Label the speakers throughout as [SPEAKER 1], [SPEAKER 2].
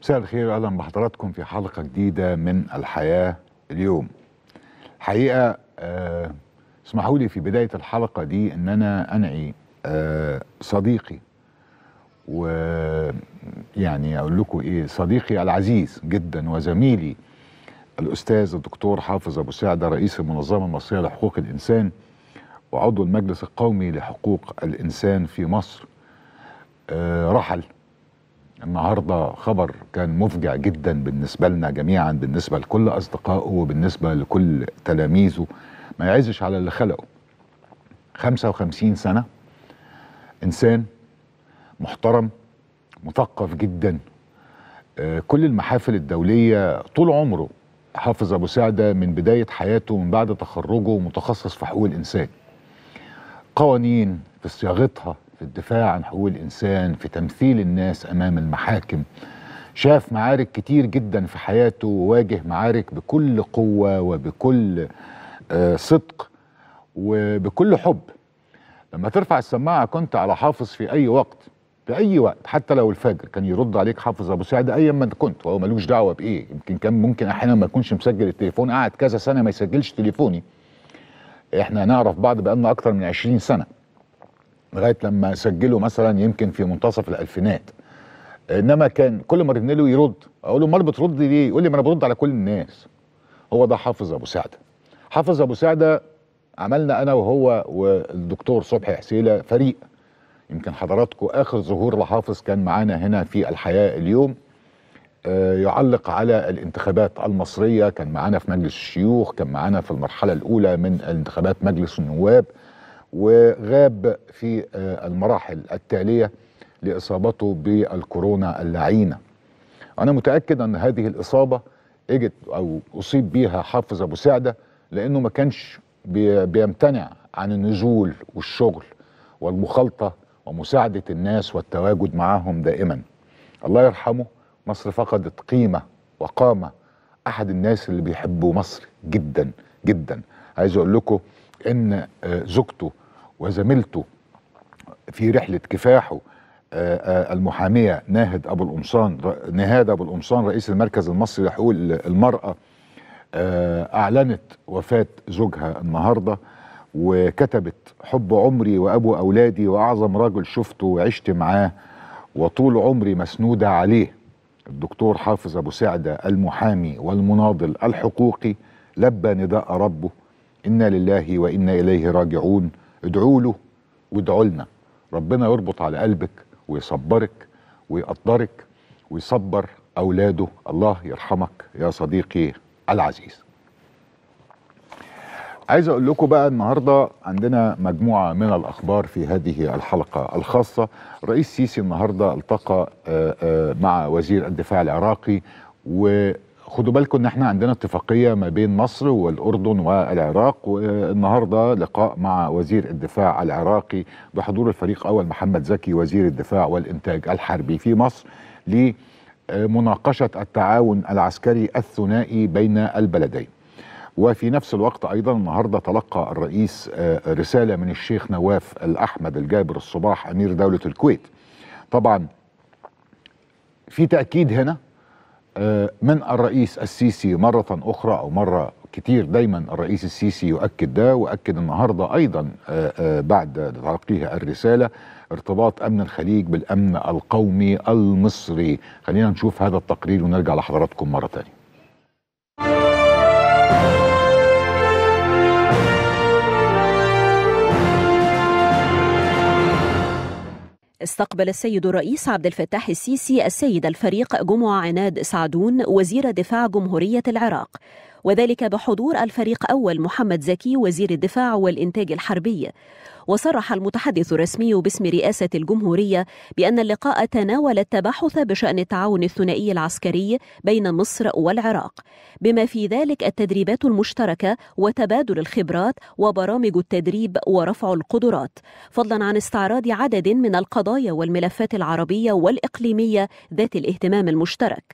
[SPEAKER 1] مساء الخير اهلا بحضراتكم في حلقه جديده من الحياه اليوم الحقيقه آه اسمحوا لي في بدايه الحلقه دي ان انا انعي آه صديقي ويعني اقول لكم ايه صديقي العزيز جدا وزميلي الاستاذ الدكتور حافظ ابو سعده رئيس المنظمه المصريه لحقوق الانسان وعضو المجلس القومي لحقوق الانسان في مصر آه رحل النهارده خبر كان مفجع جدا بالنسبه لنا جميعا بالنسبه لكل اصدقائه وبالنسبه لكل تلاميذه ما يعزش على اللي خلقه 55 سنه انسان محترم مثقف جدا آه كل المحافل الدوليه طول عمره حافظ ابو سعده من بدايه حياته من بعد تخرجه متخصص في حقوق الانسان قوانين في صياغتها في الدفاع عن حقوق الانسان في تمثيل الناس امام المحاكم شاف معارك كتير جدا في حياته وواجه معارك بكل قوه وبكل آه صدق وبكل حب لما ترفع السماعه كنت على حافظ في اي وقت في اي وقت حتى لو الفجر كان يرد عليك حافظ ابو سعده ايا ما كنت وهو ملوش دعوه بايه يمكن كان ممكن احيانا ما يكونش مسجل التليفون قعد كذا سنه ما يسجلش تليفوني احنا نعرف بعض بقالنا اكتر من 20 سنه لغايه لما سجله مثلا يمكن في منتصف الالفينات انما كان كل ما ارن له يرد اقول له امال بترد ليه يقول لي ما انا برد على كل الناس هو ده حافظ ابو سعده حافظ ابو سعده عملنا انا وهو والدكتور صبحي حسيله فريق يمكن حضراتكم اخر ظهور لحافظ كان معانا هنا في الحياه اليوم آه يعلق على الانتخابات المصريه كان معانا في مجلس الشيوخ كان معانا في المرحله الاولى من انتخابات مجلس النواب وغاب في آه المراحل التاليه لاصابته بالكورونا اللعينه انا متاكد ان هذه الاصابه اجت او اصيب بيها حافظ ابو سعده لانه ما كانش بيمتنع عن النزول والشغل والمخالطه ومساعده الناس والتواجد معهم دائما الله يرحمه مصر فقدت قيمه وقامه احد الناس اللي بيحبوا مصر جدا جدا عايز اقول لكم ان زوجته وزميلته في رحله كفاحه المحاميه ناهد ابو القمصان نهاد ابو القمصان رئيس المركز المصري لحقوق المراه اعلنت وفاه زوجها النهارده وكتبت حب عمري وابو اولادي واعظم رجل شفته وعشت معاه وطول عمري مسنوده عليه الدكتور حافظ ابو سعده المحامي والمناضل الحقوقي لبى نداء ربه انا لله وانا اليه راجعون ادعوا له وادعوا لنا ربنا يربط على قلبك ويصبرك ويقدرك ويصبر اولاده الله يرحمك يا صديقي العزيز عايز اقول لكم بقى النهارده عندنا مجموعه من الاخبار في هذه الحلقه الخاصه رئيس سيسي النهارده التقى مع وزير الدفاع العراقي وخدوا بالكم ان احنا عندنا اتفاقيه ما بين مصر والاردن والعراق والنهارده لقاء مع وزير الدفاع العراقي بحضور الفريق اول محمد زكي وزير الدفاع والانتاج الحربي في مصر لمناقشه التعاون العسكري الثنائي بين البلدين وفي نفس الوقت ايضا النهارده تلقى الرئيس رساله من الشيخ نواف الاحمد الجابر الصباح امير دوله الكويت طبعا في تاكيد هنا من الرئيس السيسي مره اخرى او مره كتير دايما الرئيس السيسي يؤكد ده واكد النهارده ايضا بعد تلقيه الرساله ارتباط امن الخليج بالامن القومي المصري خلينا نشوف هذا التقرير ونرجع لحضراتكم مره ثانيه
[SPEAKER 2] استقبل السيد الرئيس عبد الفتاح السيسي السيد الفريق جمعة عناد سعدون وزير دفاع جمهورية العراق وذلك بحضور الفريق أول محمد زكي وزير الدفاع والإنتاج الحربي وصرح المتحدث الرسمي باسم رئاسة الجمهورية بأن اللقاء تناول التباحث بشأن التعاون الثنائي العسكري بين مصر والعراق بما في ذلك التدريبات المشتركة وتبادل الخبرات وبرامج التدريب ورفع القدرات فضلا عن استعراض عدد من القضايا والملفات العربية والإقليمية ذات الاهتمام المشترك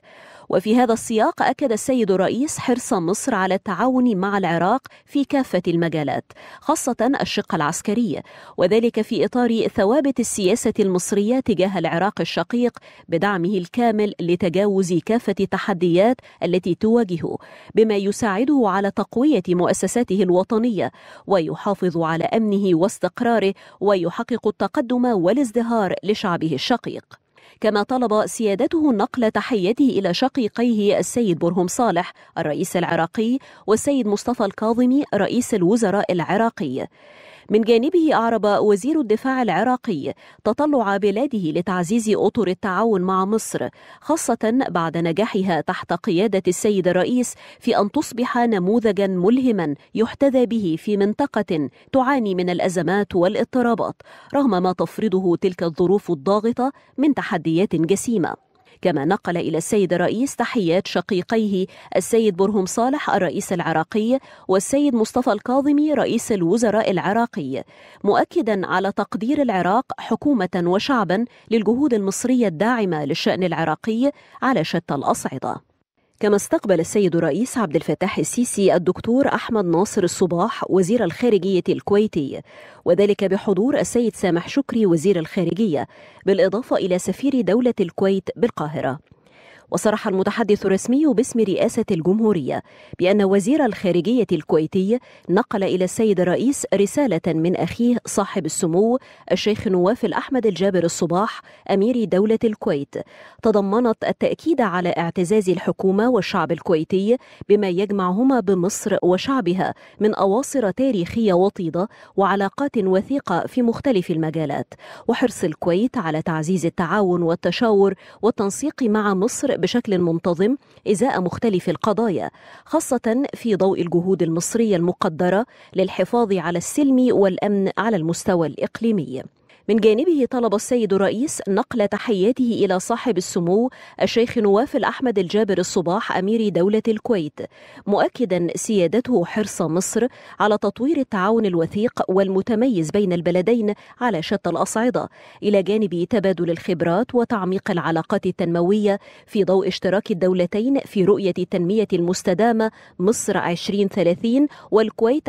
[SPEAKER 2] وفي هذا السياق أكد السيد الرئيس حرص مصر على التعاون مع العراق في كافة المجالات خاصة الشق العسكري وذلك في إطار ثوابت السياسة المصرية تجاه العراق الشقيق بدعمه الكامل لتجاوز كافة التحديات التي تواجهه بما يساعده على تقوية مؤسساته الوطنية ويحافظ على أمنه واستقراره ويحقق التقدم والازدهار لشعبه الشقيق كما طلب سيادته نقل تحيته إلى شقيقيه السيد برهم صالح الرئيس العراقي والسيد مصطفى الكاظمي رئيس الوزراء العراقي من جانبه أعرب وزير الدفاع العراقي تطلع بلاده لتعزيز أطر التعاون مع مصر خاصة بعد نجاحها تحت قيادة السيد الرئيس في أن تصبح نموذجا ملهما يحتذى به في منطقة تعاني من الأزمات والاضطرابات رغم ما تفرضه تلك الظروف الضاغطة من تحديات جسيمة كما نقل إلى السيد الرئيس تحيات شقيقيه السيد برهم صالح الرئيس العراقي والسيد مصطفى الكاظمي رئيس الوزراء العراقي مؤكدا على تقدير العراق حكومة وشعبا للجهود المصرية الداعمة للشأن العراقي على شتى الأصعدة كما استقبل السيد الرئيس عبد الفتاح السيسي الدكتور احمد ناصر الصباح وزير الخارجيه الكويتي وذلك بحضور السيد سامح شكري وزير الخارجيه بالاضافه الى سفير دوله الكويت بالقاهره وصرح المتحدث الرسمي باسم رئاسة الجمهورية بأن وزير الخارجية الكويتي نقل إلى السيد الرئيس رسالة من أخيه صاحب السمو الشيخ نواف الأحمد الجابر الصباح أمير دولة الكويت تضمنت التأكيد على اعتزاز الحكومة والشعب الكويتي بما يجمعهما بمصر وشعبها من أواصر تاريخية وطيدة وعلاقات وثيقة في مختلف المجالات وحرص الكويت على تعزيز التعاون والتشاور والتنسيق مع مصر بشكل منتظم ازاء مختلف القضايا خاصه في ضوء الجهود المصريه المقدره للحفاظ على السلم والامن على المستوى الاقليمي من جانبه طلب السيد الرئيس نقل تحياته إلى صاحب السمو الشيخ نواف الأحمد الجابر الصباح أمير دولة الكويت مؤكدا سيادته حرص مصر على تطوير التعاون الوثيق والمتميز بين البلدين على شتى الأصعدة إلى جانب تبادل الخبرات وتعميق العلاقات التنموية في ضوء اشتراك الدولتين في رؤية التنمية المستدامة مصر 2030 والكويت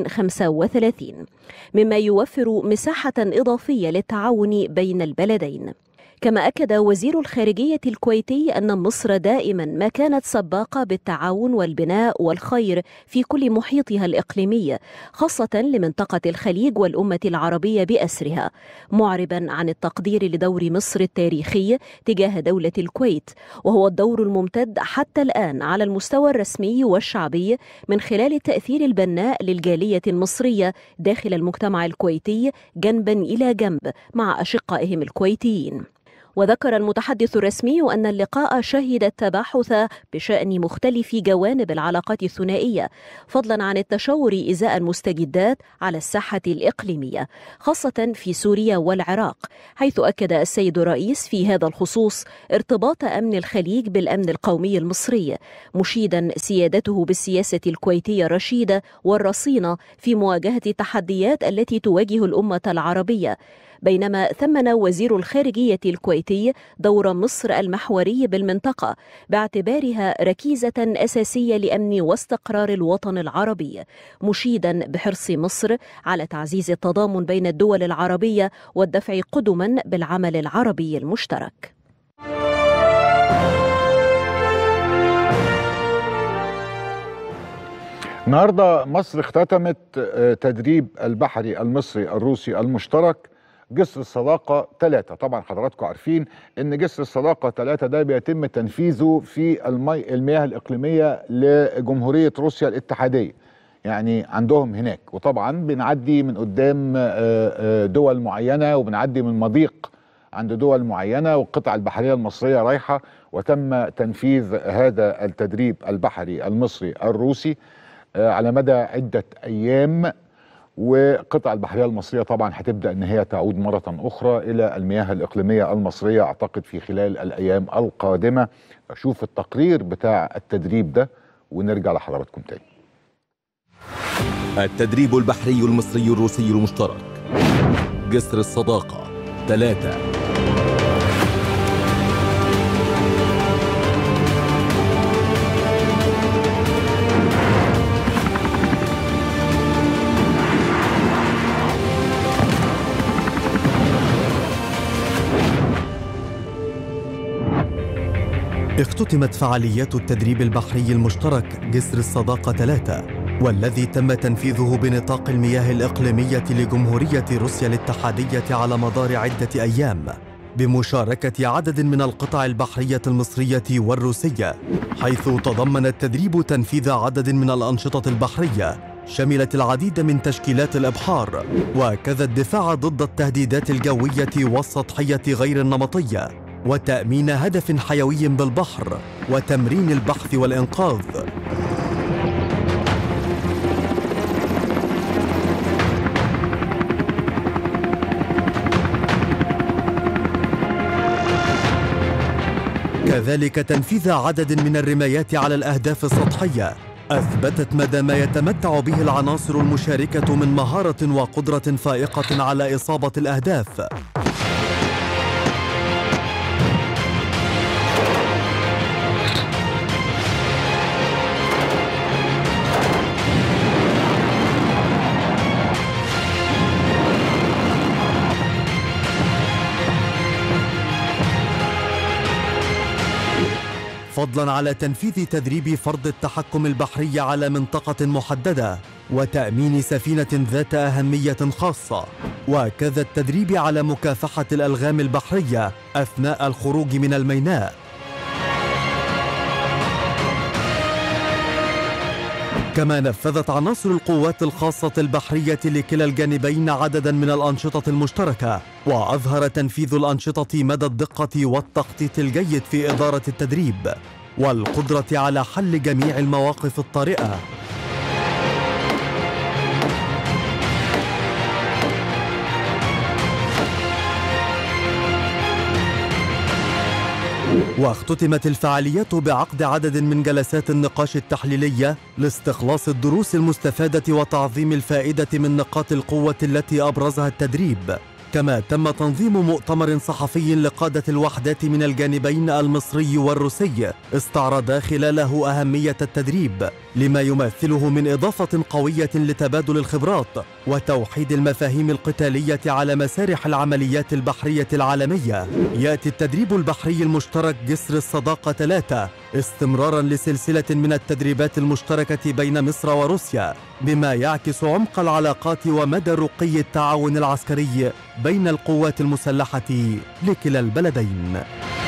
[SPEAKER 2] 2035 مما يوفر مساحة إضافية للتعاون بين البلدين كما أكد وزير الخارجية الكويتي أن مصر دائما ما كانت سباقة بالتعاون والبناء والخير في كل محيطها الإقليمي خاصة لمنطقة الخليج والأمة العربية بأسرها معربا عن التقدير لدور مصر التاريخي تجاه دولة الكويت وهو الدور الممتد حتى الآن على المستوى الرسمي والشعبي من خلال التأثير البناء للجالية المصرية داخل المجتمع الكويتي جنبا إلى جنب مع أشقائهم الكويتيين وذكر المتحدث الرسمي أن اللقاء شهد التباحث بشأن مختلف جوانب العلاقات الثنائية فضلا عن التشاور إزاء المستجدات على الساحة الإقليمية خاصة في سوريا والعراق حيث أكد السيد الرئيس في هذا الخصوص ارتباط أمن الخليج بالأمن القومي المصري مشيدا سيادته بالسياسة الكويتية الرشيدة والرصينة في مواجهة التحديات التي تواجه الأمة العربية بينما ثمن وزير الخارجية الكويتي دور مصر المحوري بالمنطقة باعتبارها ركيزة أساسية لأمن واستقرار الوطن العربي مشيدا بحرص مصر على تعزيز التضامن بين الدول العربية والدفع قدما بالعمل العربي المشترك
[SPEAKER 1] النهارده مصر اختتمت تدريب البحري المصري الروسي المشترك جسر الصداقة ثلاثة طبعا حضراتكم عارفين ان جسر الصداقة ثلاثة ده بيتم تنفيذه في المي المياه الإقليمية لجمهورية روسيا الاتحادية يعني عندهم هناك وطبعا بنعدي من قدام دول معينة وبنعدي من مضيق عند دول معينة والقطع البحرية المصرية رايحة وتم تنفيذ هذا التدريب البحري المصري الروسي على مدى عدة أيام والقطع البحريه المصريه طبعا هتبدا ان هي تعود مره اخرى الى المياه الاقليميه المصريه اعتقد في خلال الايام القادمه اشوف التقرير بتاع التدريب ده ونرجع لحضراتكم تاني
[SPEAKER 3] التدريب البحري المصري الروسي المشترك جسر الصداقه ثلاثه
[SPEAKER 4] اختتمت فعاليات التدريب البحري المشترك جسر الصداقة 3 والذي تم تنفيذه بنطاق المياه الإقليمية لجمهورية روسيا الاتحادية على مدار عدة أيام بمشاركة عدد من القطع البحرية المصرية والروسية حيث تضمن التدريب تنفيذ عدد من الأنشطة البحرية شملت العديد من تشكيلات الإبحار وكذا الدفاع ضد التهديدات الجوية والسطحية غير النمطية وتأمين هدف حيوي بالبحر وتمرين البحث والإنقاذ كذلك تنفيذ عدد من الرمايات على الأهداف السطحية أثبتت مدى ما يتمتع به العناصر المشاركة من مهارة وقدرة فائقة على إصابة الأهداف فضلا على تنفيذ تدريب فرض التحكم البحري على منطقة محددة وتأمين سفينة ذات أهمية خاصة وكذا التدريب على مكافحة الألغام البحرية أثناء الخروج من الميناء كما نفذت عناصر القوات الخاصة البحرية لكلا الجانبين عددا من الأنشطة المشتركة وأظهر تنفيذ الأنشطة مدى الدقة والتخطيط الجيد في إدارة التدريب والقدرة على حل جميع المواقف الطارئة واختتمت الفعاليات بعقد عدد من جلسات النقاش التحليلية لاستخلاص الدروس المستفادة وتعظيم الفائدة من نقاط القوة التي أبرزها التدريب كما تم تنظيم مؤتمر صحفي لقادة الوحدات من الجانبين المصري والروسي استعرضا خلاله أهمية التدريب لما يمثله من إضافة قوية لتبادل الخبرات وتوحيد المفاهيم القتالية على مسارح العمليات البحرية العالمية يأتي التدريب البحري المشترك جسر الصداقة 3 استمرارا لسلسلة من التدريبات المشتركة بين مصر وروسيا بما يعكس عمق العلاقات ومدى رقي التعاون العسكري بين القوات المسلحة لكلا البلدين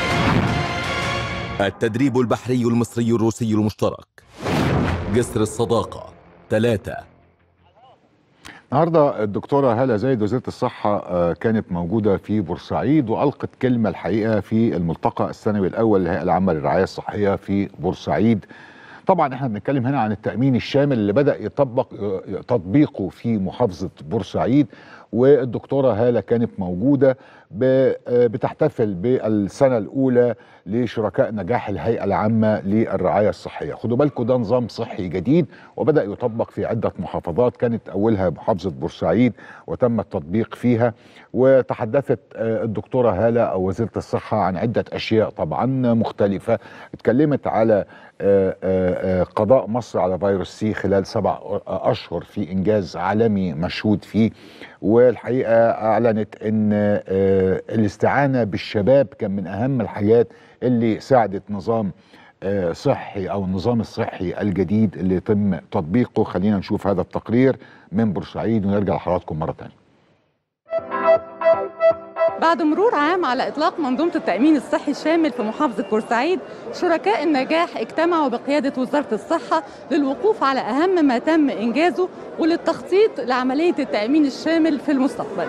[SPEAKER 3] التدريب البحري المصري الروسي المشترك جسر الصداقة ثلاثة
[SPEAKER 1] النهارده الدكتوره هاله زايد وزيره الصحه آه، كانت موجوده في بورسعيد والقت كلمه الحقيقه في الملتقى السنوي الاول للهيئه العامه للرعايه الصحيه في بورسعيد. طبعا احنا بنتكلم هنا عن التامين الشامل اللي بدا يطبق آه، تطبيقه في محافظه بورسعيد والدكتوره هاله كانت موجوده ب- آه، بتحتفل بالسنه الاولى لشركاء نجاح الهيئه العامه للرعايه الصحيه خدوا بالكم ده نظام صحي جديد وبدا يطبق في عده محافظات كانت اولها محافظه بورسعيد وتم التطبيق فيها وتحدثت آه، الدكتوره هاله او وزيره الصحه عن عده اشياء طبعا مختلفه اتكلمت على آه، آه، آه، قضاء مصر على فيروس سي خلال سبع اشهر في انجاز عالمي مشهود فيه والحقيقه اعلنت ان آه، الاستعانه بالشباب كان من اهم الحاجات اللي ساعدت نظام آه، صحي او النظام الصحي الجديد اللي يتم تطبيقه خلينا نشوف هذا التقرير من بورسعيد ونرجع لحضراتكم مره ثانيه
[SPEAKER 5] بعد مرور عام على إطلاق منظومة التأمين الصحي الشامل في محافظة بورسعيد شركاء النجاح اجتمعوا بقيادة وزارة الصحة للوقوف على أهم ما تم إنجازه وللتخطيط لعملية التأمين الشامل في المستقبل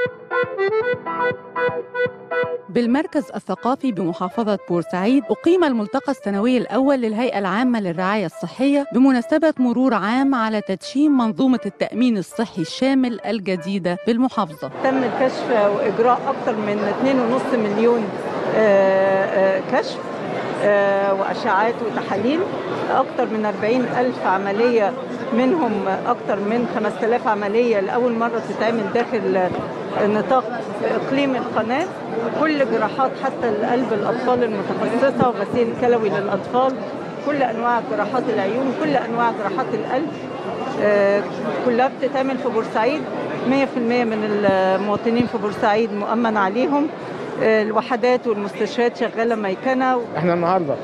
[SPEAKER 5] بالمركز الثقافي بمحافظة بورسعيد أقيم الملتقى السنوي الأول للهيئة العامة للرعاية الصحية بمناسبة مرور عام على تدشين منظومة التأمين الصحي الشامل الجديدة بالمحافظة
[SPEAKER 6] تم الكشف واجراء اكثر من 2.5 مليون آه، آه، كشف آه، واشعاعات وتحاليل اكثر من 40 الف عمليه منهم اكثر من 5000 عمليه لاول مره تتعمل داخل نطاق اقليم القناه كل جراحات حتى القلب الاطفال المتخصصه وغسيل كلوي للاطفال كل انواع جراحات العيون كل انواع جراحات القلب آه، كلها بتتعمل في بورسعيد 100% من المواطنين في بورسعيد مؤمن عليهم آه، الوحدات والمستشفيات شغاله ميكنه
[SPEAKER 7] احنا النهارده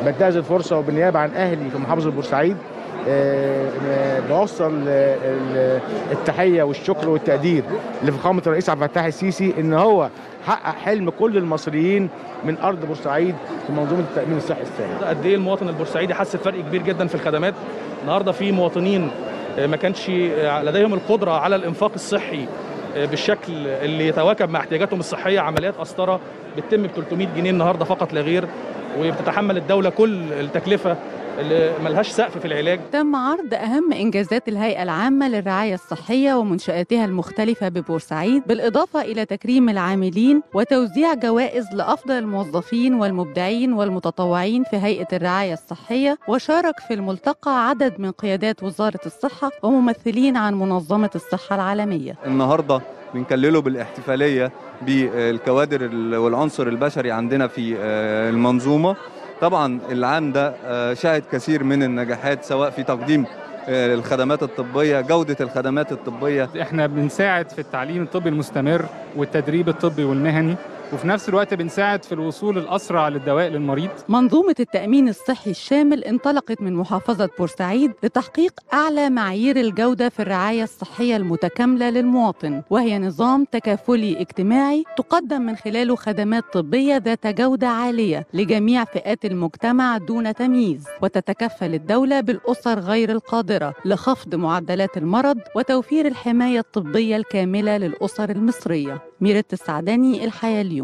[SPEAKER 7] بنتهز الفرصه وبالنيابه عن اهلي في محافظه بورسعيد آه، بوصل آه، ال- التحيه والشكر والتقدير لفخامه الرئيس عبد الفتاح السيسي ان هو حقق حلم كل المصريين من ارض بورسعيد في منظومه التامين الصحي السامي
[SPEAKER 8] قد ايه المواطن البورسعيدي حس بفرق كبير جدا في الخدمات النهارده في مواطنين آه، ما كانش آه، لديهم القدره على الانفاق الصحي آه، بالشكل اللي يتواكب مع احتياجاتهم الصحيه عمليات قسطره بتتم ب 300 جنيه النهارده فقط لا غير وبتتحمل الدوله كل التكلفه اللي ملهاش سقف في العلاج
[SPEAKER 5] تم عرض أهم إنجازات الهيئة العامة للرعاية الصحية ومنشآتها المختلفة ببورسعيد بالإضافة إلى تكريم العاملين وتوزيع جوائز لأفضل الموظفين والمبدعين والمتطوعين في هيئة الرعاية الصحية وشارك في الملتقى عدد من قيادات وزارة الصحة وممثلين عن منظمة الصحة العالمية
[SPEAKER 9] النهارده بنكلله بالاحتفاليه بالكوادر ال- والعنصر البشري عندنا في آه، المنظومه طبعا العام ده آه، شهد كثير من النجاحات سواء في تقديم آه، الخدمات الطبيه جوده الخدمات الطبيه
[SPEAKER 10] احنا بنساعد في التعليم الطبي المستمر والتدريب الطبي والمهني وفي نفس الوقت بنساعد في الوصول الأسرع للدواء للمريض
[SPEAKER 5] منظومة التأمين الصحي الشامل انطلقت من محافظة بورسعيد لتحقيق أعلى معايير الجودة في الرعاية الصحية المتكاملة للمواطن وهي نظام تكافلي اجتماعي تقدم من خلاله خدمات طبية ذات جودة عالية لجميع فئات المجتمع دون تمييز وتتكفل الدولة بالأسر غير القادرة لخفض معدلات المرض وتوفير الحماية الطبية الكاملة للأسر المصرية ميرت السعداني الحياة اليوم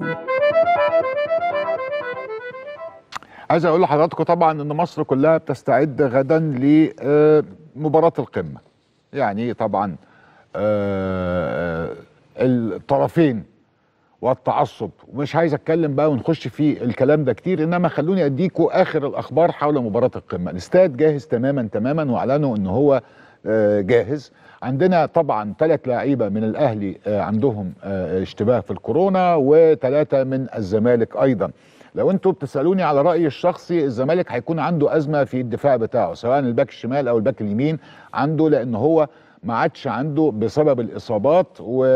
[SPEAKER 1] عايز اقول لحضراتكم طبعا ان مصر كلها بتستعد غدا لمباراه القمه يعني طبعا آه، آه، الطرفين والتعصب ومش عايز اتكلم بقى ونخش في الكلام ده كتير انما خلوني اديكوا اخر الاخبار حول مباراه القمه الاستاد جاهز تماما تماما واعلنوا ان هو آه، جاهز عندنا طبعا ثلاث لعيبه من الاهلي آه، عندهم آه، اشتباه في الكورونا وثلاثه من الزمالك ايضا لو انتوا بتسالوني على رايي الشخصي الزمالك هيكون عنده ازمه في الدفاع بتاعه سواء الباك الشمال او الباك اليمين عنده لان هو ما عادش عنده بسبب الاصابات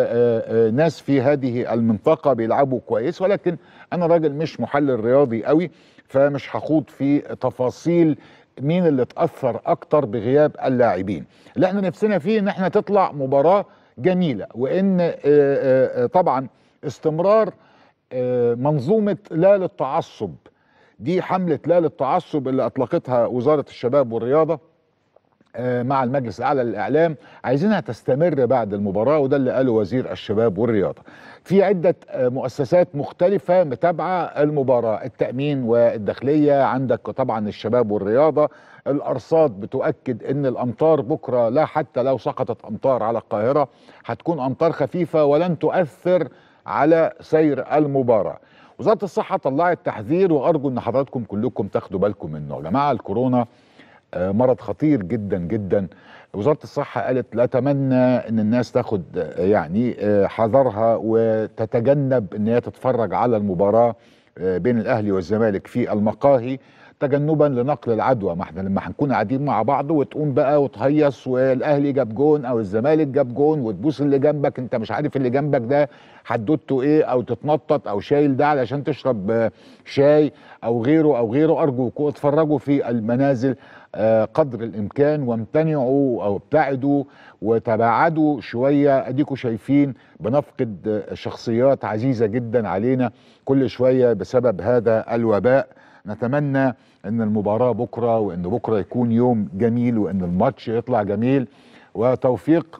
[SPEAKER 1] وناس في هذه المنطقه بيلعبوا كويس ولكن انا راجل مش محلل رياضي قوي فمش هخوض في تفاصيل مين اللي اتاثر اكتر بغياب اللاعبين اللي احنا نفسنا فيه ان احنا تطلع مباراه جميله وان آه، آه، آه، طبعا استمرار آه، منظومه لا للتعصب دي حمله لا للتعصب اللي اطلقتها وزاره الشباب والرياضه آه، مع المجلس الاعلى للاعلام عايزينها تستمر بعد المباراه وده اللي قاله وزير الشباب والرياضه. في عده آه، مؤسسات مختلفه متابعه المباراه، التامين والداخليه، عندك طبعا الشباب والرياضه، الارصاد بتؤكد ان الامطار بكره لا حتى لو سقطت امطار على القاهره هتكون امطار خفيفه ولن تؤثر على سير المباراه. وزاره الصحه طلعت تحذير وارجو ان حضراتكم كلكم تاخدوا بالكم منه، يا جماعه الكورونا آه، مرض خطير جدا جدا وزاره الصحه قالت لا اتمنى ان الناس تاخد آه، يعني آه، حذرها وتتجنب ان هي تتفرج على المباراه آه، بين الاهلي والزمالك في المقاهي تجنبا لنقل العدوى ما احنا لما هنكون قاعدين مع بعض وتقوم بقى وتهيص والاهلي جاب جون او الزمالك جاب جون وتبوس اللي جنبك انت مش عارف اللي جنبك ده حدوته ايه او تتنطط او شايل ده علشان تشرب آه، شاي او غيره او غيره ارجوكم اتفرجوا في المنازل آه، قدر الامكان وامتنعوا او ابتعدوا وتباعدوا شويه اديكم شايفين بنفقد آه، شخصيات عزيزه جدا علينا كل شويه بسبب هذا الوباء نتمنى ان المباراه بكره وان بكره يكون يوم جميل وان الماتش يطلع جميل وتوفيق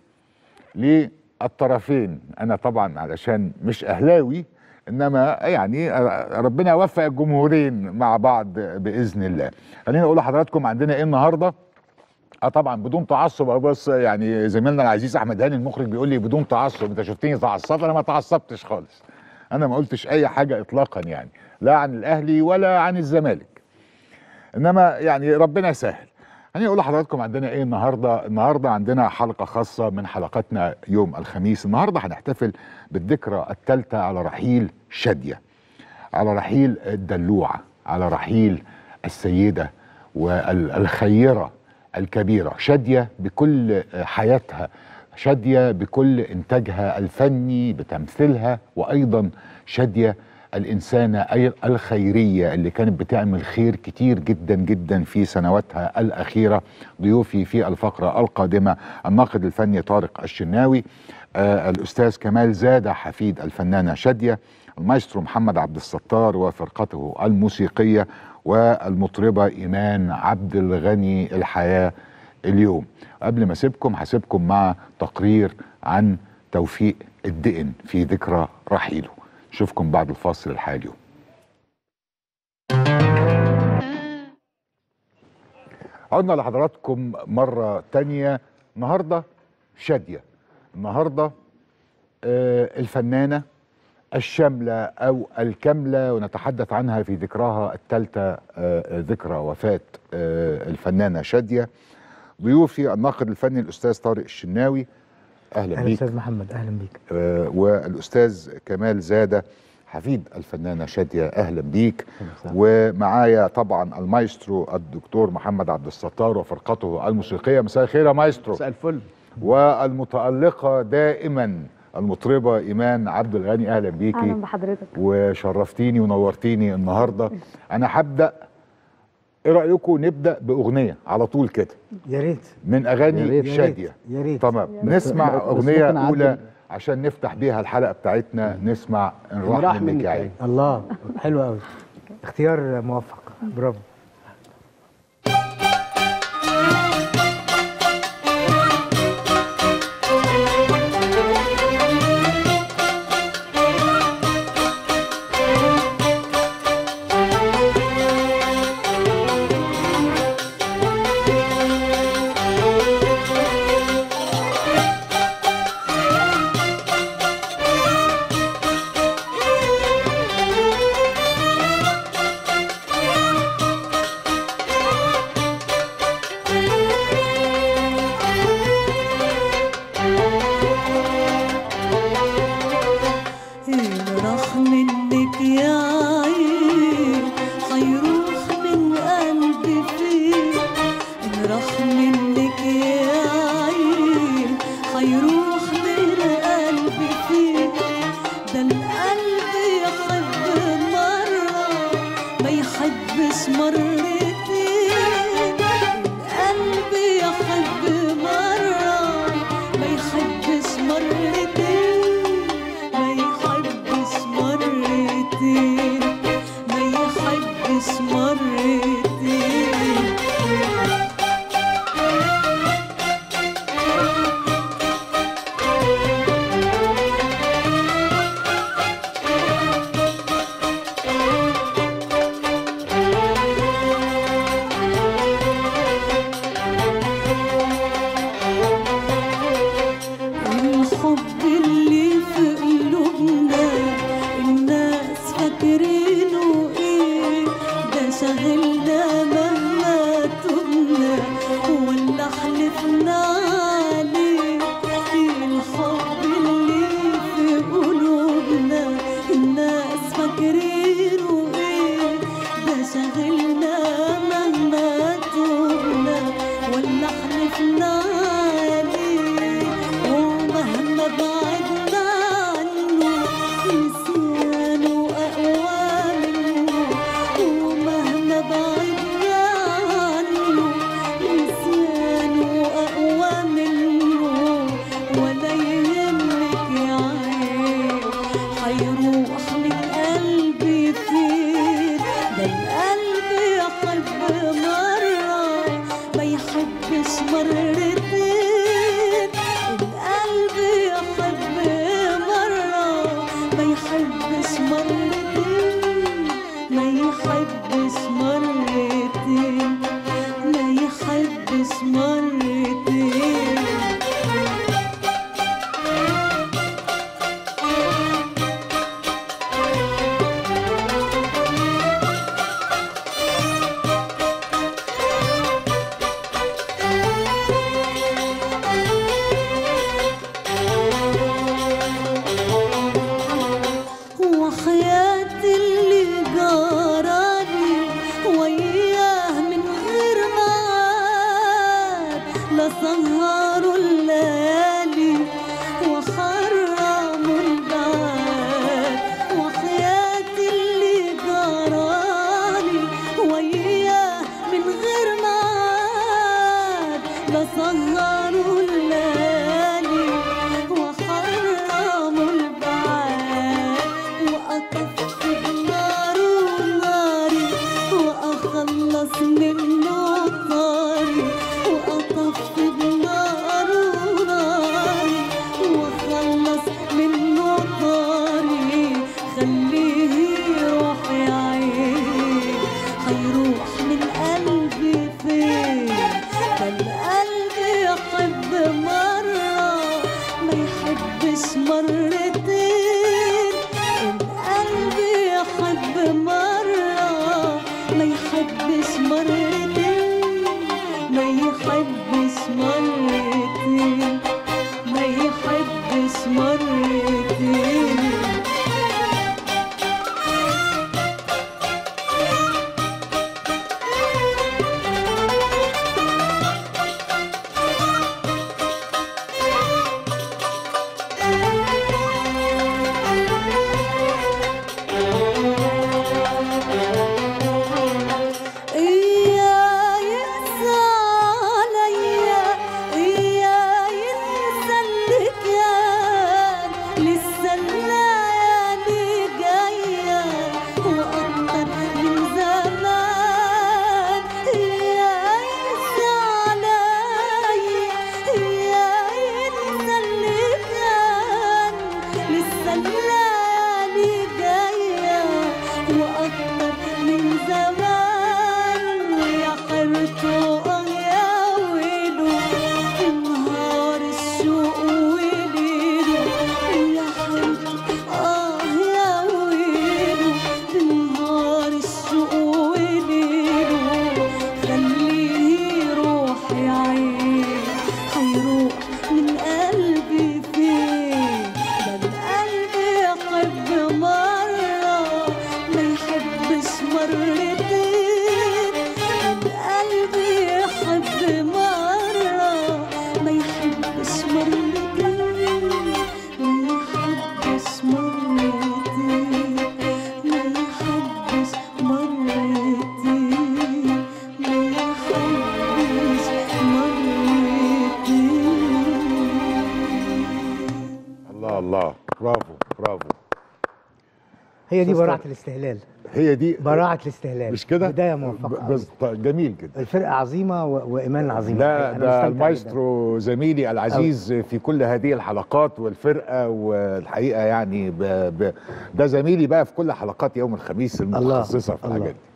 [SPEAKER 1] للطرفين انا طبعا علشان مش اهلاوي انما يعني ربنا يوفق الجمهورين مع بعض باذن الله خليني اقول لحضراتكم عندنا ايه النهارده اه طبعا بدون تعصب أهو بس يعني زميلنا العزيز احمد هاني المخرج بيقول لي بدون تعصب انت شفتني تعصبت انا ما تعصبتش خالص انا ما قلتش اي حاجه اطلاقا يعني لا عن الاهلي ولا عن الزمالك انما يعني ربنا يسهل خليني اقول لحضراتكم عندنا ايه النهارده النهارده عندنا حلقه خاصه من حلقاتنا يوم الخميس النهارده هنحتفل بالذكرى الثالثه على رحيل شاديه على رحيل الدلوعه على رحيل السيده والخيره الكبيره شاديه بكل حياتها شاديه بكل انتاجها الفني بتمثيلها وايضا شاديه الإنسانة أي الخيرية اللي كانت بتعمل خير كتير جدا جدا في سنواتها الأخيرة ضيوفي في الفقرة القادمة الناقد الفني طارق الشناوي آه الأستاذ كمال زادة حفيد الفنانة شادية المايسترو محمد عبد الستار وفرقته الموسيقية والمطربة إيمان عبد الغني الحياة اليوم قبل ما اسيبكم هسيبكم مع تقرير عن توفيق الدقن في ذكرى رحيله اشوفكم بعد الفاصل الحالي عدنا لحضراتكم مرة تانية النهاردة شادية النهاردة آه الفنانة الشاملة أو الكاملة ونتحدث عنها في ذكراها الثالثة آه ذكرى وفاة آه الفنانة شادية ضيوفي الناقد الفني الأستاذ طارق الشناوي أهلا
[SPEAKER 11] اهلا
[SPEAKER 1] بيك
[SPEAKER 11] استاذ محمد اهلا بيك
[SPEAKER 1] آه، والاستاذ كمال زاده حفيد الفنانه شاديه اهلا بيك ومعايا طبعا المايسترو الدكتور محمد عبد الستار وفرقته الموسيقيه مساء الخير يا مايسترو
[SPEAKER 7] مساء الفل
[SPEAKER 1] والمتالقه دائما المطربه ايمان عبد الغني اهلا بيكي
[SPEAKER 12] اهلا بحضرتك
[SPEAKER 1] وشرفتيني ونورتيني النهارده انا هبدا ايه رايكم نبدا باغنيه على طول كده
[SPEAKER 11] يا ريت
[SPEAKER 1] من
[SPEAKER 11] يا
[SPEAKER 1] اغاني
[SPEAKER 11] ريت، يا
[SPEAKER 1] شاديه
[SPEAKER 11] ريت، يا ريت.
[SPEAKER 1] تمام
[SPEAKER 11] بس-
[SPEAKER 1] نسمع
[SPEAKER 11] بس
[SPEAKER 1] اغنيه
[SPEAKER 11] ممكن أعدل.
[SPEAKER 1] اولى عشان نفتح بيها الحلقه بتاعتنا نسمع ان راح منك يا عين
[SPEAKER 11] الله حلو قوي اختيار موفق برافو
[SPEAKER 13] إن راح منك يا عين حيروح من قلبي فين إن راح منك يا عين حيروح من قلبي فين ده القلب يحب مرة ما يحبش مرتين القلب يحب مرة ما يحبش مرتين ما يحبش مرتين ما يحبش مرتين الحب اللي في قلوبنا الناس فاكرينه ايه ده شاغلنا مهما تبنا ولا حلفنا عليه الحب اللي في قلوبنا الناس فاكرينه ايه ده شاغلنا مهما تبنا ولا حلفنا عليه ومهما بعدنا عنه نسيانه أقوى منه ومهما بعدنا عنه نسيانه أقوى منه ولا يهمك يا عين حيروح من قلبي فين ده القلب يحب مرة ما يحبش مرتين القلب يحب مرة ما يحبش مرتين ما يحبش مرتين ما يحبش مرتين وحياتي اللي جرالي وياه من غير معاد لا سهروا الليالي وحرموا البعاد وحياتي يحبش مرتين ما يحبش مرتين ما يحبش مرتين إيا ينسى عليا إيا ينسى اللي كان لسه الليالي جاية وأكتر من زمان إيا ينسى عليا إيا ينسى اللي كان لسه الليالي جاية وأكتر من زمان ويا حيرته آه يا ويله في نهار الشوق وليله ويا حيرته آه يا ويله في نهار الشوق وليله خليه يروح يا عين هيروح من قلبي فين ده القلب يحب مرة ما يحبش مرتين القلب يحب مرة ما يحبش مرتين ما يحبش مرتين ما يحبش مرتين ما يحبش مرتين
[SPEAKER 1] الله الله برافو برافو
[SPEAKER 11] هي دي
[SPEAKER 1] أستاذ
[SPEAKER 11] براعة
[SPEAKER 1] طارق.
[SPEAKER 11] الاستهلال
[SPEAKER 1] هي دي
[SPEAKER 11] براعة الاستهلال
[SPEAKER 1] مش كده؟
[SPEAKER 11] بداية موفقة
[SPEAKER 1] ب- بس طيب، جميل جدا
[SPEAKER 11] الفرقة عظيمة و... وإيمان عظيمة
[SPEAKER 1] لا
[SPEAKER 11] أنا
[SPEAKER 1] ده
[SPEAKER 11] مستمتع
[SPEAKER 1] المايسترو زميلي العزيز في كل هذه الحلقات والفرقه والحقيقه يعني ب... ب... ده زميلي بقى في كل حلقات يوم الخميس المتخصصه في
[SPEAKER 11] الله.
[SPEAKER 1] الحاجات دي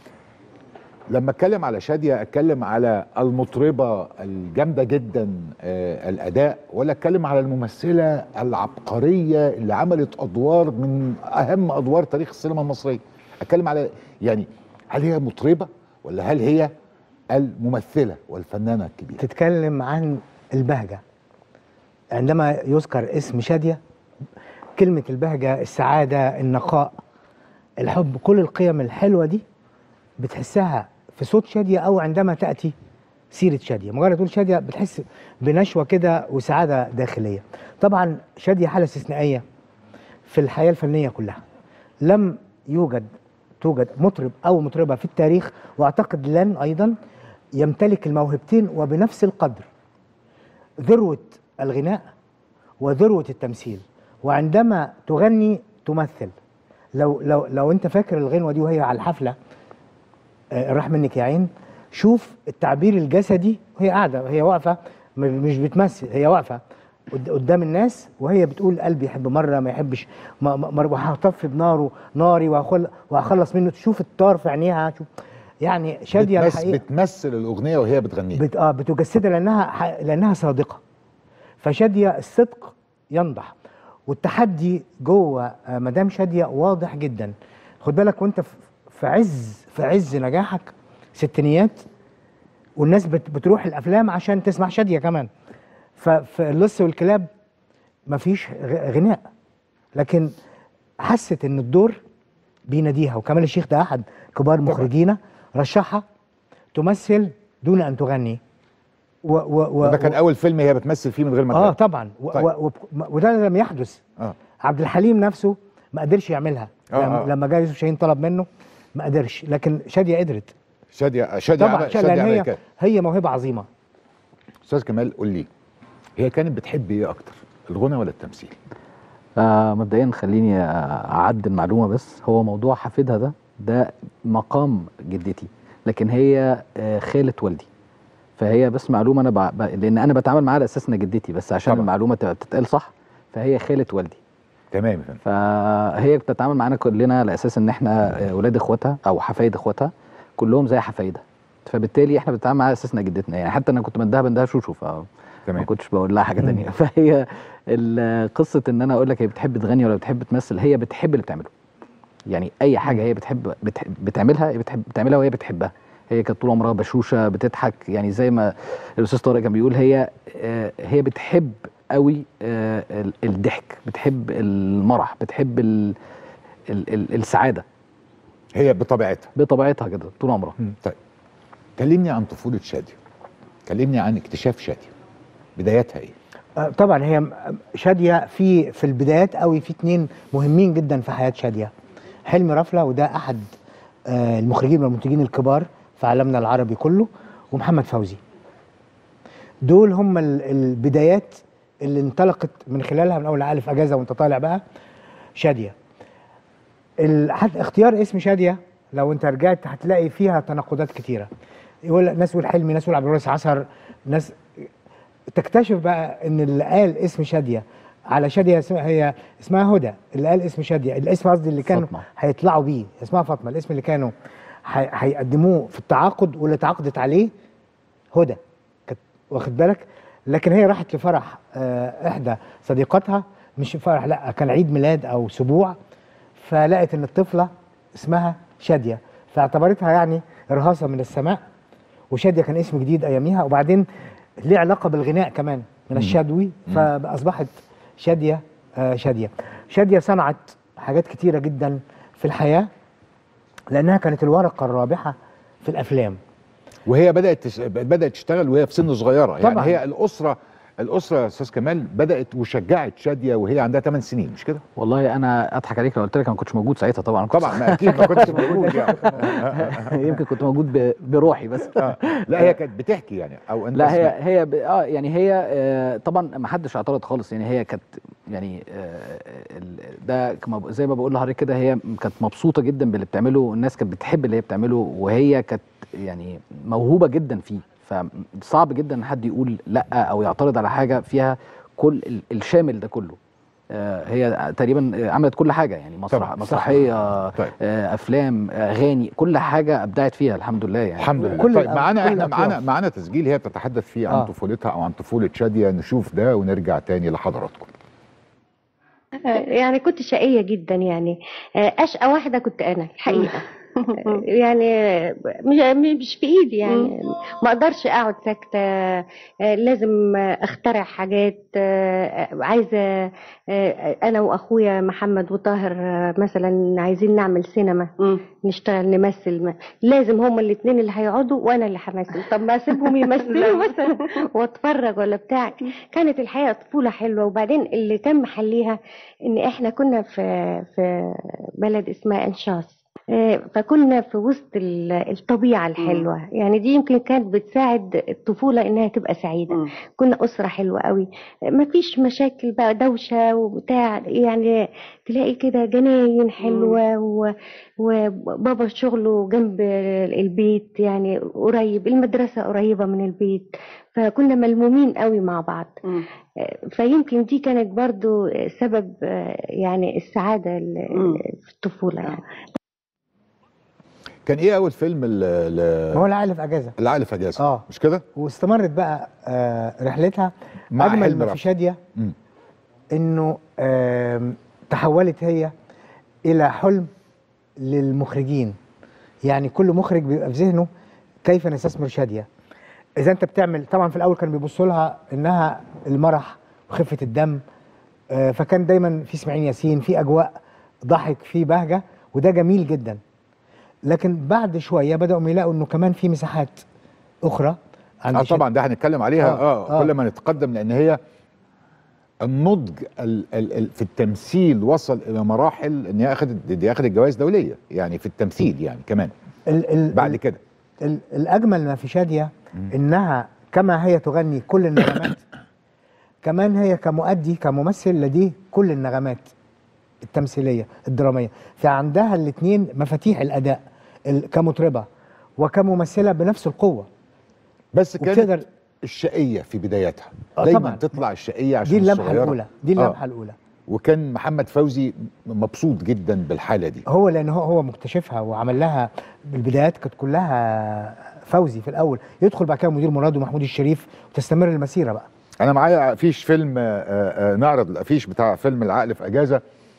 [SPEAKER 1] لما اتكلم على شاديه اتكلم على المطربه الجامده جدا آه الاداء ولا اتكلم على الممثله العبقريه اللي عملت ادوار من اهم ادوار تاريخ السينما المصريه اتكلم على يعني هل هي مطربه ولا هل هي الممثله والفنانه الكبيره
[SPEAKER 11] تتكلم عن البهجة عندما يذكر اسم شادية كلمة البهجة السعادة النقاء الحب كل القيم الحلوة دي بتحسها في صوت شادية أو عندما تأتي سيرة شادية مجرد تقول شادية بتحس بنشوة كده وسعادة داخلية طبعا شادية حالة استثنائية في الحياة الفنية كلها لم يوجد توجد مطرب أو مطربة في التاريخ وأعتقد لن أيضا يمتلك الموهبتين وبنفس القدر ذروة الغناء وذروة التمثيل وعندما تغني تمثل لو لو لو انت فاكر الغنوه دي وهي على الحفله آه، راح منك يا عين شوف التعبير الجسدي وهي قاعده هي واقفه م- مش بتمثل هي واقفه قد- قدام الناس وهي بتقول قلبي يحب مره ما يحبش ما- ما- ما- وهطفي بناره ناري وهخل- وهخلص منه تشوف الطار في عينيها شوف يعني شاديه
[SPEAKER 1] بتمس
[SPEAKER 11] الحقيقه
[SPEAKER 1] بتمثل الاغنيه وهي بتغنيها
[SPEAKER 11] بت... اه بتجسدها لانها ح... لانها صادقه فشاديه الصدق ينضح والتحدي جوه آه، مدام شاديه واضح جدا خد بالك وانت في- في عز في عز نجاحك ستينيات والناس بت... بتروح الافلام عشان تسمع شاديه كمان ففي اللص والكلاب مفيش غ- غناء لكن حست ان الدور بيناديها وكمال الشيخ ده احد كبار مخرجينا رشحها تمثل دون ان تغني و و و
[SPEAKER 1] ده كان اول فيلم هي بتمثل فيه من غير ما
[SPEAKER 11] اه
[SPEAKER 1] تغني.
[SPEAKER 11] طبعا و
[SPEAKER 1] طيب.
[SPEAKER 11] و و وده لم يحدث
[SPEAKER 1] اه
[SPEAKER 11] عبد الحليم نفسه ما قدرش يعملها
[SPEAKER 1] آه،
[SPEAKER 11] لما,
[SPEAKER 1] آه.
[SPEAKER 11] لما جاء يوسف شاهين طلب منه ما قدرش لكن شاديه قدرت
[SPEAKER 1] شاديه شاديه
[SPEAKER 11] طبعا
[SPEAKER 1] عمل-
[SPEAKER 11] شاديه
[SPEAKER 1] شاديه
[SPEAKER 11] لان
[SPEAKER 1] عمل
[SPEAKER 11] هي
[SPEAKER 1] كده
[SPEAKER 11] هي موهبه عظيمه
[SPEAKER 1] استاذ كمال قول لي هي كانت بتحب ايه اكتر الغنى ولا التمثيل
[SPEAKER 12] آه مبدئيا خليني آه، اعدل معلومه بس هو موضوع حفيدها ده ده مقام جدتي لكن هي آه، خاله والدي فهي بس معلومه انا ب... ب... لان انا بتعامل معاها على اساس انها جدتي بس عشان
[SPEAKER 1] طبعا.
[SPEAKER 12] المعلومه تبقى بتتقال صح فهي خاله والدي
[SPEAKER 1] تمام يا فندم
[SPEAKER 12] فهي بتتعامل معانا كلنا على اساس ان احنا آه، ولاد اخواتها او حفايد اخواتها كلهم زي حفايدها فبالتالي احنا بنتعامل معاها على اساس انها جدتنا يعني حتى انا كنت مندها بندها شوشو ف ما كنتش بقول لها حاجه تانية فهي ال- قصه ان انا اقول لك هي بتحب تغني ولا بتحب تمثل هي بتحب اللي بتعمله يعني اي حاجه هي بتحب بتح بتعملها هي بتحب بتعملها وهي بتحبها هي كانت طول عمرها بشوشه بتضحك يعني زي ما الاستاذ طارق كان بيقول هي آه، هي بتحب قوي آه، ال- الضحك بتحب المرح بتحب ال ال ال السعاده
[SPEAKER 1] هي بطبيعتها
[SPEAKER 12] بطبيعتها كده طول عمرها
[SPEAKER 1] طيب كلمني عن طفوله شاديه كلمني عن اكتشاف شاديه بدايتها ايه
[SPEAKER 11] آه، طبعا هي م- شاديه في في البدايات قوي في اتنين مهمين جدا في حياه شاديه حلمي رفله وده احد آه، المخرجين والمنتجين الكبار في عالمنا العربي كله ومحمد فوزي دول هم ال- البدايات اللي انطلقت من خلالها من اول عارف اجازه وانت طالع بقى شاديه ال- حتى اختيار اسم شاديه لو انت رجعت هتلاقي فيها تناقضات كتيره يقول ناس يقول حلمي ناس يقول عبد الوارث عصر ناس تكتشف بقى ان اللي قال اسم شاديه على شاديه اسمها هي اسمها هدى اللي قال اسم شاديه الاسم قصدي اللي كانوا
[SPEAKER 12] فاطمة.
[SPEAKER 11] هيطلعوا بيه اسمها فاطمه الاسم اللي كانوا هي- هيقدموه في التعاقد واللي تعاقدت عليه هدى كانت واخد بالك لكن هي راحت لفرح آه، احدى صديقاتها مش فرح لا كان عيد ميلاد او سبوع فلقت ان الطفله اسمها شاديه فاعتبرتها يعني ارهاصه من السماء وشاديه كان اسم جديد اياميها وبعدين ليه علاقه بالغناء كمان من
[SPEAKER 1] مم.
[SPEAKER 11] الشدوي فاصبحت شاديه آه شاديه شاديه صنعت حاجات كتيره جدا في الحياه لانها كانت الورقه الرابحه في الافلام
[SPEAKER 1] وهي بدات تش... بدات تشتغل وهي في سن صغيره يعني
[SPEAKER 11] طبعاً.
[SPEAKER 1] هي الاسره الاسره يا استاذ كمال بدات وشجعت شاديه وهي عندها 8 سنين مش كده
[SPEAKER 12] والله انا اضحك عليك لو قلت لك انا ما كنتش موجود ساعتها طبعا كنت
[SPEAKER 1] طبعا ما اكيد ما كنتش موجود يعني
[SPEAKER 12] يمكن كنت موجود ب- بروحي بس
[SPEAKER 1] لا هي كانت بتحكي يعني او انت
[SPEAKER 12] لا هي
[SPEAKER 1] سمعت.
[SPEAKER 12] هي ب- اه يعني هي آه طبعا ما حدش اعترض خالص يعني هي كانت يعني آه ال- ده كما- زي ما بقول لحضرتك كده هي كانت مبسوطه جدا باللي بتعمله الناس كانت بتحب اللي هي بتعمله وهي كانت يعني موهوبه جدا فيه فصعب جدا ان حد يقول لا او يعترض على حاجه فيها كل ال- الشامل ده كله آه، هي تقريبا عملت كل حاجه يعني مسرح
[SPEAKER 1] طبعاً.
[SPEAKER 12] مسرحيه
[SPEAKER 1] طيب.
[SPEAKER 12] آه، افلام اغاني كل حاجه ابدعت فيها الحمد لله يعني
[SPEAKER 1] الحمد لله
[SPEAKER 11] كل
[SPEAKER 1] طيب
[SPEAKER 11] الأ-
[SPEAKER 1] معانا
[SPEAKER 11] كل
[SPEAKER 1] احنا
[SPEAKER 11] الأطياف.
[SPEAKER 1] معانا معانا تسجيل هي بتتحدث فيه عن
[SPEAKER 11] آه.
[SPEAKER 1] طفولتها او عن طفوله شاديه نشوف ده ونرجع تاني لحضراتكم
[SPEAKER 14] يعني كنت شقية جدا يعني أشقى واحدة كنت أنا الحقيقة يعني مش مش في ايدي يعني ما اقدرش اقعد ساكته لازم اخترع حاجات عايزه انا واخويا محمد وطاهر مثلا عايزين نعمل سينما نشتغل نمثل لازم هما الاثنين اللي هيقعدوا وانا اللي همثل طب ما اسيبهم يمثلوا مثلا واتفرج ولا بتاع كانت الحقيقه طفوله حلوه وبعدين اللي كان محليها ان احنا كنا في في بلد اسمها انشاص فكنا في وسط الطبيعة الحلوة يعني دي يمكن كانت بتساعد الطفولة إنها تبقى سعيدة كنا أسرة حلوة قوي ما فيش مشاكل بقى دوشة وبتاع يعني تلاقي كده جناين حلوة و... وبابا شغله جنب البيت يعني قريب المدرسة قريبة من البيت فكنا ملمومين قوي مع بعض فيمكن دي كانت برضو سبب يعني السعادة في الطفولة يعني
[SPEAKER 1] كان ايه اول فيلم ل... ل...
[SPEAKER 11] ما هو العقل في اجازه
[SPEAKER 1] العقل في اجازه
[SPEAKER 11] اه
[SPEAKER 1] مش كده
[SPEAKER 11] واستمرت بقى آه رحلتها
[SPEAKER 1] مع
[SPEAKER 11] اجمل
[SPEAKER 1] حلم
[SPEAKER 11] ما في
[SPEAKER 1] رفعت.
[SPEAKER 11] شاديه
[SPEAKER 1] مم.
[SPEAKER 11] انه آم، تحولت هي الى حلم للمخرجين يعني كل مخرج بيبقى في ذهنه كيف نستثمر شاديه اذا انت بتعمل طبعا في الاول كانوا بيبصوا لها انها المرح وخفه الدم آه، فكان دايما في اسماعيل ياسين في اجواء ضحك في بهجه وده جميل جدا لكن بعد شويه بداوا يلاقوا انه كمان في مساحات اخرى عند
[SPEAKER 1] اه
[SPEAKER 11] شاد-
[SPEAKER 1] طبعا ده هنتكلم عليها
[SPEAKER 11] آه،
[SPEAKER 1] اه,
[SPEAKER 11] آه.
[SPEAKER 1] كل ما نتقدم لان هي النضج ال ال ال في التمثيل وصل الى مراحل ان هي اخذت دي اخذت جوائز دوليه يعني في التمثيل يعني كمان
[SPEAKER 11] ال ال
[SPEAKER 1] بعد كده
[SPEAKER 11] ال الاجمل ما في شاديه انها كما هي تغني كل النغمات كمان هي كمؤدي كممثل لديه كل النغمات التمثيليه الدراميه فعندها الاثنين مفاتيح الاداء ال- كمطربه وكممثله بنفس القوه
[SPEAKER 1] بس كانت
[SPEAKER 11] وبتقدر-
[SPEAKER 1] الشقيه في بدايتها
[SPEAKER 11] آه
[SPEAKER 1] دايما
[SPEAKER 11] طبعاً.
[SPEAKER 1] تطلع الشقيه عشان
[SPEAKER 11] دي اللمحه
[SPEAKER 1] الصغيرة.
[SPEAKER 11] الاولى دي اللمحه الاولى
[SPEAKER 1] وكان محمد فوزي مبسوط جدا بالحاله دي
[SPEAKER 11] هو لان هو هو مكتشفها وعمل لها بالبدايات كانت كلها فوزي في الاول يدخل بعد كده مدير مراد ومحمود الشريف وتستمر المسيره بقى
[SPEAKER 1] انا معايا افيش فيلم آه، آه، نعرض الافيش بتاع فيلم العقل في اجازه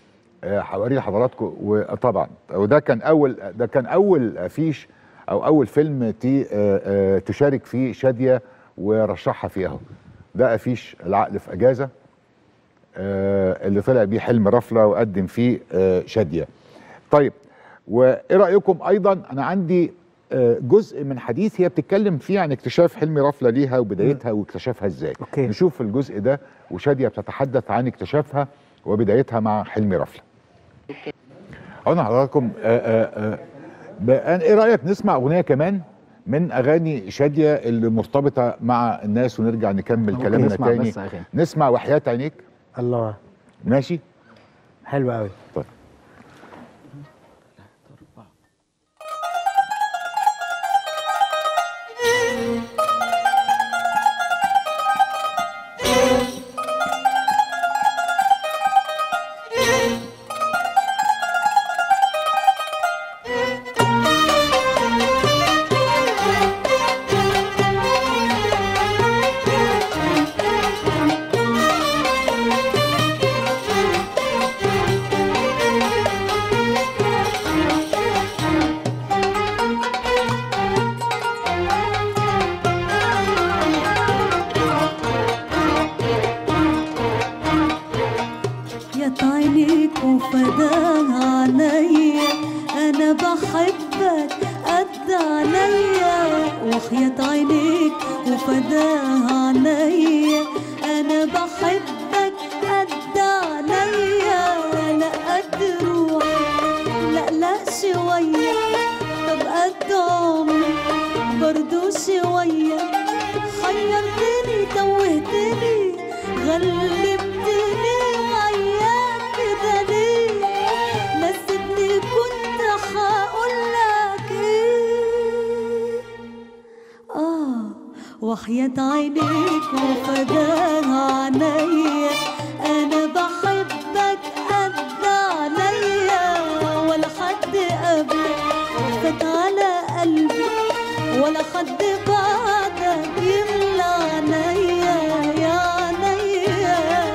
[SPEAKER 1] آه، هوريه لحضراتكم وطبعا وده كان اول ده كان اول افيش او اول فيلم تي آه، آه، تشارك فيه شاديه ورشحها فيه اهو ده افيش العقل في اجازه آه، اللي طلع بيه حلم رفله وقدم فيه آه، شاديه طيب وايه رايكم ايضا انا عندي آه، جزء من حديث هي بتتكلم فيه عن اكتشاف حلمي رفله ليها وبدايتها واكتشافها ازاي
[SPEAKER 11] أوكي.
[SPEAKER 1] نشوف الجزء ده وشاديه بتتحدث عن اكتشافها وبدايتها مع حلمي رفله قلنا لحضراتكم آه، آه، آه، بقى- ايه رايك نسمع اغنيه كمان من اغاني شاديه اللي مرتبطه مع الناس ونرجع نكمل
[SPEAKER 12] ممكن
[SPEAKER 1] كلامنا
[SPEAKER 12] نسمع
[SPEAKER 1] تاني
[SPEAKER 12] بس أغاني.
[SPEAKER 1] نسمع وحياه عينيك
[SPEAKER 11] الله
[SPEAKER 1] ماشي
[SPEAKER 11] حلو قوي
[SPEAKER 1] طيب
[SPEAKER 13] يا عينيك وفداها عينيا انا بحبك قد عينيا وحياة عينيك وفداها عينيا انا بحبك قد عينيا لا قد روحي لا لا شوية طب قد عمري برضو شوية حيرتني توهتني غلبتني وياك كده ليه نسيتني كنت هقولك ايه اه وحياة عينيك وفداها عينيا انا بحبك قد عينيا ولا حد قبلك فات على قلبي ولا حد بعدك يملى عينيا يا عينيا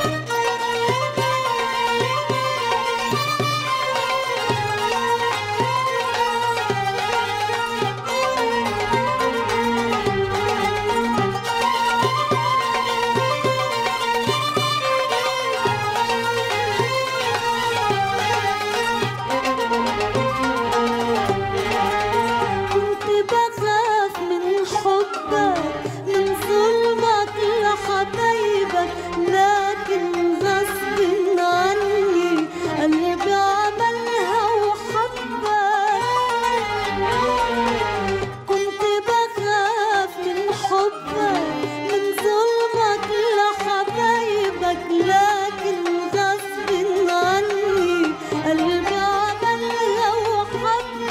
[SPEAKER 13] كنت بخاف من حبك من ظلمك لحبايبك لكن غصب عني قلبي عملها وحبك كنت بخاف من حبك من ظلمك لحبايبك لكن غصب عني قلبي عملها وحبك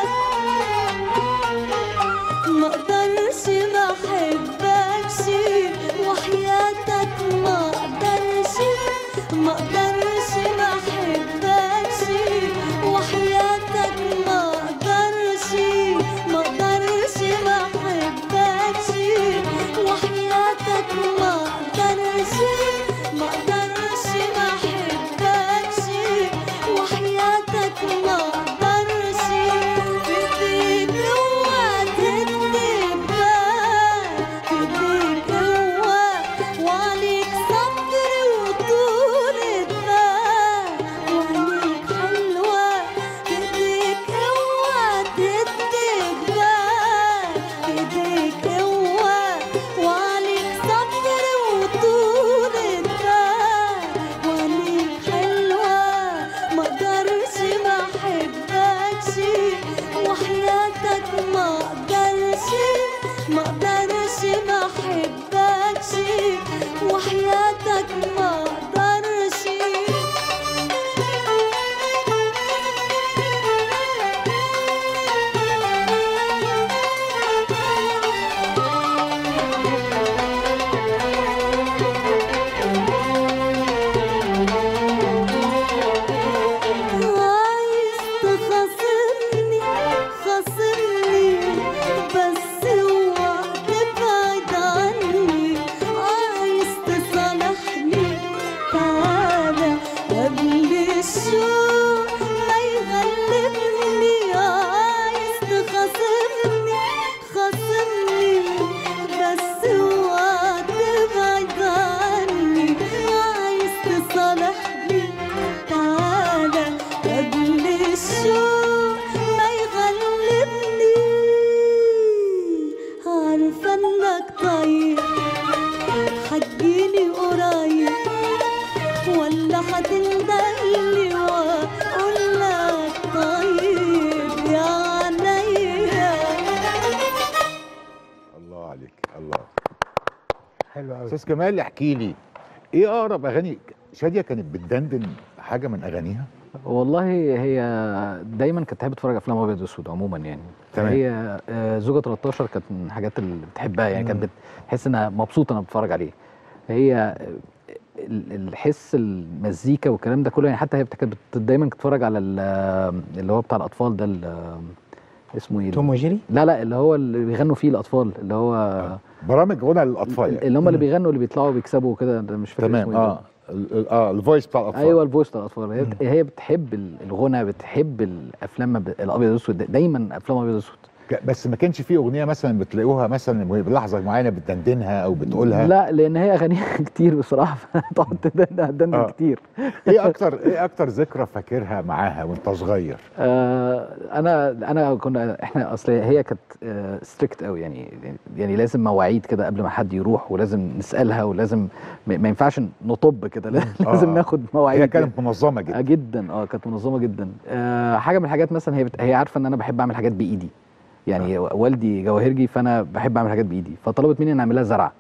[SPEAKER 13] ما اقدرش ما احبكش وحياتك ما اقدرش ما اقدرش ما احبكش وحياتك ما اقدرش ما اقدرش ما احبكش وحياتك ما اقدرش ما اقدرش ما احبكش وحياتك ما اقدرش بديك قوة تديك بال بديك قوة وعليك صبر وطولة بال وعليك حلوة بديك قوة تديك بال بديك قوة وعليك صبر وطولة بال وعليك حلوة ما اقدرش ما احبكش وحياتك ما اقدرش ما اقدرش ما احبكش وحياتك ما اقدرش عايز تخاصمني خاصمني بس اوعى تبعد عني عايز تصالحني
[SPEAKER 11] حلو قوي
[SPEAKER 1] استاذ كمال احكي لي ايه اقرب اغاني شاديه كانت بتدندن حاجه من اغانيها
[SPEAKER 12] والله هي دايما كانت تحب تتفرج افلام ابيض واسود عموما يعني
[SPEAKER 1] تمام.
[SPEAKER 12] هي آه، زوجة 13 كانت من الحاجات اللي بتحبها يعني كانت بتحس انها مبسوطه انها بتتفرج عليه هي آه، ال- الحس المزيكا والكلام ده كله يعني حتى هي بت- كانت بت- دايما تتفرج على ال- اللي هو بتاع الاطفال ده ال- اسمه ايه
[SPEAKER 11] توم وجيري
[SPEAKER 12] لا لا اللي هو اللي بيغنوا فيه الاطفال اللي هو
[SPEAKER 1] برامج غنى للاطفال يعني.
[SPEAKER 12] اللي هم اللي بيغنوا اللي بيطلعوا بيكسبوا كده ده مش فاكر
[SPEAKER 1] تمام
[SPEAKER 12] اسمه ايه
[SPEAKER 1] اه ال- ال- اه الفويس بتاع الاطفال
[SPEAKER 12] ايوه الفويس بتاع الاطفال هي, بت- هي بتحب ال- الغنى بتحب الافلام ب- الابيض والاسود دايما افلام ابيض واسود
[SPEAKER 1] ك- بس ما كانش في اغنيه مثلا بتلاقوها مثلا وهي بلحظه معينه بتدندنها او بتقولها
[SPEAKER 12] لا لان هي اغانيها كتير بصراحه فتقعد تدندن تدندن
[SPEAKER 1] آه.
[SPEAKER 12] كتير
[SPEAKER 1] ايه اكتر ايه اكتر ذكرى فاكرها معاها وانت صغير
[SPEAKER 12] آه انا انا كنا احنا اصل هي كانت ستريكت قوي يعني يعني لازم مواعيد كده قبل ما حد يروح ولازم نسالها ولازم ما ما ينفعش نطب كده لازم
[SPEAKER 1] آه.
[SPEAKER 12] ناخد مواعيد
[SPEAKER 1] هي كانت منظمه جدا
[SPEAKER 12] آه جدا اه كانت منظمه جدا آه حاجه من الحاجات مثلا هي بت... هي عارفه ان انا بحب اعمل حاجات بايدي يعني آه. والدي جواهرجي فانا بحب اعمل حاجات بايدي فطلبت مني ان اعمل لها زرعه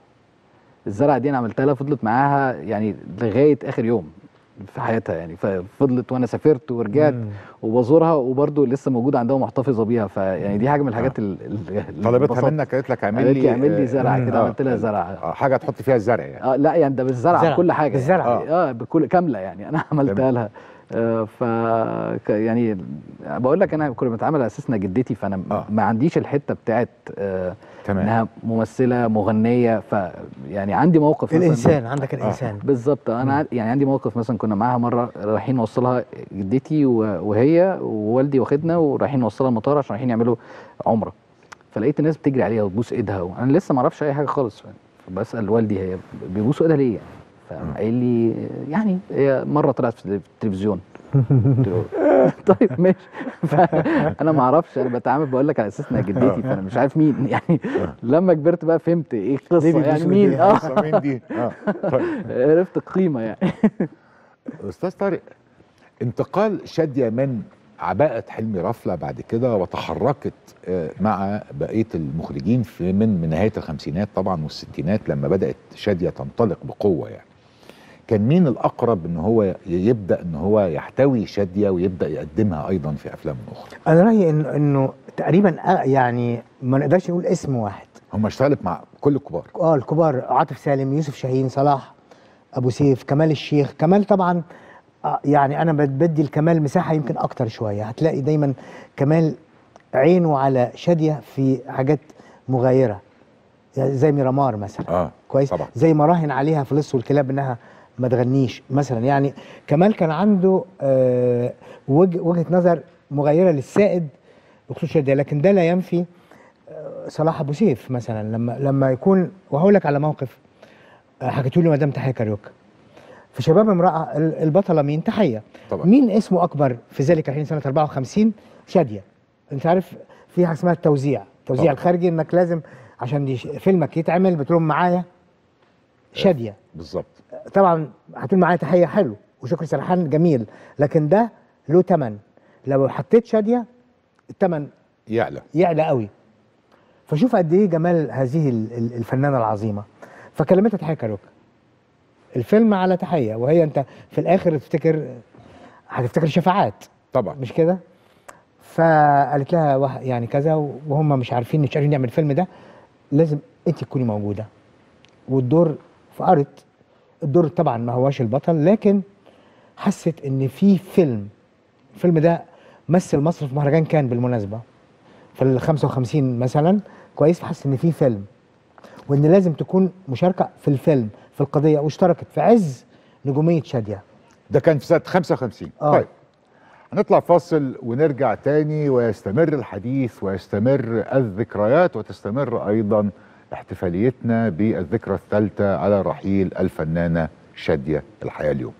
[SPEAKER 12] الزرعه دي انا عملتها لها فضلت معاها يعني لغايه اخر يوم في حياتها يعني ففضلت وانا سافرت ورجعت
[SPEAKER 11] مم.
[SPEAKER 12] وبزورها وبرده لسه موجوده عندها ومحتفظه بيها فيعني دي حاجه من الحاجات ال- ال-
[SPEAKER 1] طلبتها
[SPEAKER 12] البساطة.
[SPEAKER 1] منك قالت لك اعمل
[SPEAKER 12] قالت
[SPEAKER 1] لي
[SPEAKER 12] لي اعمل لي
[SPEAKER 1] آه،
[SPEAKER 12] زرعه كده
[SPEAKER 1] آه،
[SPEAKER 12] عملت لها
[SPEAKER 1] آه،
[SPEAKER 12] زرعه
[SPEAKER 1] آه، حاجه تحط فيها الزرع يعني
[SPEAKER 12] اه لا يعني ده بالزرعه
[SPEAKER 11] زرع.
[SPEAKER 12] بكل حاجه
[SPEAKER 11] بالزرع.
[SPEAKER 12] يعني. اه بكل كامله يعني انا عملتها لها آه ف ك- يعني بقول لك انا كنا بنتعامل على اساس انها جدتي فانا
[SPEAKER 1] آه.
[SPEAKER 12] ما عنديش الحته بتاعت آه
[SPEAKER 1] تمام.
[SPEAKER 12] انها ممثله مغنيه ف يعني عندي موقف مثلاً-
[SPEAKER 11] الانسان عندك الانسان
[SPEAKER 12] بالظبط انا عن- يعني عندي موقف مثلا كنا معاها مره رايحين نوصلها جدتي و- وهي ووالدي واخدنا ورايحين نوصلها المطار عشان رايحين يعملوا عمره فلقيت الناس بتجري عليها وتبوس ايدها وانا لسه ما اعرفش اي حاجه خالص فبسال والدي هي بيبوسوا ايدها ليه يعني فقال لي يعني هي مره طلعت في التلفزيون قلت له طيب ماشي فانا ما اعرفش انا بتعامل بقول لك على اساس انها جدتي فانا مش عارف مين يعني لما كبرت بقى فهمت ايه القصه
[SPEAKER 11] ليه
[SPEAKER 12] يعني
[SPEAKER 11] بيبوسوا
[SPEAKER 12] مين
[SPEAKER 11] إيديها؟
[SPEAKER 1] قصة مين دي اه طيب
[SPEAKER 12] عرفت القيمه يعني
[SPEAKER 1] استاذ طارق انتقال شاديه من عباءة حلمي رفلة بعد كده وتحركت آه، مع بقية المخرجين في من من نهاية الخمسينات طبعا والستينات لما بدأت شادية تنطلق بقوة يعني كان مين الأقرب إن هو ي- يبدأ إن هو يحتوي شادية ويبدأ يقدمها أيضا في أفلام أخرى
[SPEAKER 11] انا رايي انه انه تقريبا آه يعني ما نقدرش نقول اسم واحد
[SPEAKER 1] هم اشتغلت مع كل الكبار
[SPEAKER 11] اه الكبار عاطف سالم يوسف شاهين صلاح ابو سيف كمال الشيخ كمال طبعا آه يعني انا بد- بدي الكمال مساحه يمكن اكتر شويه هتلاقي دايما كمال عينه على شاديه في حاجات مغايره يعني زي ميرامار مثلا
[SPEAKER 1] اه
[SPEAKER 11] كويس
[SPEAKER 1] طبعا.
[SPEAKER 11] زي ما راهن عليها في لص والكلاب انها ما تغنيش مثلا يعني كمال كان عنده آه وجه وجهه نظر مغايره للسائد بخصوص شاديه لكن ده لا ينفي آه، صلاح ابو سيف مثلا لما لما يكون وهقول لك على موقف آه، حكيته لي مدام تحيه كاريوكا في شباب امراه ال- البطله مين تحيه
[SPEAKER 1] طبعا.
[SPEAKER 11] مين اسمه اكبر في ذلك الحين سنه 54 شاديه انت عارف في حاجه اسمها التوزيع التوزيع
[SPEAKER 1] طبعا.
[SPEAKER 11] الخارجي انك لازم عشان يش- فيلمك يتعمل بتقول معايا شاديه
[SPEAKER 1] بالظبط
[SPEAKER 11] طبعا هتقول معايا تحيه حلو وشكري سرحان جميل لكن ده له ثمن لو حطيت شاديه الثمن
[SPEAKER 1] يعلى
[SPEAKER 11] يعلى قوي فشوف قد ايه جمال هذه ال- ال- الفنانه العظيمه فكلمتها تحيه كاروكا الفيلم على تحيه وهي انت في الاخر تفتكر هتفتكر شفاعات
[SPEAKER 1] طبعا
[SPEAKER 11] مش كده فقالت لها وح- يعني كذا وهم مش عارفين مش عارفين نعمل الفيلم ده لازم انت تكوني موجوده والدور فقرت الدور طبعا ما هواش البطل لكن حست ان في فيلم الفيلم ده مثل مصر في مهرجان كان بالمناسبه في ال 55 مثلا كويس فحست ان في فيلم وان لازم تكون مشاركه في الفيلم في القضيه واشتركت في عز نجوميه شاديه
[SPEAKER 1] ده كان في سنة 55
[SPEAKER 11] آه.
[SPEAKER 1] طيب هنطلع فاصل ونرجع تاني ويستمر الحديث ويستمر الذكريات وتستمر أيضا احتفاليتنا بالذكرى الثالثة على رحيل الفنانة شادية الحياة اليوم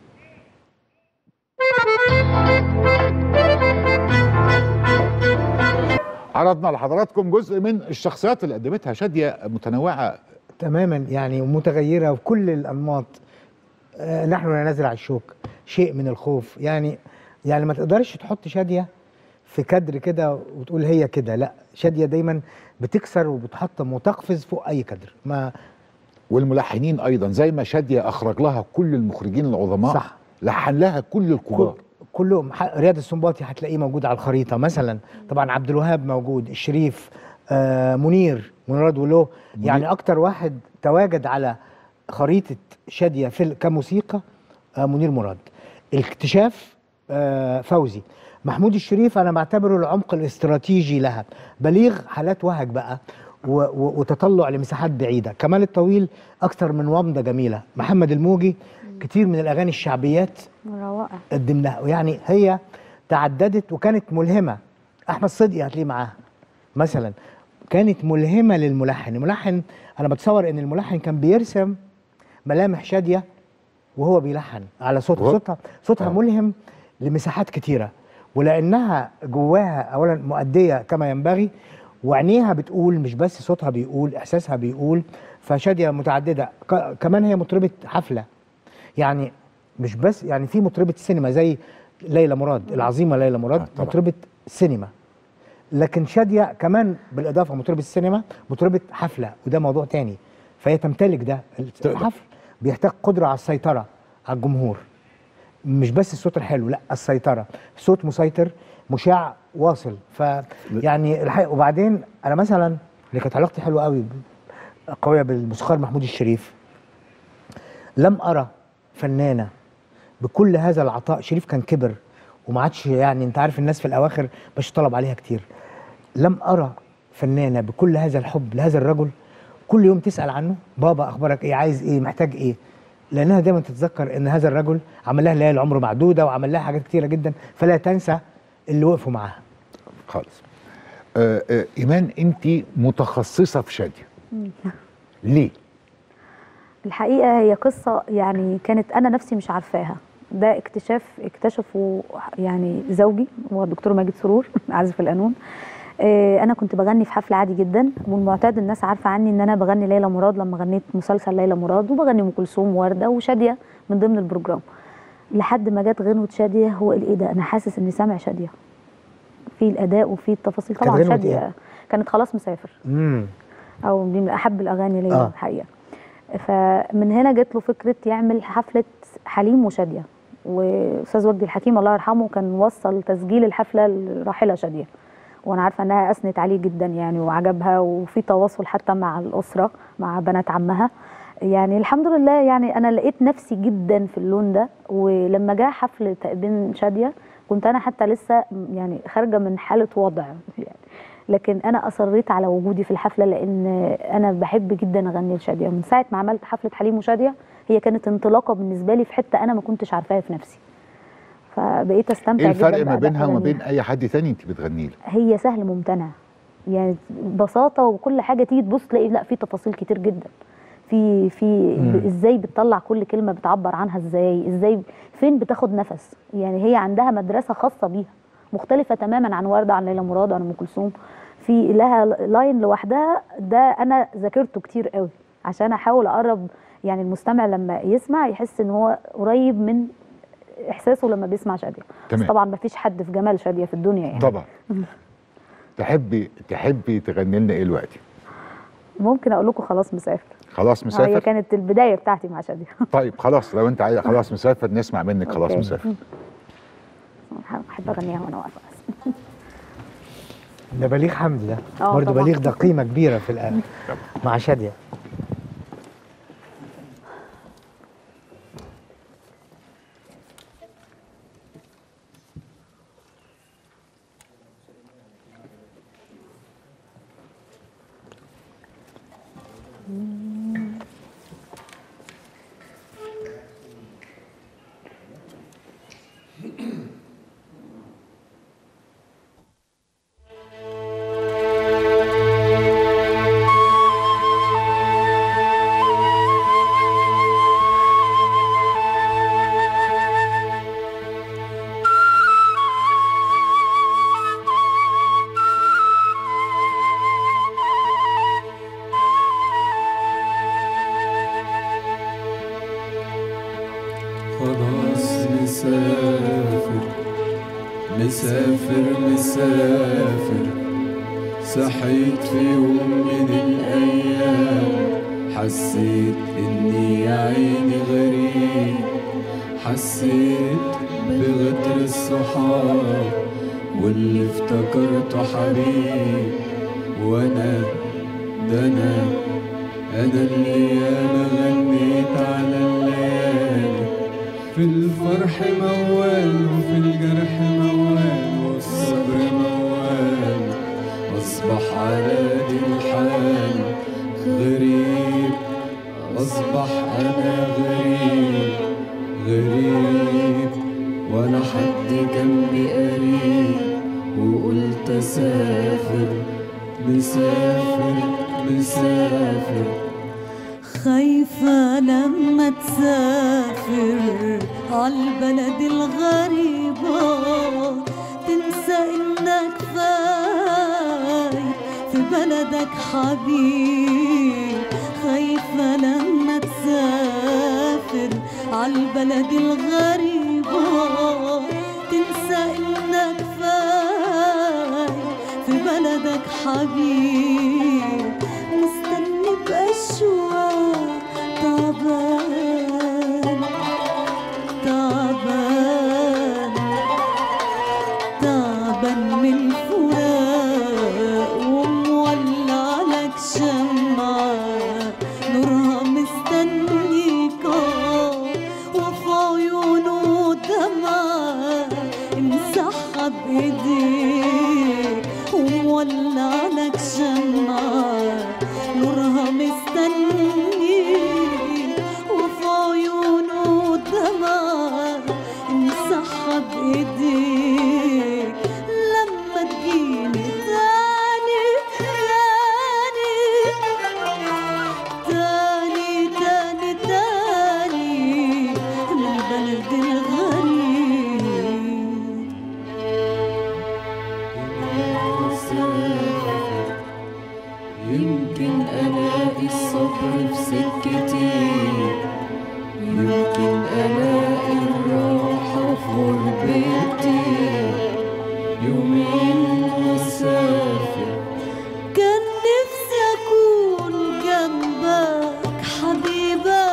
[SPEAKER 1] عرضنا لحضراتكم جزء من الشخصيات اللي قدمتها شادية متنوعة
[SPEAKER 11] تماما يعني ومتغيره وكل الانماط آه، نحن لا نزرع الشوك شيء من الخوف يعني يعني ما تقدرش تحط شاديه في كادر كده وتقول هي كده لا شاديه دايما بتكسر وبتحطم وتقفز فوق اي كادر ما
[SPEAKER 1] والملحنين ايضا زي ما شاديه اخرج لها كل المخرجين العظماء
[SPEAKER 11] صح.
[SPEAKER 1] لحن لها كل الكبار
[SPEAKER 11] كلهم ح- رياض السنباطي هتلاقيه موجود على الخريطه مثلا طبعا عبد الوهاب موجود الشريف آه منير مراد ولو يعني اكتر واحد تواجد على خريطه شاديه في ال- كموسيقى آه منير مراد الاكتشاف آه فوزي محمود الشريف انا بعتبره العمق الاستراتيجي لها بليغ حالات وهج بقى و- و- وتطلع لمساحات بعيده كمال الطويل اكتر من ومضه جميله محمد الموجي كتير من الاغاني الشعبيات
[SPEAKER 15] روائع
[SPEAKER 11] قدمناها يعني هي تعددت وكانت ملهمه احمد صدقي هتلاقيه معاها مثلا كانت ملهمه للملحن الملحن انا بتصور ان الملحن كان بيرسم ملامح شاديه وهو بيلحن على صوتها
[SPEAKER 1] وهو-
[SPEAKER 11] صوتها صوتها ملهم لمساحات كتيره ولانها جواها اولا مؤديه كما ينبغي وعينيها بتقول مش بس صوتها بيقول احساسها بيقول فشاديه متعدده ك- كمان هي مطربه حفله يعني مش بس يعني في مطربه سينما زي ليلى مراد العظيمه ليلى مراد
[SPEAKER 1] طبعاً.
[SPEAKER 11] مطربه سينما لكن شاديه كمان بالاضافه مطربه السينما مطربه حفله وده موضوع تاني فهي تمتلك ده الحفل بيحتاج قدره على السيطره على الجمهور مش بس الصوت الحلو لا السيطره صوت مسيطر مشاع واصل فيعني الحقيقه وبعدين انا مثلا اللي كانت علاقتي حلوه قوي قويه بالموسيقار محمود الشريف لم ارى فنانه بكل هذا العطاء شريف كان كبر وما عادش يعني انت عارف الناس في الاواخر مش طلب عليها كتير لم ارى فنانه بكل هذا الحب لهذا الرجل كل يوم تسال عنه بابا اخبارك ايه عايز ايه محتاج ايه لانها دايما تتذكر ان هذا الرجل عمل لها ليالي عمر معدوده وعمل لها حاجات كتيره جدا فلا تنسى اللي وقفوا معاها
[SPEAKER 1] خالص آه آه ايمان انت متخصصه في شاديه ليه
[SPEAKER 15] الحقيقه هي قصه يعني كانت انا نفسي مش عارفاها ده اكتشاف اكتشفه يعني زوجي هو الدكتور ماجد سرور عازف القانون آه، انا كنت بغني في حفله عادي جدا والمعتاد الناس عارفه عني ان انا بغني ليلى مراد لما غنيت مسلسل ليلى مراد وبغني ام كلثوم وورده وشاديه من ضمن البروجرام لحد ما جت غنوه شاديه هو ايه ده انا حاسس اني سامع شاديه في الاداء وفي التفاصيل
[SPEAKER 11] كانت
[SPEAKER 15] طبعا
[SPEAKER 11] غنوة
[SPEAKER 15] شاديه
[SPEAKER 11] إيه؟
[SPEAKER 15] كانت خلاص مسافر
[SPEAKER 11] امم
[SPEAKER 15] او دي من احب الاغاني ليا
[SPEAKER 11] آه.
[SPEAKER 15] آه. الحقيقه فمن هنا جت له فكره يعمل حفله حليم وشاديه واستاذ وجدي الحكيم الله يرحمه كان وصل تسجيل الحفله للراحله شاديه وانا عارفه انها اثنت عليه جدا يعني وعجبها وفي تواصل حتى مع الاسره مع بنات عمها يعني الحمد لله يعني انا لقيت نفسي جدا في اللون ده ولما جاء حفل تقديم شاديه كنت انا حتى لسه يعني خارجه من حاله وضع يعني لكن انا اصريت على وجودي في الحفله لان انا بحب جدا اغني لشاديه من ساعه ما عملت حفله حليم وشاديه هي كانت انطلاقه بالنسبه لي في حته انا ما كنتش عارفاها في نفسي فبقيت استمتع
[SPEAKER 1] ايه
[SPEAKER 15] جدا
[SPEAKER 1] الفرق ما
[SPEAKER 15] بأداء
[SPEAKER 1] بينها وما
[SPEAKER 15] أغانيها.
[SPEAKER 1] بين اي حد تاني انت بتغني له
[SPEAKER 15] هي سهل ممتنع يعني بساطه وكل حاجه تيجي تبص تلاقي لا في تفاصيل كتير جدا في في
[SPEAKER 16] مم.
[SPEAKER 15] ب- ازاي بتطلع كل كلمه بتعبر عنها ازاي ازاي فين بتاخد نفس يعني هي عندها مدرسه خاصه بيها مختلفه تماما عن ورده عن ليلى مراد عن ام كلثوم في لها لاين لوحدها ده انا ذاكرته كتير قوي عشان احاول اقرب يعني المستمع لما يسمع يحس ان هو قريب من احساسه لما بيسمع شاديه بس
[SPEAKER 1] تمام.
[SPEAKER 15] طبعا ما فيش حد في جمال شاديه في الدنيا يعني
[SPEAKER 1] طبعا تحبي تحبي تغني لنا ايه دلوقتي
[SPEAKER 15] ممكن اقول لكم خلاص مسافر
[SPEAKER 1] خلاص
[SPEAKER 15] هي
[SPEAKER 1] مسافر
[SPEAKER 15] كانت البدايه بتاعتي مع شاديه
[SPEAKER 1] طيب خلاص لو انت عايز خلاص مسافر نسمع منك خلاص
[SPEAKER 15] أوكي.
[SPEAKER 1] مسافر
[SPEAKER 15] احب اغنيها وانا واقفه بس
[SPEAKER 11] ده بليغ حمدي ده
[SPEAKER 15] آه
[SPEAKER 11] برضه
[SPEAKER 15] طبعاً.
[SPEAKER 11] بليغ ده قيمه كبيره في الآن مع شاديه
[SPEAKER 16] خلاص مسافر مسافر مسافر صحيت في يوم من الأيام حسيت إني يا عيني غريب حسيت بغدر الصحاب واللي افتكرته حبيب وانا ده انا انا اللي ياما غنيت على الليالي في الفرح موال وفي الجرح موال والصبر موال اصبح على دي الحال غريب اصبح انا غريب غريب ولا حد جنبي قريب وقلت اسافر مسافر مسافر
[SPEAKER 13] خايفة لما تسافر عالبلد الغريبة تنسى انك فايت في بلدك حبيب خايفة لما تسافر عالبلد الغريبة تنسى انك فايت في بلدك حبيب مستني بأشواق تعبان تعبان تعبان من الفراق ومولع لك شمعة نورها مستنيكا وفي عيونه دمعة امسحها بإيديك ومولع لك شمعة نورها مستنيك وفي عيونه دمعة امسحها بإيديك لما تجيني تاني تاني تاني تاني تاني من البلد الغريب
[SPEAKER 16] يمكن ألاقي الصبر في سكتي يمكن ألاقي الراحة في غربتي يومين وأسافر
[SPEAKER 13] كان نفسي أكون جنبك حبيبة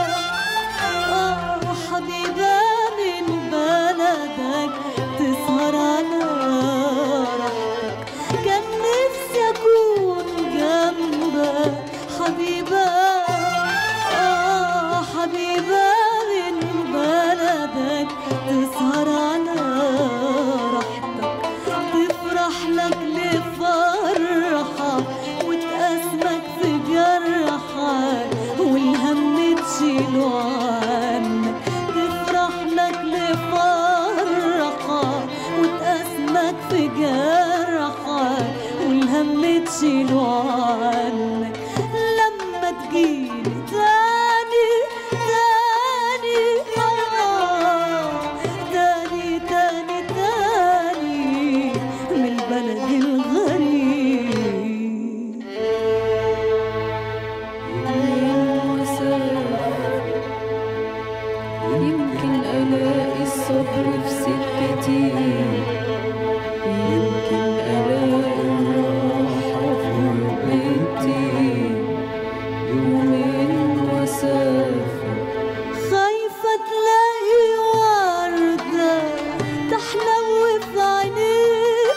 [SPEAKER 13] آه حبيبة من بلدك تسهر على راحتك كان نفسي أكون جنبك حبيبة آه حبيبة من بلدك تسهر على راحتك تفرح لك لفرحة وتأسمك في جرحك والهم تشيله عنك تفرح لك لفرحة وتأسمك في جرحك والهم تشيله عنك لما تجيلي تاني تاني آه تاني تاني تاني من البلد الغريب
[SPEAKER 16] يمكن ألاقي الصبر في سكتي يمكن ألاقي الراحة في غربتي يومين وأسافر
[SPEAKER 13] خايفة تلاقي وردة تحلو في عينيك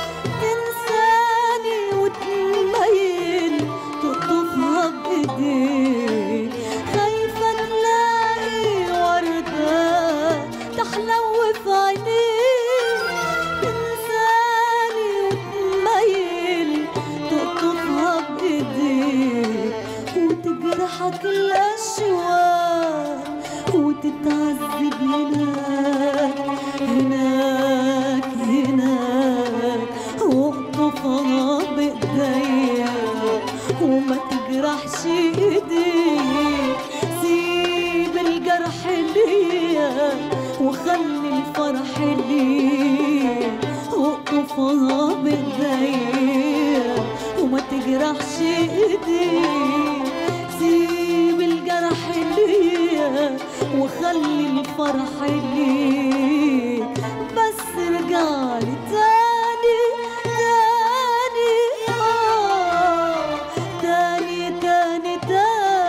[SPEAKER 13] تنساني وتميل تقطفها بإيديك خايفة تلاقي وردة تحلو في عينيك تنساني وتميل تقطفها بإيديك وتجرحك الأشواق وتتعذب هناك هناك هناك واقطفها بإيديا وما تجرحش ايديك سيب الجرح ليا وخلي الفرح ليا واقطفها بإيديا وما تجرحش ايديك سيب الجرح ليا وخلي الفرح ليك بس رجعلي تاني تاني آه تاني تاني تاني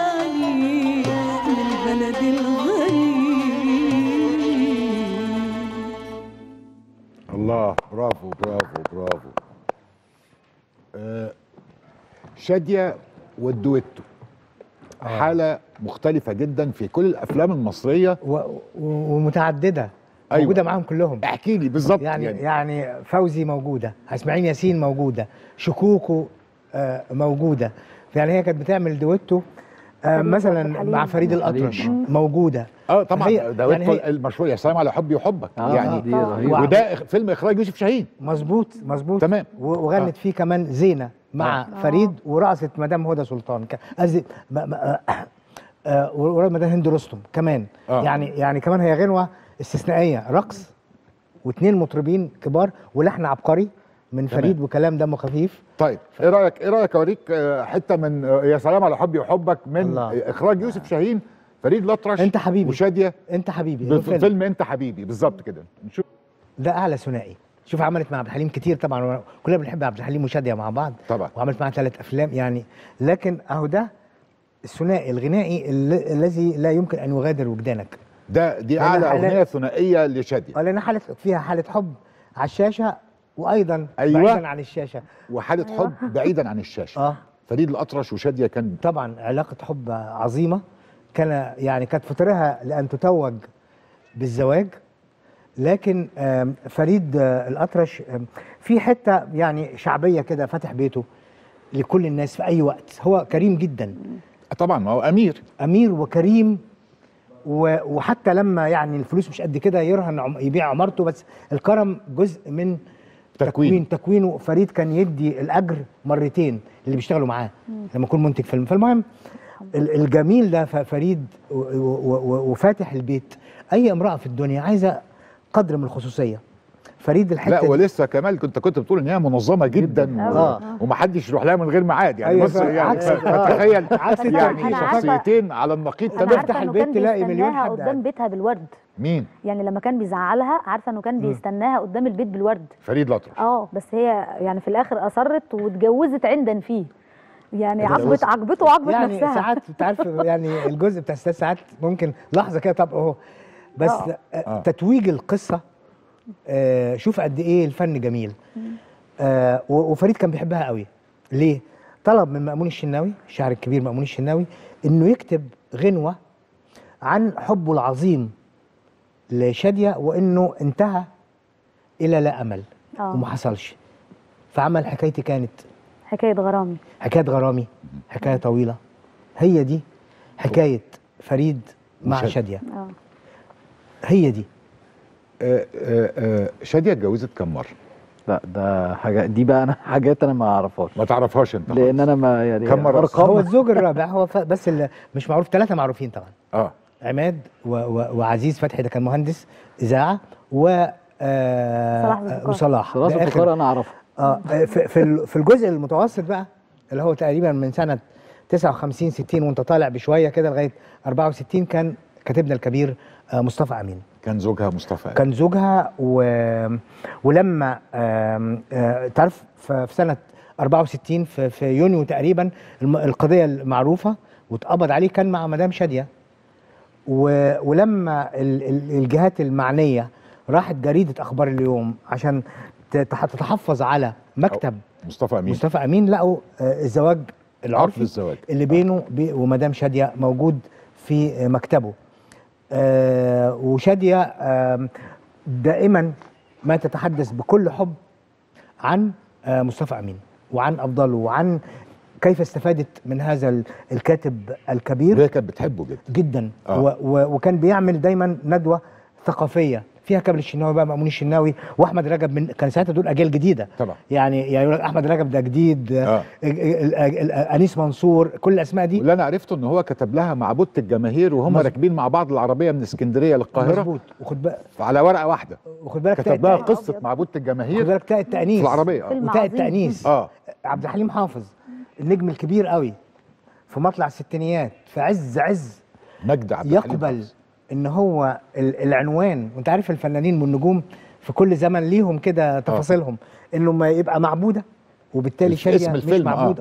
[SPEAKER 1] شاديه والدويتو حاله مختلفه جدا في كل الافلام المصريه
[SPEAKER 11] و... و... ومتعدده
[SPEAKER 1] أيوة.
[SPEAKER 11] موجوده معاهم كلهم
[SPEAKER 1] احكي لي بالظبط
[SPEAKER 11] يعني,
[SPEAKER 1] يعني.
[SPEAKER 11] يعني يعني فوزي موجوده اسماعيل ياسين موجوده شكوكو آه موجوده يعني هي كانت بتعمل دويتو آه
[SPEAKER 1] فريد
[SPEAKER 11] مثلا
[SPEAKER 1] عبد الحليم.
[SPEAKER 11] مع فريد
[SPEAKER 1] عبد
[SPEAKER 11] الاطرش
[SPEAKER 1] الحليم.
[SPEAKER 11] موجوده
[SPEAKER 1] اه طبعا
[SPEAKER 11] فهي-
[SPEAKER 1] ده
[SPEAKER 11] يعني هي-
[SPEAKER 1] المشهور يا سلام على حبي وحبك
[SPEAKER 11] آه،
[SPEAKER 1] يعني
[SPEAKER 11] دي رهيبة.
[SPEAKER 1] وده إخ- فيلم اخراج يوسف شاهين
[SPEAKER 11] مظبوط مظبوط
[SPEAKER 1] تمام
[SPEAKER 11] و- وغنت فيه كمان زينه مع
[SPEAKER 1] آه.
[SPEAKER 11] فريد ورقصت مدام هدى سلطان ك- قصدي ما- ما- آه، آه، ورقصت مدام هند رستم كمان
[SPEAKER 1] آه.
[SPEAKER 11] يعني يعني كمان هي غنوه استثنائيه رقص واثنين مطربين كبار ولحن عبقري من
[SPEAKER 1] تمام.
[SPEAKER 11] فريد وكلام دمه خفيف
[SPEAKER 1] طيب ايه رايك ايه رايك اوريك آه، حته من آه، يا سلام على حبي وحبك من
[SPEAKER 11] الله.
[SPEAKER 1] آه، اخراج يوسف شاهين فريد الأطرش
[SPEAKER 11] انت حبيبي
[SPEAKER 1] وشاديه
[SPEAKER 11] انت حبيبي
[SPEAKER 1] بف-
[SPEAKER 11] الفيلم.
[SPEAKER 1] فيلم انت حبيبي بالظبط كده نشوف
[SPEAKER 11] ده اعلى ثنائي شوف عملت مع عبد الحليم كتير طبعا كلنا بنحب عبد الحليم وشاديه مع بعض
[SPEAKER 1] طبعا
[SPEAKER 11] وعملت معاه ثلاث افلام يعني لكن اهو ده الثنائي الغنائي ال- الذي لا يمكن ان يغادر وجدانك
[SPEAKER 1] ده دي
[SPEAKER 11] لأن
[SPEAKER 1] اعلى
[SPEAKER 11] حالات-
[SPEAKER 1] اغنيه ثنائيه لشاديه
[SPEAKER 11] اه لان حاله فيها حاله حب على الشاشه وايضا
[SPEAKER 1] أيوة.
[SPEAKER 11] بعيدا عن الشاشه
[SPEAKER 1] وحاله
[SPEAKER 11] أيوة.
[SPEAKER 1] حب بعيدا عن الشاشه
[SPEAKER 11] اه
[SPEAKER 1] فريد الاطرش وشاديه كان
[SPEAKER 11] طبعا علاقه حب عظيمه كان يعني كانت فطرها لان تتوج بالزواج لكن آم، فريد آه، الاطرش آم، في حته يعني شعبيه كده فاتح بيته لكل الناس في اي وقت هو كريم جدا
[SPEAKER 1] طبعا ما هو امير
[SPEAKER 11] امير وكريم و- وحتى لما يعني الفلوس مش قد كده يرهن عم- يبيع عمارته بس الكرم جزء من
[SPEAKER 1] تكوين.
[SPEAKER 11] تكوين تكوينه فريد كان يدي الاجر مرتين اللي بيشتغلوا معاه لما يكون منتج فيلم فالمهم ال- الجميل ده ف- فريد و- و- و- وفاتح البيت اي امراه في الدنيا عايزه قدر من الخصوصيه فريد الحته
[SPEAKER 1] لا
[SPEAKER 11] دي-
[SPEAKER 1] ولسه كمان كنت كنت بتقول ان هي منظمه جدا و...
[SPEAKER 11] آه.
[SPEAKER 1] ومحدش يروح لها من غير ميعاد يعني
[SPEAKER 11] أيوة
[SPEAKER 1] بص
[SPEAKER 11] فعلا.
[SPEAKER 1] يعني
[SPEAKER 11] عكس-
[SPEAKER 1] ف-
[SPEAKER 11] آه.
[SPEAKER 1] فتخيل
[SPEAKER 11] عكس
[SPEAKER 1] يعني
[SPEAKER 15] أنا عارفة-
[SPEAKER 1] شخصيتين على النقيض
[SPEAKER 15] انا
[SPEAKER 1] تمام
[SPEAKER 15] عارفه انه كان بيستناها قدام بيتها بالورد
[SPEAKER 1] مين
[SPEAKER 15] يعني لما كان بيزعلها عارفه انه كان بيستناها قدام البيت بالورد
[SPEAKER 1] فريد الأطرش
[SPEAKER 15] اه بس هي يعني في الاخر اصرت واتجوزت عندا فيه يعني
[SPEAKER 11] ده
[SPEAKER 15] عجبت
[SPEAKER 11] بص-
[SPEAKER 15] عجبته وعجبت
[SPEAKER 11] يعني
[SPEAKER 15] نفسها
[SPEAKER 11] ساعات انت عارف يعني الجزء بتاع الست ساعات ممكن لحظه كده طب اهو بس
[SPEAKER 15] آه.
[SPEAKER 11] آه. تتويج القصه آه شوف قد ايه الفن جميل آه و- وفريد كان بيحبها قوي ليه طلب من مأمون الشناوي الشاعر الكبير مأمون الشناوي انه يكتب غنوه عن حبه العظيم لشاديه وانه انتهى الى لا امل
[SPEAKER 15] آه.
[SPEAKER 11] وما حصلش فعمل حكايتي كانت
[SPEAKER 15] حكايه غرامي
[SPEAKER 11] حكايه غرامي حكايه طويله هي دي حكايه فريد مع
[SPEAKER 1] وشادية.
[SPEAKER 11] شاديه
[SPEAKER 15] اه
[SPEAKER 11] هي دي
[SPEAKER 1] آه آه آه شاديه اتجوزت كم مره
[SPEAKER 12] لا ده حاجه دي بقى انا حاجات انا ما اعرفهاش
[SPEAKER 1] ما تعرفهاش انت
[SPEAKER 12] لان انا ما يعني
[SPEAKER 1] كم مرة؟
[SPEAKER 12] ارقام
[SPEAKER 11] هو الزوج الرابع هو ف... بس اللي مش معروف ثلاثه معروفين طبعا
[SPEAKER 1] اه
[SPEAKER 11] عماد و... و... وعزيز فتحي ده كان مهندس اذاعه و آه
[SPEAKER 12] صلاح ذو الفقار.
[SPEAKER 11] وصلاح
[SPEAKER 12] صلاح ذو
[SPEAKER 11] ده آخر-
[SPEAKER 12] الفقار أنا أعرفه.
[SPEAKER 11] اه في في ال- في الجزء المتوسط بقى اللي هو تقريبا من سنه 59 60 وانت طالع بشويه كده لغايه 64 كان كاتبنا الكبير آه مصطفى امين
[SPEAKER 1] كان زوجها مصطفى
[SPEAKER 11] كان زوجها و... ولما آم، آه، تعرف ف- في سنه 64 في, في يونيو تقريبا الم- القضيه المعروفه واتقبض عليه كان مع مدام شاديه و... ولما ال... ال- الجهات المعنيه راحت جريده اخبار اليوم عشان تتح- تتحفظ على مكتب
[SPEAKER 1] مصطفى امين
[SPEAKER 11] مصطفى امين لقوا آه، الزواج
[SPEAKER 1] عقد
[SPEAKER 11] العرفي
[SPEAKER 1] الزواج
[SPEAKER 11] اللي بينه بي ومدام شاديه موجود في آه، مكتبه آه وشاديه آه دائما ما تتحدث بكل حب عن آه مصطفى امين وعن افضاله وعن كيف استفادت من هذا ال- الكاتب الكبير
[SPEAKER 1] هي كانت بتحبه جدا
[SPEAKER 11] جدا
[SPEAKER 1] آه.
[SPEAKER 11] و و وكان بيعمل دايما ندوه ثقافيه فيها كامل الشناوي بقى مأمون الشناوي واحمد رجب من كان ساعتها دول اجيال جديده
[SPEAKER 1] طبعا
[SPEAKER 11] يعني يعني يقول لك احمد رجب ده جديد آه. انيس منصور كل الاسماء دي
[SPEAKER 1] واللي انا عرفته ان هو كتب لها مع بوت الجماهير وهم
[SPEAKER 11] مظبوط.
[SPEAKER 1] راكبين مع بعض العربيه من اسكندريه للقاهره
[SPEAKER 11] مظبوط وخد بالك
[SPEAKER 1] على ورقه واحده
[SPEAKER 11] وخد بالك
[SPEAKER 1] كتب لها
[SPEAKER 11] تاء-
[SPEAKER 1] قصه مع بوت الجماهير
[SPEAKER 11] خد بالك تاء التأنيس
[SPEAKER 1] في العربيه آه.
[SPEAKER 11] وتاء التأنيس
[SPEAKER 1] اه
[SPEAKER 11] عبد الحليم حافظ النجم الكبير قوي في مطلع الستينيات في عز عز
[SPEAKER 1] مجد عبد الحليم
[SPEAKER 11] يقبل ان هو ال- العنوان وانت عارف الفنانين والنجوم في كل زمن ليهم كده تفاصيلهم انه ما يبقى معبوده وبالتالي
[SPEAKER 1] الف-
[SPEAKER 11] شاديه
[SPEAKER 1] اسم
[SPEAKER 11] مش
[SPEAKER 1] الفيلم، آه.
[SPEAKER 11] معبود اه,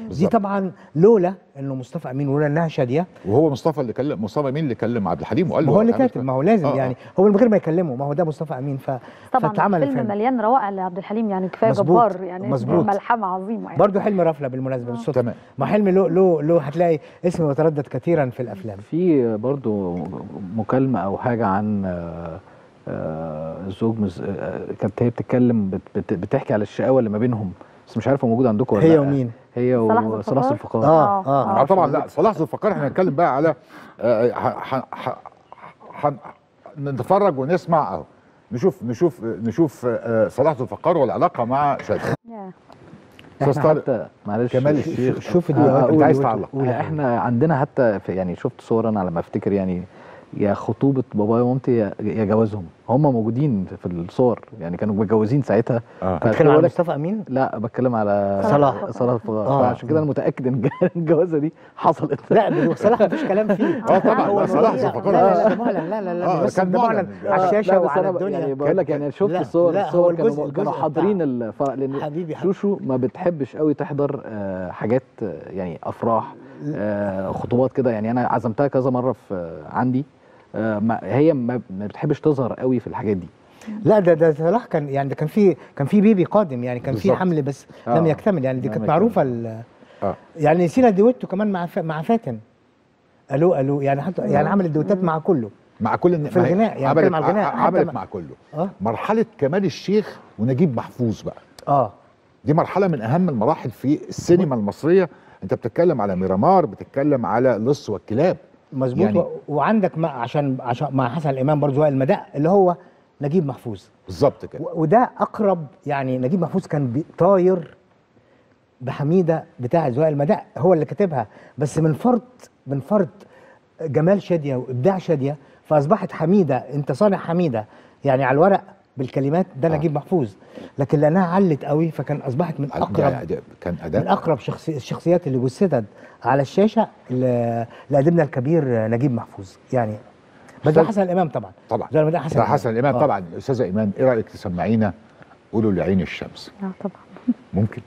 [SPEAKER 11] دي
[SPEAKER 1] بالظبط.
[SPEAKER 11] طبعا لولا انه مصطفى امين ولولا انها شاديه
[SPEAKER 1] وهو مصطفى اللي كلم مصطفى مين اللي كلم عبد الحليم وقال
[SPEAKER 11] ما
[SPEAKER 1] له
[SPEAKER 11] هو اللي
[SPEAKER 1] اعمل
[SPEAKER 11] كاتب ما هو لازم
[SPEAKER 1] آه، آه.
[SPEAKER 11] يعني هو من غير ما يكلمه ما هو ده مصطفى امين ف...
[SPEAKER 15] طبعا
[SPEAKER 11] فاتعمل
[SPEAKER 15] فيلم
[SPEAKER 11] الفيلم
[SPEAKER 15] مليان روائع لعبد الحليم يعني كفايه
[SPEAKER 11] مظبوط،
[SPEAKER 15] جبار يعني
[SPEAKER 11] مظبوط.
[SPEAKER 15] ملحمه عظيمه يعني
[SPEAKER 11] برضه حلمي رفله بالمناسبه بالصدفه
[SPEAKER 1] تمام
[SPEAKER 11] ما حلمي له له له هتلاقي اسمه يتردد كثيرا في الافلام
[SPEAKER 12] في برضو مكالمة أو حاجة عن آه، آه، زوج مز... آه، كانت هي بتتكلم بت... بت... بتحكي على الشقاوة اللي ما بينهم بس مش عارفة موجودة عندكم ولا
[SPEAKER 11] هي
[SPEAKER 12] لأ.
[SPEAKER 11] ومين؟
[SPEAKER 12] هي
[SPEAKER 15] صلاح ذو
[SPEAKER 12] وصلاح ذو
[SPEAKER 15] الفقار؟
[SPEAKER 12] الفقار
[SPEAKER 11] اه اه
[SPEAKER 1] اه طبعا لا صلاح ذو الفقار احنا هنتكلم بقى على آه، ح- ح- ح- ح- نتفرج ونسمع اهو نشوف نشوف نشوف آه، صلاح ذو الفقار والعلاقه مع شاديه
[SPEAKER 15] يا.
[SPEAKER 1] استاذ
[SPEAKER 12] احنا
[SPEAKER 1] طارق
[SPEAKER 12] حتى معلش
[SPEAKER 1] كمال
[SPEAKER 12] ش-
[SPEAKER 1] الشيخ
[SPEAKER 12] ش-
[SPEAKER 11] شوف دي
[SPEAKER 12] آه،
[SPEAKER 11] قول-
[SPEAKER 1] انت عايز
[SPEAKER 11] قول-
[SPEAKER 1] تعلق
[SPEAKER 11] قول.
[SPEAKER 12] احنا عندنا حتى في يعني شفت صور انا على ما افتكر يعني يا خطوبه بابايا ومامتي يا- يا جوازهم هم موجودين في الصور يعني كانوا متجوزين ساعتها
[SPEAKER 1] اه
[SPEAKER 11] بتتكلم
[SPEAKER 12] فبقول
[SPEAKER 11] على
[SPEAKER 12] لك-
[SPEAKER 11] مصطفى امين
[SPEAKER 12] لا بتكلم على
[SPEAKER 11] صلاح.
[SPEAKER 12] صلاح الفقار
[SPEAKER 11] آه.
[SPEAKER 12] فعشان كده انا متاكد ان الجوازه دي حصلت
[SPEAKER 11] لا ده صلاح مفيش كلام فيه
[SPEAKER 1] اه طبعا
[SPEAKER 11] هو
[SPEAKER 1] لا صلاح ذو
[SPEAKER 11] لا
[SPEAKER 1] الفقار
[SPEAKER 11] لا لا ده معلن لا لا لا
[SPEAKER 1] آه،
[SPEAKER 11] بس
[SPEAKER 1] كان
[SPEAKER 11] ده معلن
[SPEAKER 1] معلن.
[SPEAKER 11] على
[SPEAKER 12] آه،
[SPEAKER 11] الشاشه
[SPEAKER 12] لا، بس
[SPEAKER 11] وعلى
[SPEAKER 12] أنا ب-
[SPEAKER 11] الدنيا
[SPEAKER 12] يعني بقول لك يعني شفت
[SPEAKER 11] لا،
[SPEAKER 12] الصور
[SPEAKER 11] لا، هو
[SPEAKER 12] الصور
[SPEAKER 11] الجزء-
[SPEAKER 12] كانوا كانوا
[SPEAKER 11] الجزء
[SPEAKER 12] حاضرين
[SPEAKER 11] بتاع-
[SPEAKER 12] الفرح لان
[SPEAKER 11] حبيبي حبيبي.
[SPEAKER 12] شوشو ما بتحبش قوي تحضر آه، حاجات آه، يعني افراح آه، خطوبات كده يعني انا عزمتها كذا مره في آه، عندي آه، ما هي ما ما بتحبش تظهر قوي في الحاجات دي
[SPEAKER 11] لا ده ده صلاح كان يعني ده كان في كان في بيبي قادم يعني كان في
[SPEAKER 1] بالظبط.
[SPEAKER 11] حمل بس
[SPEAKER 12] آه.
[SPEAKER 11] لم يكتمل يعني دي
[SPEAKER 12] لم
[SPEAKER 11] كانت
[SPEAKER 12] يكتمل.
[SPEAKER 11] معروفه ال-
[SPEAKER 1] اه
[SPEAKER 11] يعني نسينا دويتو كمان مع ف- مع فاتن الو الو يعني حتى يعني عملت دويتات مع كله
[SPEAKER 1] مع كل الن-
[SPEAKER 11] في
[SPEAKER 1] ما هي
[SPEAKER 11] الغناء، يعني
[SPEAKER 1] عملت
[SPEAKER 11] بتكلم على الغناء،
[SPEAKER 1] ع-
[SPEAKER 11] حتى
[SPEAKER 1] عملت
[SPEAKER 11] مع-
[SPEAKER 1] مع كله
[SPEAKER 11] اه
[SPEAKER 1] مرحله كمال الشيخ ونجيب محفوظ بقى
[SPEAKER 11] اه
[SPEAKER 1] دي مرحله من اهم المراحل في السينما المصريه انت بتتكلم على ميرامار بتتكلم على لص والكلاب
[SPEAKER 11] مظبوط
[SPEAKER 1] يعني-
[SPEAKER 11] يعني وعندك مع عشان عشان مع حسن الامام برضه وائل المداء اللي هو نجيب محفوظ
[SPEAKER 1] بالظبط كده
[SPEAKER 11] و- وده اقرب يعني نجيب محفوظ كان بي- طاير بحميده بتاع زوائل المداء هو اللي كاتبها بس من فرط من فرط جمال شاديه وابداع شاديه فاصبحت حميده انت صانع حميده يعني على الورق بالكلمات ده
[SPEAKER 1] آه.
[SPEAKER 11] نجيب محفوظ لكن لانها علت قوي فكان اصبحت من
[SPEAKER 1] ده-
[SPEAKER 11] اقرب
[SPEAKER 1] ده كان
[SPEAKER 11] من
[SPEAKER 1] اداء
[SPEAKER 11] اقرب شخصي الشخصيات اللي وسدت على الشاشه ل- لادبنا الكبير نجيب محفوظ يعني بس ده
[SPEAKER 1] أستاذ-
[SPEAKER 11] حسن الامام طبعا
[SPEAKER 1] طبعا
[SPEAKER 11] زي ما ده حسن
[SPEAKER 1] ده
[SPEAKER 11] الإمام.
[SPEAKER 1] حسن الامام
[SPEAKER 11] آه.
[SPEAKER 1] طبعا استاذه ايمان ايه رايك تسمعينا قولوا لعين الشمس
[SPEAKER 15] اه طبعا
[SPEAKER 1] ممكن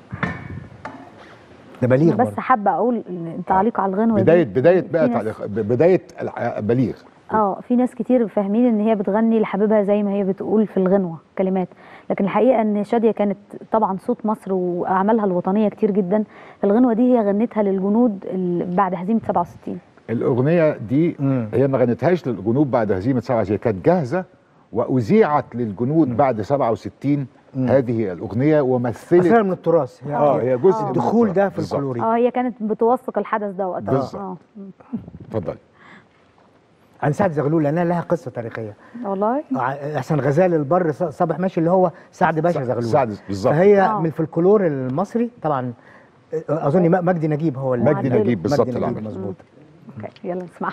[SPEAKER 11] ده بليغ
[SPEAKER 15] أنا بس
[SPEAKER 11] برضه
[SPEAKER 15] حابه اقول إن تعليق على الغنوه دي
[SPEAKER 1] بدايه بدايه
[SPEAKER 15] في
[SPEAKER 1] بقى
[SPEAKER 15] ناس-
[SPEAKER 1] تعليق بدايه الع- بليغ
[SPEAKER 15] اه في ناس كتير فاهمين ان هي بتغني لحبيبها زي ما هي بتقول في الغنوه كلمات لكن الحقيقه ان شاديه كانت طبعا صوت مصر واعمالها الوطنيه كتير جدا الغنوه دي هي غنتها للجنود ال- بعد هزيمه 67
[SPEAKER 1] الاغنيه دي
[SPEAKER 11] مم.
[SPEAKER 1] هي ما غنتهاش للجنود بعد هزيمه 67 هي كانت جاهزه واذيعت للجنود بعد 67
[SPEAKER 11] مم.
[SPEAKER 1] هذه الاغنيه ومثلت
[SPEAKER 11] اصلا من التراث يعني
[SPEAKER 1] اه هي جزء من
[SPEAKER 11] الدخول
[SPEAKER 1] التراث.
[SPEAKER 11] ده في
[SPEAKER 1] بالظبط.
[SPEAKER 11] الفلوري
[SPEAKER 15] اه هي كانت بتوثق الحدث ده وقتها
[SPEAKER 1] بالظبط.
[SPEAKER 15] اه
[SPEAKER 1] اتفضلي
[SPEAKER 11] عن سعد زغلول لانها لها قصه تاريخيه
[SPEAKER 15] والله
[SPEAKER 11] ع- احسن غزال البر ص- صبح ماشي اللي هو سعد باشا زغلول
[SPEAKER 1] سعد بالظبط
[SPEAKER 11] فهي
[SPEAKER 15] آه.
[SPEAKER 11] من الفلكلور المصري طبعا اظن م- مجدي نجيب هو اللي
[SPEAKER 1] مجدي نجيب بالظبط
[SPEAKER 11] مجدي
[SPEAKER 1] اللي
[SPEAKER 11] نجيب
[SPEAKER 1] عمل.
[SPEAKER 11] مظبوط
[SPEAKER 15] اوكي يلا نسمع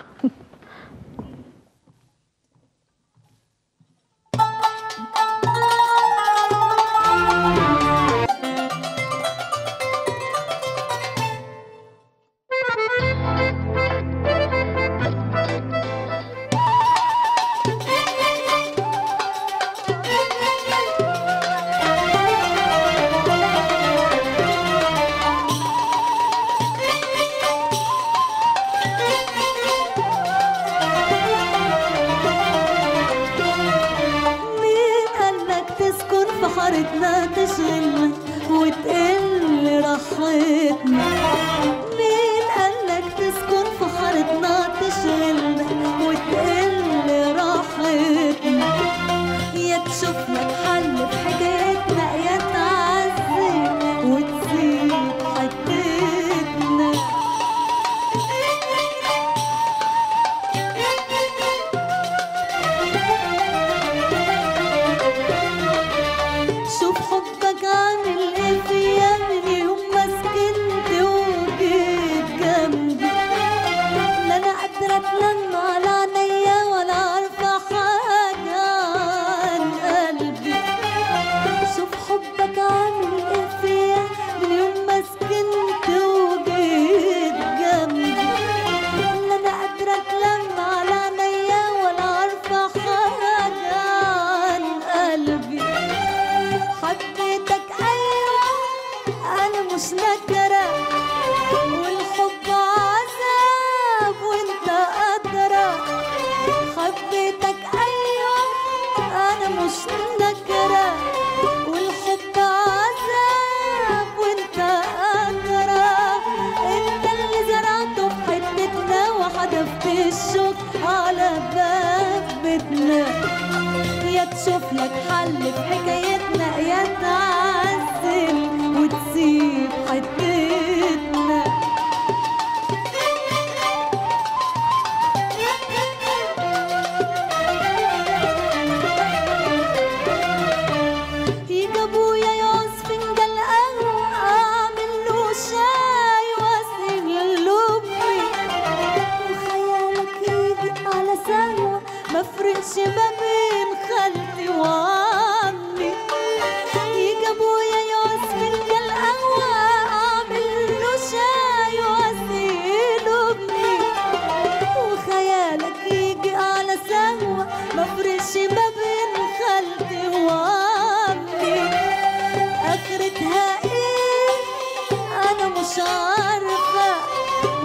[SPEAKER 13] مين قالك تسكن في حارتنا تشغلنا وتقل راحتنا مين قالك تسكن في حارتنا تشغلنا وتقل راحتنا يا تشوف لك حل بحكايتنا يا تعزي وتسيب حدتنا شوف حبك عامل ايه فيا من يوم ما سكنت وجيت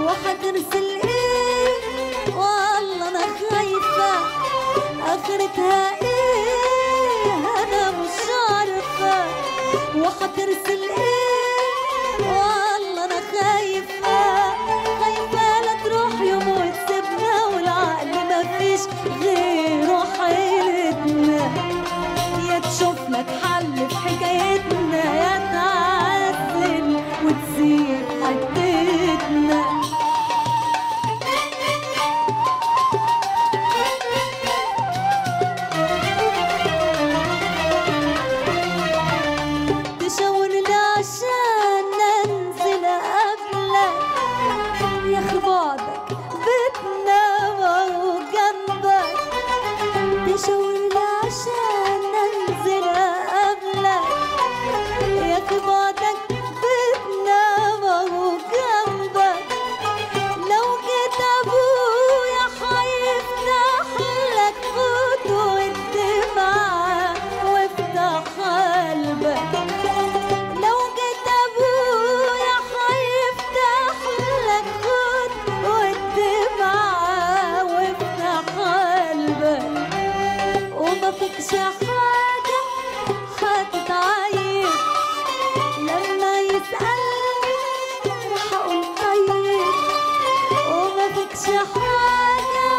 [SPEAKER 13] وهترسل ايه والله انا خايفة اخرتها ايه انا مش عارفة وهترسل ايه والله انا خايفة خايفة لا تروح يوم وتسيبنا والعقل مفيش غيره حيلتنا يا تشوف لك حل في حكايتنا يا تعزل وتسيب حدتنا تشاورني عشان ننزل قبلك يا اخي بعدك بيتنا وهو جنبك تشاورني عشان ننزل قبلك يا اخي بعدك بيتنا وهو جنبك لو جيت ابويا هيفتح لك خد والدمعة وافتح قلبك لو جيت ابويا هيفتح لك خد والدمعة وافتح قلبك وما فيكش حاجة هتتعيب لما يسألني رح أقول طيب وما فيكش حاجة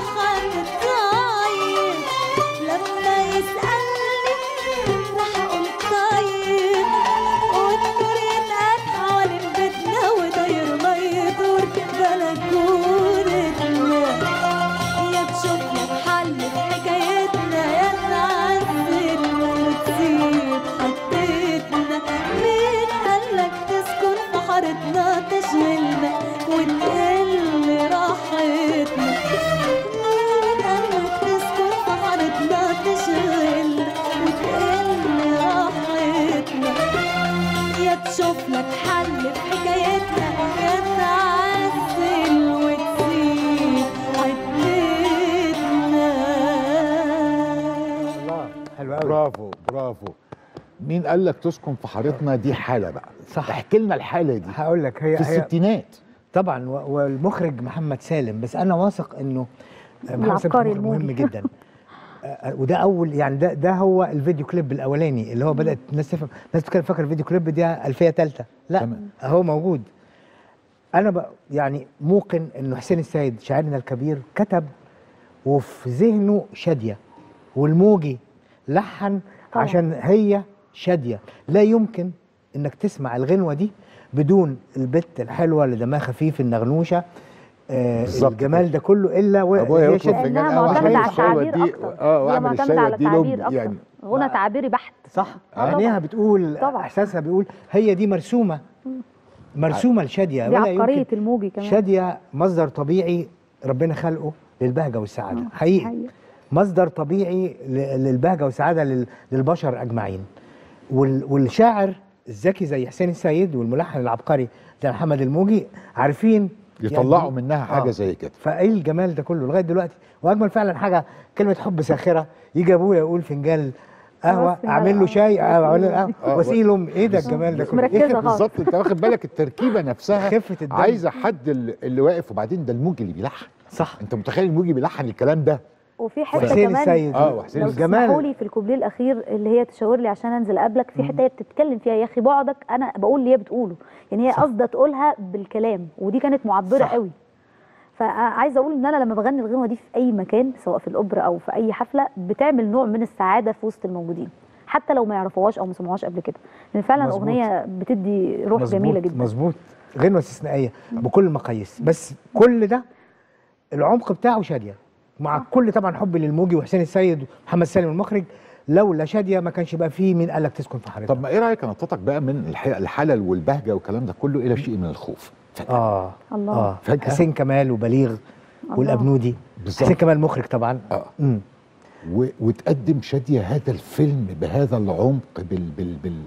[SPEAKER 13] هتتعيب لما يسألني رح أقول طيب والنور ينقل حوالين بيتنا وداير ما يدور بلكونتنا يا تشوف لك حل في حكايتنا يا تعزل وتسيب حطيتنا مين قالك تسكن في حارتنا تشغلنا وتقل راحتنا مين قالك تسكن في حارتنا تشغلنا وتقل راحتنا يا تشوف لك حل في حكايتنا يا تعزل وتسيب حدتنا
[SPEAKER 11] الله حلو قوي
[SPEAKER 1] برافو برافو مين قال لك تسكن في حارتنا دي حاله بقى
[SPEAKER 11] صح
[SPEAKER 1] احكي لنا الحاله دي
[SPEAKER 11] هقول لك هي
[SPEAKER 1] في
[SPEAKER 11] هي
[SPEAKER 1] الستينات
[SPEAKER 11] طبعا و- والمخرج محمد سالم بس انا واثق انه محمد سالم
[SPEAKER 15] العبقري
[SPEAKER 11] مخرج مهم
[SPEAKER 15] الموجي.
[SPEAKER 11] جدا آه، وده اول يعني ده ده هو الفيديو كليب الاولاني اللي هو بدات الناس تفهم الناس بتتكلم فاكر الفيديو كليب ده الفيه ثالثه لا
[SPEAKER 1] تمام.
[SPEAKER 11] هو موجود انا بقى يعني موقن انه حسين السيد شاعرنا الكبير كتب وفي ذهنه شاديه والموجي لحن
[SPEAKER 15] طبعا.
[SPEAKER 11] عشان هي شاديه لا يمكن انك تسمع الغنوه دي بدون البت الحلوه اللي دمها خفيف النغنوشه آه
[SPEAKER 1] بالظبط
[SPEAKER 11] الجمال ده كله الا و-
[SPEAKER 1] ابويا
[SPEAKER 11] هي
[SPEAKER 1] يطلب
[SPEAKER 11] شادية.
[SPEAKER 1] فنجان
[SPEAKER 15] لأنها
[SPEAKER 1] قهوه
[SPEAKER 15] معتمدة
[SPEAKER 1] عشان
[SPEAKER 15] على
[SPEAKER 1] الشاي
[SPEAKER 15] التعبير
[SPEAKER 1] ودي
[SPEAKER 15] أكتر.
[SPEAKER 1] اه
[SPEAKER 15] هي
[SPEAKER 1] واعمل
[SPEAKER 15] معتمدة
[SPEAKER 1] الشاي
[SPEAKER 15] على
[SPEAKER 1] ودي
[SPEAKER 15] التعبير
[SPEAKER 1] لهم
[SPEAKER 15] أكتر.
[SPEAKER 1] يعني
[SPEAKER 15] غنى تعبيري بحت
[SPEAKER 11] صح
[SPEAKER 15] آه
[SPEAKER 11] عينيها
[SPEAKER 15] طبعا.
[SPEAKER 11] بتقول
[SPEAKER 15] طبعا.
[SPEAKER 11] احساسها بيقول هي دي مرسومه مرسومه لشاديه
[SPEAKER 15] دي
[SPEAKER 11] ولا
[SPEAKER 15] عبقرية
[SPEAKER 11] يمكن
[SPEAKER 15] الموجي كمان
[SPEAKER 11] شاديه مصدر طبيعي ربنا خلقه للبهجه والسعاده حقيقي
[SPEAKER 15] حقيقي.
[SPEAKER 11] مصدر طبيعي ل- للبهجه والسعاده لل- للبشر اجمعين وال- والشاعر الذكي زي حسين السيد والملحن العبقري زي محمد الموجي عارفين
[SPEAKER 1] يطلعوا
[SPEAKER 11] يقدموا-
[SPEAKER 1] منها حاجه
[SPEAKER 11] آه.
[SPEAKER 1] زي كده
[SPEAKER 11] فايه الجمال ده كله لغايه دلوقتي واجمل فعلا حاجه كلمه حب ساخره يجي ابويا يقول فنجان قهوه
[SPEAKER 15] فنجان
[SPEAKER 11] اعمل له
[SPEAKER 15] قهوة.
[SPEAKER 11] شاي اعمل له قهوة،
[SPEAKER 1] آه،
[SPEAKER 11] واسيلهم ايه ده الجمال ده
[SPEAKER 15] مش
[SPEAKER 11] كله
[SPEAKER 15] مركزة
[SPEAKER 11] إيه
[SPEAKER 15] خالص.
[SPEAKER 1] بالظبط انت واخد بالك التركيبه نفسها
[SPEAKER 11] خفه الدم
[SPEAKER 1] عايزه حد اللي اللي واقف وبعدين ده الموجي اللي بيلحن
[SPEAKER 11] صح
[SPEAKER 1] انت متخيل الموجي بيلحن الكلام ده
[SPEAKER 15] وفي حته
[SPEAKER 11] وحسين
[SPEAKER 15] كمان
[SPEAKER 11] السيد
[SPEAKER 1] اه وحسين
[SPEAKER 15] لو
[SPEAKER 1] السيد.
[SPEAKER 15] تسمحوا لي في الكوبليه الاخير اللي هي تشاور لي عشان انزل قبلك في حته هي بتتكلم فيها يا اخي بعدك انا بقول اللي هي بتقوله يعني هي قصده تقولها بالكلام ودي كانت معبره
[SPEAKER 11] صح.
[SPEAKER 15] قوي فعايزه اقول ان انا لما بغني الغنوه دي في اي مكان سواء في الاوبرا او في اي حفله بتعمل نوع من السعاده في وسط الموجودين حتى لو ما يعرفوهاش او ما سمعوهاش قبل كده لان فعلا
[SPEAKER 11] مظبوط.
[SPEAKER 15] الاغنيه بتدي روح
[SPEAKER 11] مظبوط،
[SPEAKER 15] جميله جدا
[SPEAKER 11] مظبوط غنوه استثنائيه بكل المقاييس بس كل ده العمق بتاعه شاديه مع كل طبعا حبي للموجي وحسين السيد ومحمد سالم المخرج لولا شاديه ما كانش بقى فيه مين قال لك تسكن في حارتها
[SPEAKER 1] طب ما ايه رايك انططك بقى من الح- الحلل والبهجه والكلام ده كله الى شيء من الخوف
[SPEAKER 11] اه
[SPEAKER 15] الله.
[SPEAKER 11] اه
[SPEAKER 1] فجأة.
[SPEAKER 11] حسين كمال وبليغ
[SPEAKER 15] الله.
[SPEAKER 11] والابنودي
[SPEAKER 1] بالظبط.
[SPEAKER 11] حسين كمال مخرج طبعا
[SPEAKER 1] اه
[SPEAKER 11] امم
[SPEAKER 1] و... وتقدم شاديه هذا الفيلم بهذا العمق بال بال بال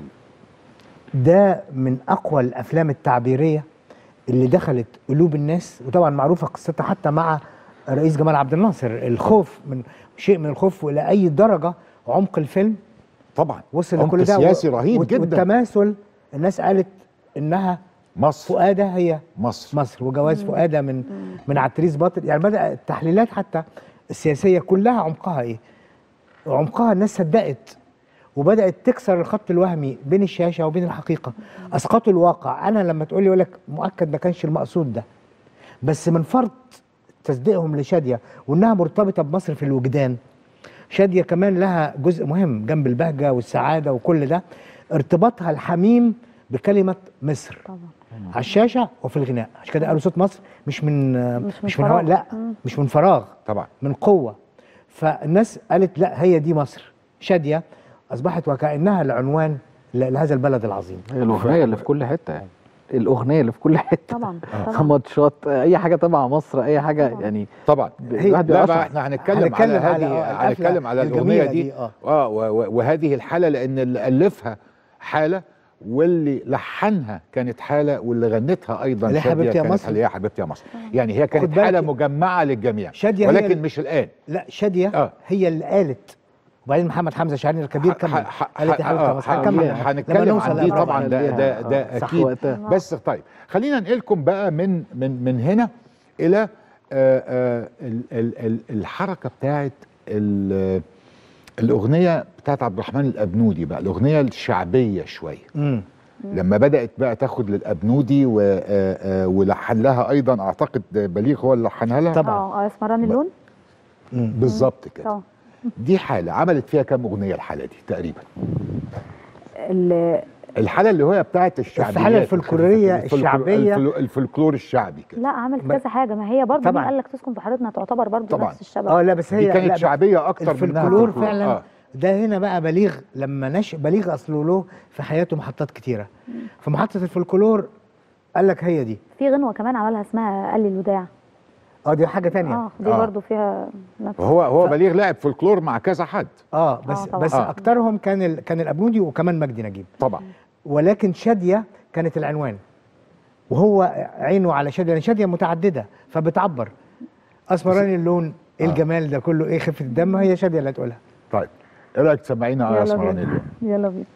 [SPEAKER 11] ده من اقوى الافلام التعبيريه اللي دخلت قلوب الناس وطبعا معروفه قصتها حتى مع رئيس جمال عبد الناصر الخوف من شيء من الخوف والى اي درجه عمق الفيلم
[SPEAKER 1] طبعا
[SPEAKER 11] وصل
[SPEAKER 1] عمق
[SPEAKER 11] لكل ده
[SPEAKER 1] سياسي رهيب
[SPEAKER 11] والت-
[SPEAKER 1] جدا.
[SPEAKER 11] والتماثل الناس قالت انها
[SPEAKER 1] مصر
[SPEAKER 11] فؤاده هي
[SPEAKER 1] مصر
[SPEAKER 11] مصر وجواز
[SPEAKER 15] مم.
[SPEAKER 11] فؤاده من من عتريس باطل يعني بدا التحليلات حتى السياسيه كلها عمقها ايه؟ عمقها الناس صدقت وبدات تكسر الخط الوهمي بين الشاشه وبين الحقيقه اسقطوا الواقع انا لما تقول لي يقول لك مؤكد ما كانش المقصود ده بس من فرط تصديقهم لشاديه وانها مرتبطه بمصر في الوجدان شاديه كمان لها جزء مهم جنب البهجه والسعاده وكل ده ارتباطها الحميم بكلمه مصر
[SPEAKER 15] طبعا
[SPEAKER 11] على الشاشه وفي الغناء عشان كده قالوا صوت مصر مش من
[SPEAKER 15] مش من
[SPEAKER 11] مش من هواء
[SPEAKER 15] فراغ.
[SPEAKER 11] لا
[SPEAKER 15] مم.
[SPEAKER 11] مش من فراغ
[SPEAKER 1] طبعا
[SPEAKER 11] من قوه فالناس قالت لا هي دي مصر شاديه اصبحت وكانها العنوان ل- لهذا البلد العظيم
[SPEAKER 12] هي الاغنيه اللي في كل حته يعني الاغنيه اللي في كل حته
[SPEAKER 15] طبعا
[SPEAKER 12] ماتشات اي حاجه تبع مصر اي حاجه يعني
[SPEAKER 1] طبعا
[SPEAKER 12] الواحد
[SPEAKER 1] لا
[SPEAKER 12] بيبقى
[SPEAKER 1] بقى
[SPEAKER 12] أشعر.
[SPEAKER 1] احنا هنتكلم على
[SPEAKER 11] هنتكلم على-
[SPEAKER 1] هذه
[SPEAKER 11] آه، القفلة
[SPEAKER 1] هنتكلم على
[SPEAKER 11] الجميلة
[SPEAKER 1] الاغنيه دي
[SPEAKER 11] دي، آه.
[SPEAKER 1] اه و- و- وهذه الحاله لان اللي الفها حاله واللي لحنها كانت حاله واللي غنتها ايضا
[SPEAKER 11] اللي هي
[SPEAKER 1] شادية
[SPEAKER 11] حبيبتي يا
[SPEAKER 1] كانت
[SPEAKER 11] مصر.
[SPEAKER 1] اللي هي حبيبتي يا مصر يعني هي
[SPEAKER 11] خد
[SPEAKER 1] كانت
[SPEAKER 11] بالك-
[SPEAKER 1] حاله مجمعه للجميع
[SPEAKER 11] شادية هي
[SPEAKER 1] ولكن
[SPEAKER 11] ال-
[SPEAKER 1] مش الان
[SPEAKER 11] لا شاديه
[SPEAKER 1] آه.
[SPEAKER 11] هي اللي قالت وبعدين محمد حمزه شاعرنا الكبير كمل
[SPEAKER 1] ح-
[SPEAKER 11] قالت يا حبيبتي يا مصر
[SPEAKER 1] ح-
[SPEAKER 11] هنكمل لما
[SPEAKER 1] هنتكلم
[SPEAKER 11] نوصل
[SPEAKER 1] عن دي
[SPEAKER 11] للأبرار.
[SPEAKER 1] طبعا ده ده ده
[SPEAKER 12] صح
[SPEAKER 1] اكيد
[SPEAKER 12] وقتها.
[SPEAKER 1] بس طيب خلينا ننقلكم بقى من من من هنا الى آه، آه، ال- ال- ال- الحركه بتاعت ال- الاغنيه بتاعت عبد الرحمن الابنودي بقى الاغنيه الشعبيه شويه
[SPEAKER 11] مم.
[SPEAKER 1] لما بدات بقى تاخد للابنودي و- آه، آه، ولحن لها ايضا اعتقد بليغ هو اللي لحنها لها
[SPEAKER 15] اه اه اسمراني اللون
[SPEAKER 1] بالظبط كده
[SPEAKER 15] طبعا
[SPEAKER 1] دي حاله عملت فيها كام اغنيه الحاله دي تقريبا
[SPEAKER 15] ال-
[SPEAKER 1] الحاله اللي هي بتاعت الشعبيات
[SPEAKER 11] الحالة الفلكلورية
[SPEAKER 1] الفلكلور-
[SPEAKER 11] الشعبية.
[SPEAKER 1] الفل- الفلكلور الشعبي كده
[SPEAKER 15] لا عملت
[SPEAKER 11] ما-
[SPEAKER 15] كذا حاجه ما هي برضه
[SPEAKER 11] طبعاً.
[SPEAKER 15] مين قال لك تسكن في حارتنا تعتبر برضه
[SPEAKER 1] طبعاً.
[SPEAKER 15] نفس الشبه
[SPEAKER 11] اه لا بس هي
[SPEAKER 1] دي كانت
[SPEAKER 11] لا،
[SPEAKER 1] شعبيه اكتر منها
[SPEAKER 11] الفلكلور
[SPEAKER 1] فلكلور.
[SPEAKER 11] فعلا
[SPEAKER 1] آه.
[SPEAKER 11] ده هنا بقى بليغ لما نش بليغ اصله له في حياته محطات كتيره في محطه الفلكلور قال لك هي دي
[SPEAKER 15] في غنوه كمان عملها اسمها قال لي الوداع
[SPEAKER 11] اه دي حاجه تانية
[SPEAKER 15] اه دي
[SPEAKER 1] آه.
[SPEAKER 15] برضه فيها نفس
[SPEAKER 1] هو هو بليغ لعب فلكلور مع كذا حد
[SPEAKER 11] اه بس
[SPEAKER 15] آه، طبعاً.
[SPEAKER 11] بس
[SPEAKER 1] آه.
[SPEAKER 11] اكترهم كان ال... كان الابنودي وكمان مجدي نجيب
[SPEAKER 1] طبعا
[SPEAKER 11] ولكن شاديه كانت العنوان وهو عينه على شاديه لان شاديه متعدده فبتعبر اسمراني اللون ايه
[SPEAKER 1] آه.
[SPEAKER 11] الجمال ده كله ايه خفه الدم هي شاديه اللي هتقولها
[SPEAKER 1] طيب ايه رايك تسمعينا يا
[SPEAKER 15] يلا
[SPEAKER 1] اسمراني
[SPEAKER 15] بينا
[SPEAKER 1] اللون
[SPEAKER 15] يلا بينا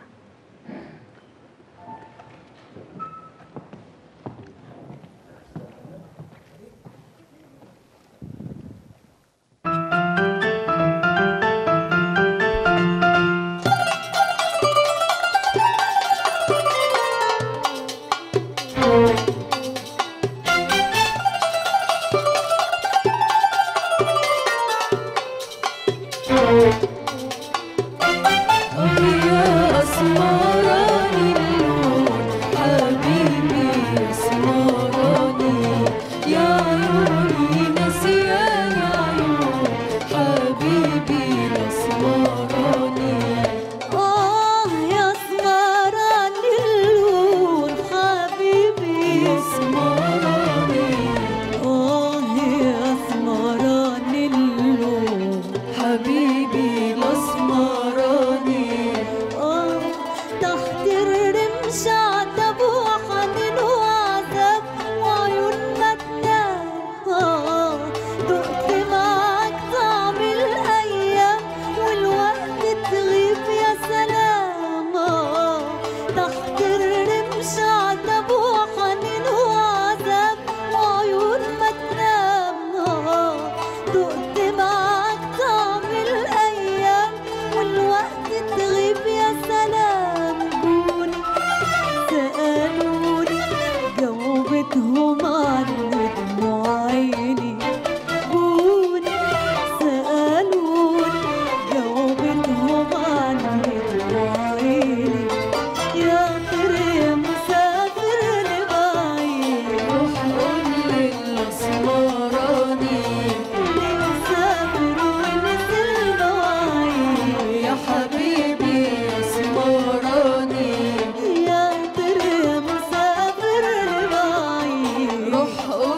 [SPEAKER 16] يا أسمراني اللون حبيبي يا أسمراني يا عيوني نسيان عيون حبيبي الأسمراني
[SPEAKER 13] آه يا سمراني اللون حبيبي
[SPEAKER 16] يا أسمراني
[SPEAKER 13] آه يا سمراني اللون
[SPEAKER 16] حبيبي الأسمراني
[SPEAKER 13] آه تحت الرمش عتب وحنين وعذاب وعيون ما تنام آه دقت معاك طعم الأيام والوقت تغيب يا سلام آه تحت الرمش عتب وحنين وعذاب وعيون ما تنام آه دقت معاك طعم الأيام والوقت تغيب يا سلام جوني سألوني جاوبتهم عني دموع عيني جوني سألوني جاوبتهم عني دموع عيني يا طير يا مسافر لبعيد
[SPEAKER 16] روح قول للأسمراني
[SPEAKER 13] نسافر ونسل مواعيد
[SPEAKER 16] يا حبيبي يا أسمراني
[SPEAKER 13] يا طير يا مسافر لبعيد
[SPEAKER 16] روح قول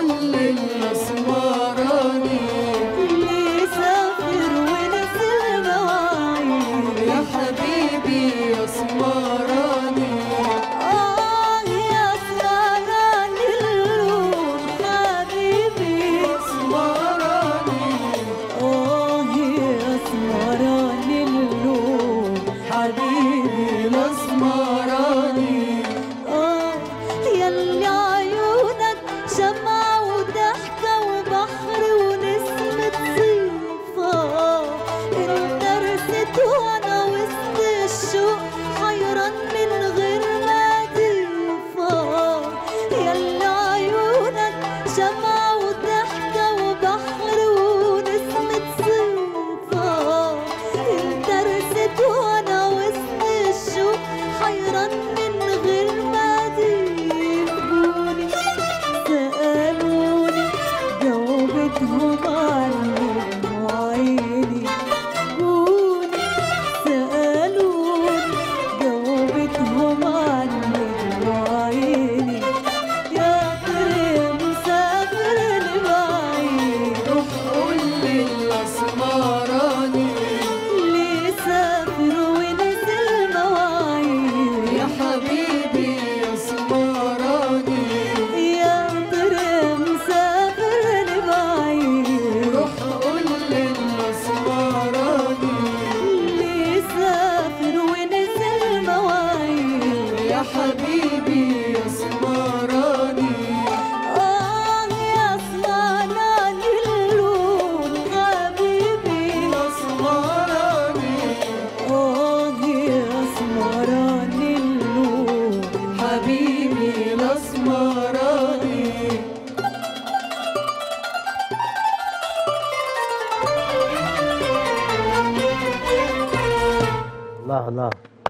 [SPEAKER 11] الله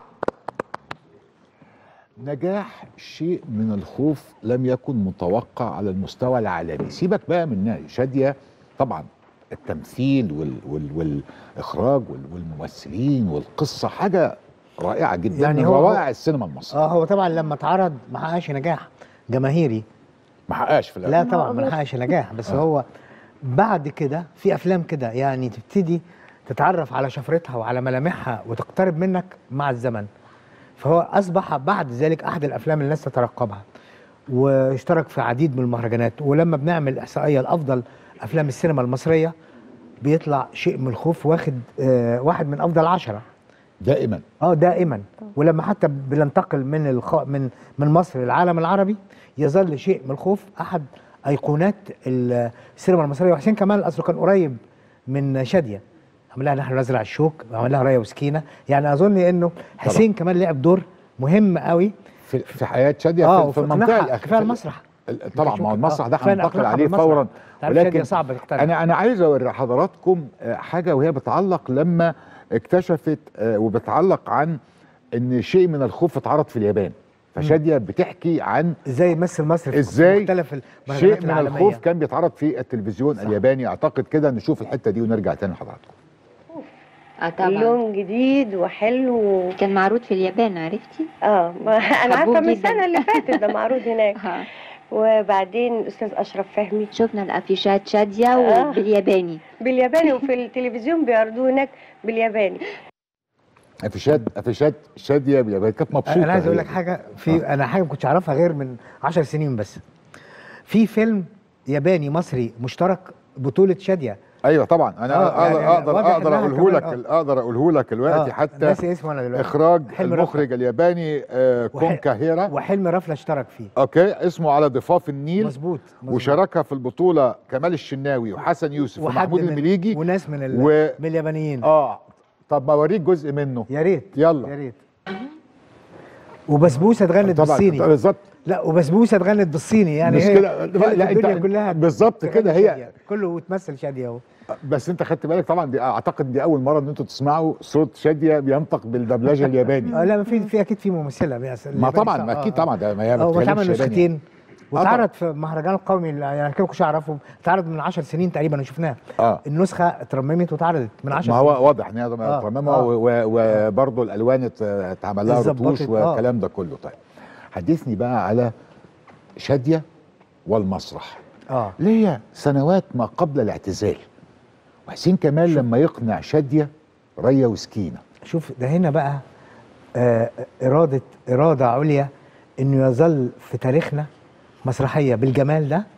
[SPEAKER 1] نجاح شيء من الخوف لم يكن متوقع على المستوى العالمي سيبك بقى من شادية طبعا التمثيل وال وال والاخراج وال والممثلين والقصه حاجه رائعه جدا يعني من روائع السينما المصريه
[SPEAKER 11] اه هو طبعا لما اتعرض ما حققش نجاح جماهيري
[SPEAKER 1] ما حققش في
[SPEAKER 11] لا
[SPEAKER 1] الأول.
[SPEAKER 11] طبعا ما حققش نجاح بس هو بعد كده في افلام كده يعني تبتدي تتعرف على شفرتها وعلى ملامحها وتقترب منك مع الزمن فهو اصبح بعد ذلك احد الافلام اللي الناس تترقبها واشترك في عديد من المهرجانات ولما بنعمل احصائيه لافضل افلام السينما المصريه بيطلع شيء من الخوف واخد آه واحد من افضل عشرة
[SPEAKER 1] دائما
[SPEAKER 11] اه دائما ولما حتى بننتقل من الخ... من من مصر للعالم العربي يظل شيء من الخوف احد ايقونات السينما المصريه وحسين كمال اصله كان قريب من شاديه عملها نحن نزرع الشوك وعملها رايه وسكينه يعني اظن انه حسين كمان لعب دور مهم قوي
[SPEAKER 1] في, في حياه شاديه
[SPEAKER 11] اه
[SPEAKER 1] في, في
[SPEAKER 11] وفي
[SPEAKER 1] المنطقه
[SPEAKER 11] إقناعها.
[SPEAKER 1] الاخيره
[SPEAKER 11] كفايه المسرح
[SPEAKER 1] طبعا ما هو المسرح ده
[SPEAKER 11] كفاية
[SPEAKER 1] هننتقل
[SPEAKER 11] إقناعها
[SPEAKER 1] عليه
[SPEAKER 11] بالمسرح.
[SPEAKER 1] فورا
[SPEAKER 11] تعرف شادية صعبة تقتنع.
[SPEAKER 1] انا انا عايز اوري حضراتكم آه، حاجه وهي بتعلق لما اكتشفت آه، وبتعلق عن ان شيء من الخوف اتعرض في اليابان فشاديه بتحكي عن
[SPEAKER 11] ازاي يمثل مصر في
[SPEAKER 1] ازاي
[SPEAKER 11] مختلف
[SPEAKER 1] شيء
[SPEAKER 11] المهرجانات
[SPEAKER 1] من
[SPEAKER 11] العالمية.
[SPEAKER 1] الخوف كان بيتعرض في التلفزيون الياباني اعتقد كده نشوف الحته دي ونرجع تاني لحضراتكم
[SPEAKER 17] اه طبعا
[SPEAKER 18] لون جديد وحلو
[SPEAKER 17] كان معروض في اليابان عرفتي؟
[SPEAKER 18] اه ما انا
[SPEAKER 17] حبوه
[SPEAKER 18] عارفه من
[SPEAKER 17] جداً.
[SPEAKER 18] السنه اللي فاتت ده معروض هناك وبعدين الاستاذ اشرف فهمي
[SPEAKER 17] شفنا الافيشات شاديه
[SPEAKER 18] آه.
[SPEAKER 17] وبالياباني
[SPEAKER 18] بالياباني وفي التلفزيون بيعرضوه هناك بالياباني
[SPEAKER 1] افيشات افيشات شاديه باليابان كانت مبسوطه
[SPEAKER 11] انا عايز اقول
[SPEAKER 1] هي.
[SPEAKER 11] لك حاجه في انا حاجه ما كنتش اعرفها غير من 10 سنين بس في فيلم ياباني مصري مشترك بطوله شاديه
[SPEAKER 1] ايوه طبعا انا
[SPEAKER 11] آه،
[SPEAKER 1] اقدر
[SPEAKER 11] يعني
[SPEAKER 1] اقدر
[SPEAKER 11] واضح
[SPEAKER 1] اقدر
[SPEAKER 11] إنها
[SPEAKER 1] اقوله
[SPEAKER 11] كمان،
[SPEAKER 1] لك
[SPEAKER 11] آه.
[SPEAKER 1] اقدر اقوله لك دلوقتي
[SPEAKER 11] آه،
[SPEAKER 1] حتى
[SPEAKER 11] ناسي اسمه أنا دلوقتي.
[SPEAKER 1] اخراج
[SPEAKER 11] حلم
[SPEAKER 1] المخرج الياباني آه كون كاهيرا
[SPEAKER 11] وحلم رفله اشترك فيه
[SPEAKER 1] اوكي اسمه على ضفاف النيل
[SPEAKER 11] مظبوط مظبوط.
[SPEAKER 1] وشاركها في البطوله كمال الشناوي وحسن يوسف
[SPEAKER 11] وحد
[SPEAKER 1] ومحمود
[SPEAKER 11] من-
[SPEAKER 1] المليجي
[SPEAKER 11] وناس من ال...
[SPEAKER 1] و...
[SPEAKER 11] من اليابانيين
[SPEAKER 1] اه طب ما اوريك جزء منه
[SPEAKER 11] يا ريت
[SPEAKER 1] يلا
[SPEAKER 11] يا ريت وبسبوسه اتغنت
[SPEAKER 1] طبعا
[SPEAKER 11] بالصيني
[SPEAKER 1] بالظبط
[SPEAKER 11] لا وبسبوسه اتغنت بالصيني يعني
[SPEAKER 1] مش
[SPEAKER 11] هي
[SPEAKER 1] كده
[SPEAKER 11] كانت
[SPEAKER 1] لا
[SPEAKER 11] الدنيا
[SPEAKER 1] انت
[SPEAKER 11] كلها
[SPEAKER 1] بالظبط
[SPEAKER 11] تغني
[SPEAKER 1] كده هي
[SPEAKER 11] شادية. كله تمثل شاديه اهو
[SPEAKER 1] بس انت خدت بالك طبعا دي اعتقد دي اول مره ان انتوا تسمعوا صوت شاديه بينطق بالدبلجه الياباني
[SPEAKER 11] اه لا في في اكيد في ممثله بيس-
[SPEAKER 1] ما
[SPEAKER 11] الياباني
[SPEAKER 1] طبعا
[SPEAKER 11] صح.
[SPEAKER 1] ما
[SPEAKER 11] آه،
[SPEAKER 1] اكيد
[SPEAKER 11] آه.
[SPEAKER 1] طبعا ده ما هي ما
[SPEAKER 11] اه
[SPEAKER 1] بتتكلمش
[SPEAKER 11] واتعمل
[SPEAKER 1] ياباني
[SPEAKER 11] نسختين
[SPEAKER 1] يعني.
[SPEAKER 11] واتعرض في المهرجان القومي اللي يعني كده ما كنتش اعرفه اتعرض من 10 سنين تقريبا وشفناه
[SPEAKER 1] اه
[SPEAKER 11] النسخه اترممت واتعرضت من 10
[SPEAKER 1] ما
[SPEAKER 11] سنين
[SPEAKER 1] هو واضح ان هي
[SPEAKER 11] آه،
[SPEAKER 1] مترممه
[SPEAKER 11] آه.
[SPEAKER 1] وبرضه الالوان ات- اتعمل لها
[SPEAKER 11] اتظبطت،
[SPEAKER 1] رتوش
[SPEAKER 11] آه.
[SPEAKER 1] والكلام ده كله طيب حدثني بقى على شاديه والمسرح
[SPEAKER 11] اه
[SPEAKER 1] اللي هي سنوات ما قبل الاعتزال وحسين كمال لما يقنع شاديه ريا وسكينه
[SPEAKER 11] شوف ده هنا بقى آه اراده اراده عليا انه يظل في تاريخنا مسرحيه بالجمال ده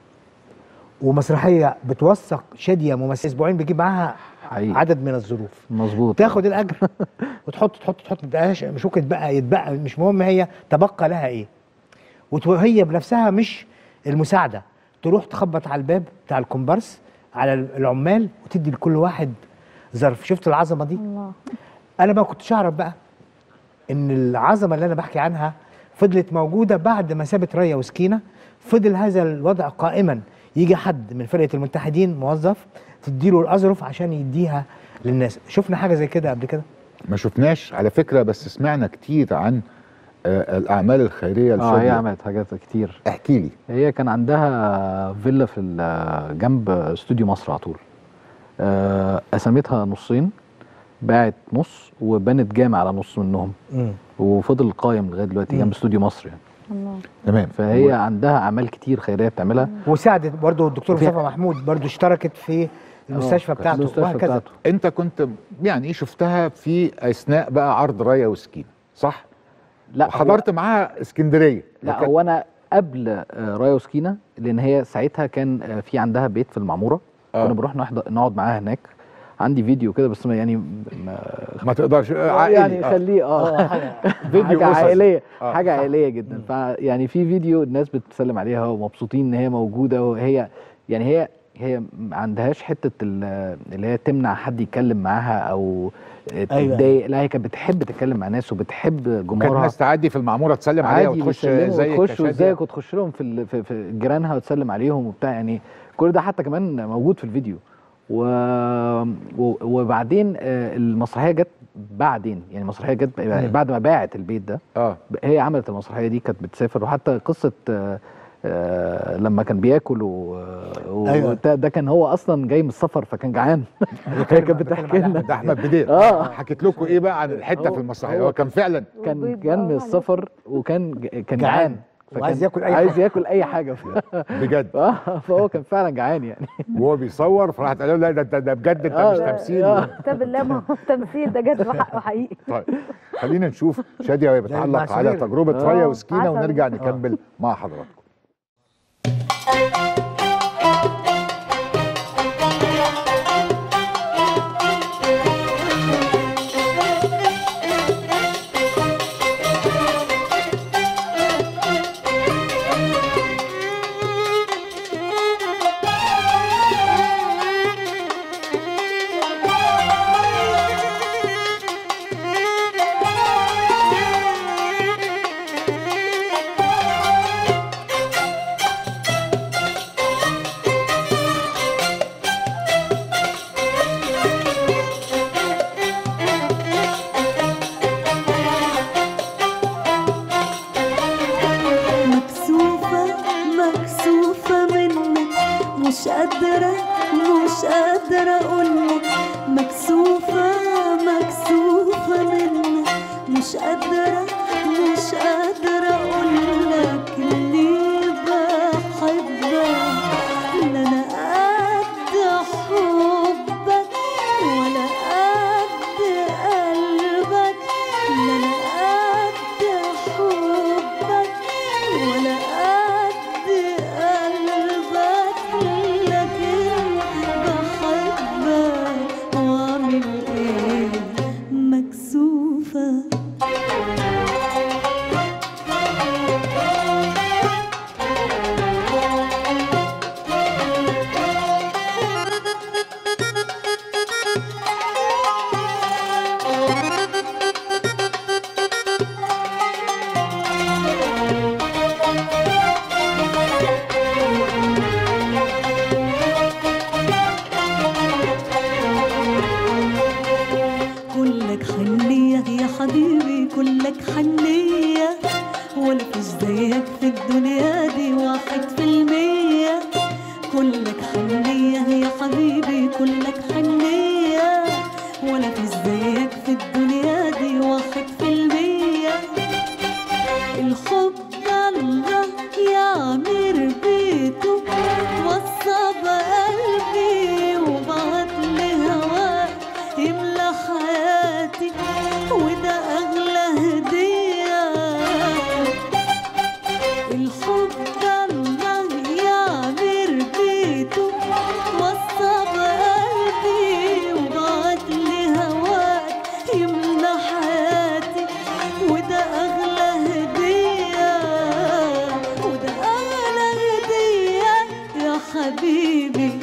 [SPEAKER 11] ومسرحيه بتوثق شاديه ممثل اسبوعين بيجيب معاها
[SPEAKER 12] حقيقي.
[SPEAKER 11] عدد من الظروف
[SPEAKER 12] مظبوط
[SPEAKER 11] تاخد الاجر وتحط تحط تحط ما تبقاش مش ممكن تبقى يتبقى مش مهم هي تبقى لها ايه وهي بنفسها مش المساعده تروح تخبط على الباب بتاع الكومبارس على العمال وتدي لكل واحد ظرف شفت العظمه دي
[SPEAKER 15] الله
[SPEAKER 11] انا ما كنتش اعرف بقى ان العظمه اللي انا بحكي عنها فضلت موجوده بعد ما سابت ريا وسكينه فضل هذا الوضع قائما يجي حد من فرقه المتحدين موظف تديله الاظرف عشان يديها للناس شفنا حاجه زي كده قبل كده
[SPEAKER 1] ما شفناش على فكره بس سمعنا كتير عن آه الاعمال الخيريه
[SPEAKER 12] اه هي
[SPEAKER 1] لشاديه
[SPEAKER 12] عملت حاجات كتير
[SPEAKER 1] احكي لي
[SPEAKER 12] هي كان عندها فيلا في ال- جنب استوديو مصر على طول آه، قسمتها نصين باعت نص وبنت جامع على نص منهم
[SPEAKER 11] مم.
[SPEAKER 12] وفضل قايم لغايه دلوقتي جنب استوديو مصر يعني
[SPEAKER 15] الله
[SPEAKER 1] تمام
[SPEAKER 12] فهي عندها اعمال كتير خيريه بتعملها
[SPEAKER 11] وساعدت برضو الدكتور
[SPEAKER 12] وفي-
[SPEAKER 11] مصطفى محمود برضو اشتركت في المستشفى
[SPEAKER 12] آه،
[SPEAKER 11] بتاعته
[SPEAKER 12] المستشفى
[SPEAKER 11] وهكذا
[SPEAKER 12] بتاعته.
[SPEAKER 1] انت كنت يعني شفتها في اثناء بقى عرض ريا وسكينه صح
[SPEAKER 12] لا
[SPEAKER 1] حضرت معاها اسكندريه
[SPEAKER 12] لا
[SPEAKER 1] لكن-
[SPEAKER 12] هو انا قبل آه، رايا وسكينه لان هي ساعتها كان آه، في عندها بيت في المعموره
[SPEAKER 1] آه.
[SPEAKER 12] كنا بنروح نحضر نقعد معاها هناك عندي فيديو كده بس ما يعني ما
[SPEAKER 1] ما تقدرش آه،
[SPEAKER 12] آه،
[SPEAKER 1] عائلي
[SPEAKER 12] يعني
[SPEAKER 1] آه.
[SPEAKER 12] خليه اه
[SPEAKER 11] آه، حاجة-
[SPEAKER 1] فيديو
[SPEAKER 12] حاجه
[SPEAKER 1] أسري.
[SPEAKER 12] عائليه
[SPEAKER 1] آه،
[SPEAKER 12] حاجه
[SPEAKER 1] صح.
[SPEAKER 12] عائليه جدا فيعني في فيديو الناس بتسلم عليها ومبسوطين ان هي موجوده وهي يعني هي هي ما عندهاش حته ال- اللي هي تمنع حد يتكلم معاها او تتضايق لا هي كانت بتحب تتكلم مع ناس وبتحب
[SPEAKER 1] كانت
[SPEAKER 12] جمهورها
[SPEAKER 1] ناس تعدي في المعموره تسلم عليها
[SPEAKER 12] عادي
[SPEAKER 1] وتخش
[SPEAKER 12] بيسلموا
[SPEAKER 1] زي
[SPEAKER 12] وتخش وازيك وتخش لهم في ال- في, في جيرانها وتسلم عليهم وبتاع يعني كل ده حتى كمان موجود في الفيديو و... و... وبعدين آه، المسرحيه جت بعدين يعني المسرحيه جت
[SPEAKER 1] مم.
[SPEAKER 12] بعد ما باعت البيت ده
[SPEAKER 1] اه
[SPEAKER 12] هي عملت المسرحيه دي كانت بتسافر وحتى قصه آه، آه، لما كان بياكل و... و...
[SPEAKER 1] أيوة.
[SPEAKER 12] ده, ده كان هو اصلا جاي من السفر فكان جعان هي كانت بتحكي لنا
[SPEAKER 1] ده احمد بدير
[SPEAKER 12] اه
[SPEAKER 1] حكيت لكم ايه بقى عن الحته في المسرحيه هو كان فعلا
[SPEAKER 12] كان جاي من السفر وكان ج- كان
[SPEAKER 1] جعان.
[SPEAKER 12] جعان
[SPEAKER 1] وعايز
[SPEAKER 12] فكان
[SPEAKER 1] ياكل أي
[SPEAKER 12] عايز
[SPEAKER 1] حاجة.
[SPEAKER 12] ياكل اي حاجه
[SPEAKER 1] بجد
[SPEAKER 12] اه فهو كان فعلا جعان يعني
[SPEAKER 1] وهو بيصور فراحت قال له لا ده ده, ده بجد انت
[SPEAKER 12] آه،
[SPEAKER 1] مش
[SPEAKER 12] لا،
[SPEAKER 1] تمثيل
[SPEAKER 12] آه.
[SPEAKER 15] كتاب الله ما هو تمثيل ده جد وحق وحقيقي
[SPEAKER 1] طيب خلينا نشوف شاديه وهي بتعلق على
[SPEAKER 15] المعسولين.
[SPEAKER 1] تجربه
[SPEAKER 15] آه.
[SPEAKER 1] فيا وسكينه
[SPEAKER 15] عسل.
[SPEAKER 1] ونرجع
[SPEAKER 15] آه.
[SPEAKER 1] نكمل مع حضراتكم
[SPEAKER 13] مكسوفة مكسوفة منك مش قادرة مش قادرة أقولك مكسوفة مكسوفة منك مش قادرة مش قادرة أقولك إني بحبك لا أنا قد حبك ولا قد قلبك لا أنا قد حبك ولا قد قلبك لكن بحبك واعمل ايه مكسوفة كلك حنية يا حبيبي كلك حنية ولا فيش زيك في الدنيا دي واحد في المية كلك حنية يا حبيبي كلك حنية ولا فيش زيك في الدنيا دي واحد في المية الحب الله يعمر بيته وصى بقلبي وبعت لي هواك يملى حياتي وده أغلى هدية الحب الله يعمر بيته وصى بقلبي وبعت لي هواك يملى حياتي وده أغلى هدية وده أغلى هدية يا حبيبي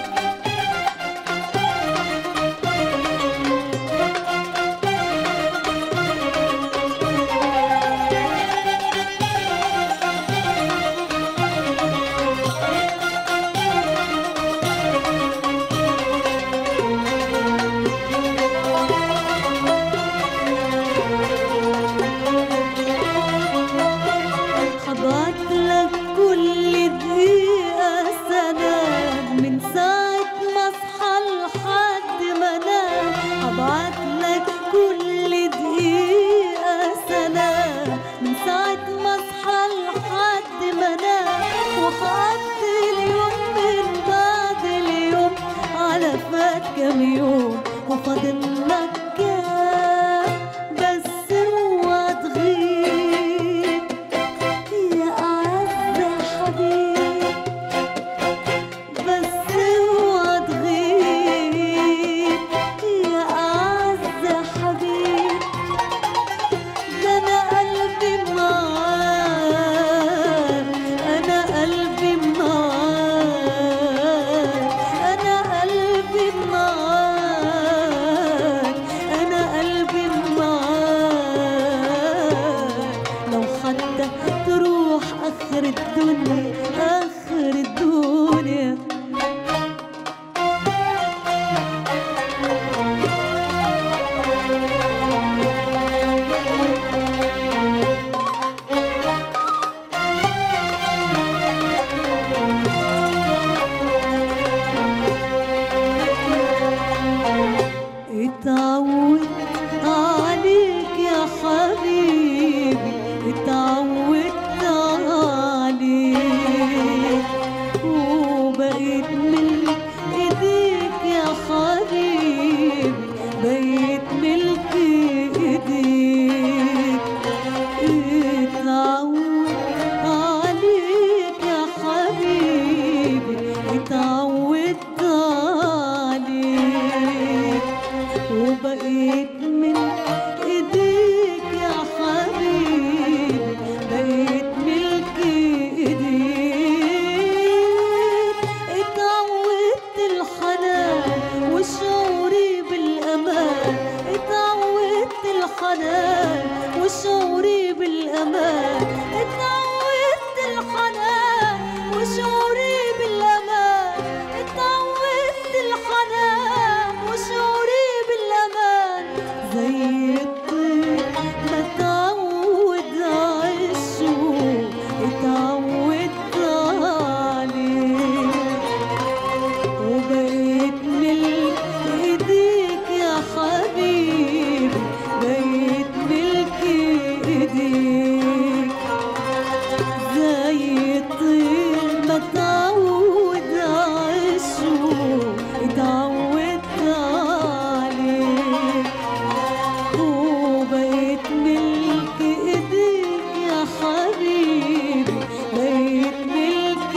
[SPEAKER 13] هبعت لك كل دقيقة سلام من ساعة ما اصحى لحد ما انام هبعت لك كل دقيقة سلام من ساعة ما اصحى لحد ما انام وهقضي اليوم من بعد اليوم على فات كام يوم وفاضل لك كام بس اوعى تغيب يا أعز حبيب بس اوعى تغيب يا أعز حبيب ده أنا قلبي معاك أنا قلبي معاك أنا قلبي معاك أنا قلبي معاك لو حتى تروح آخر الدنيا آخر الدنيا اتعودت عليك وبقيت من ايديك يا حبيبي بقيت ملك ايديك اتعودت الحنان وشعوري بالامان اتعودت الحنان وشعوري بالامان اتعودت الحنان وشعوري بالامان اتعودت الحنان وشعوري بالامان زي الطير ما اتعود عالشوق اتعودت عليه وبقيت ملك ايديك يا حبيبي بقيت ملك ايديك زي الطير ما اتعود عالشوق اتعودت عليك وبقيت ملك ايديك يا حبيبي بقيت ملك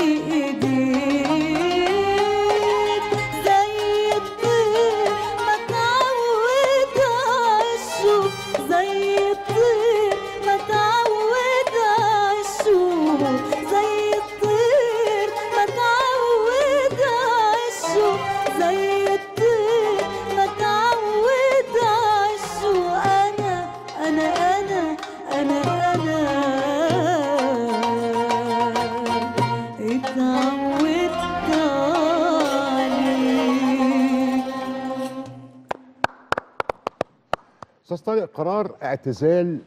[SPEAKER 13] ايديك زي الطير ما اتعود عالشوق زي الطير ما اتعود عالشوق زي الطير ما اتعود عالشوق زي الطير ما اتعود عالشوق انا انا انا انا انا اتعودت عليك
[SPEAKER 1] استاذ طارق قرار اعتزال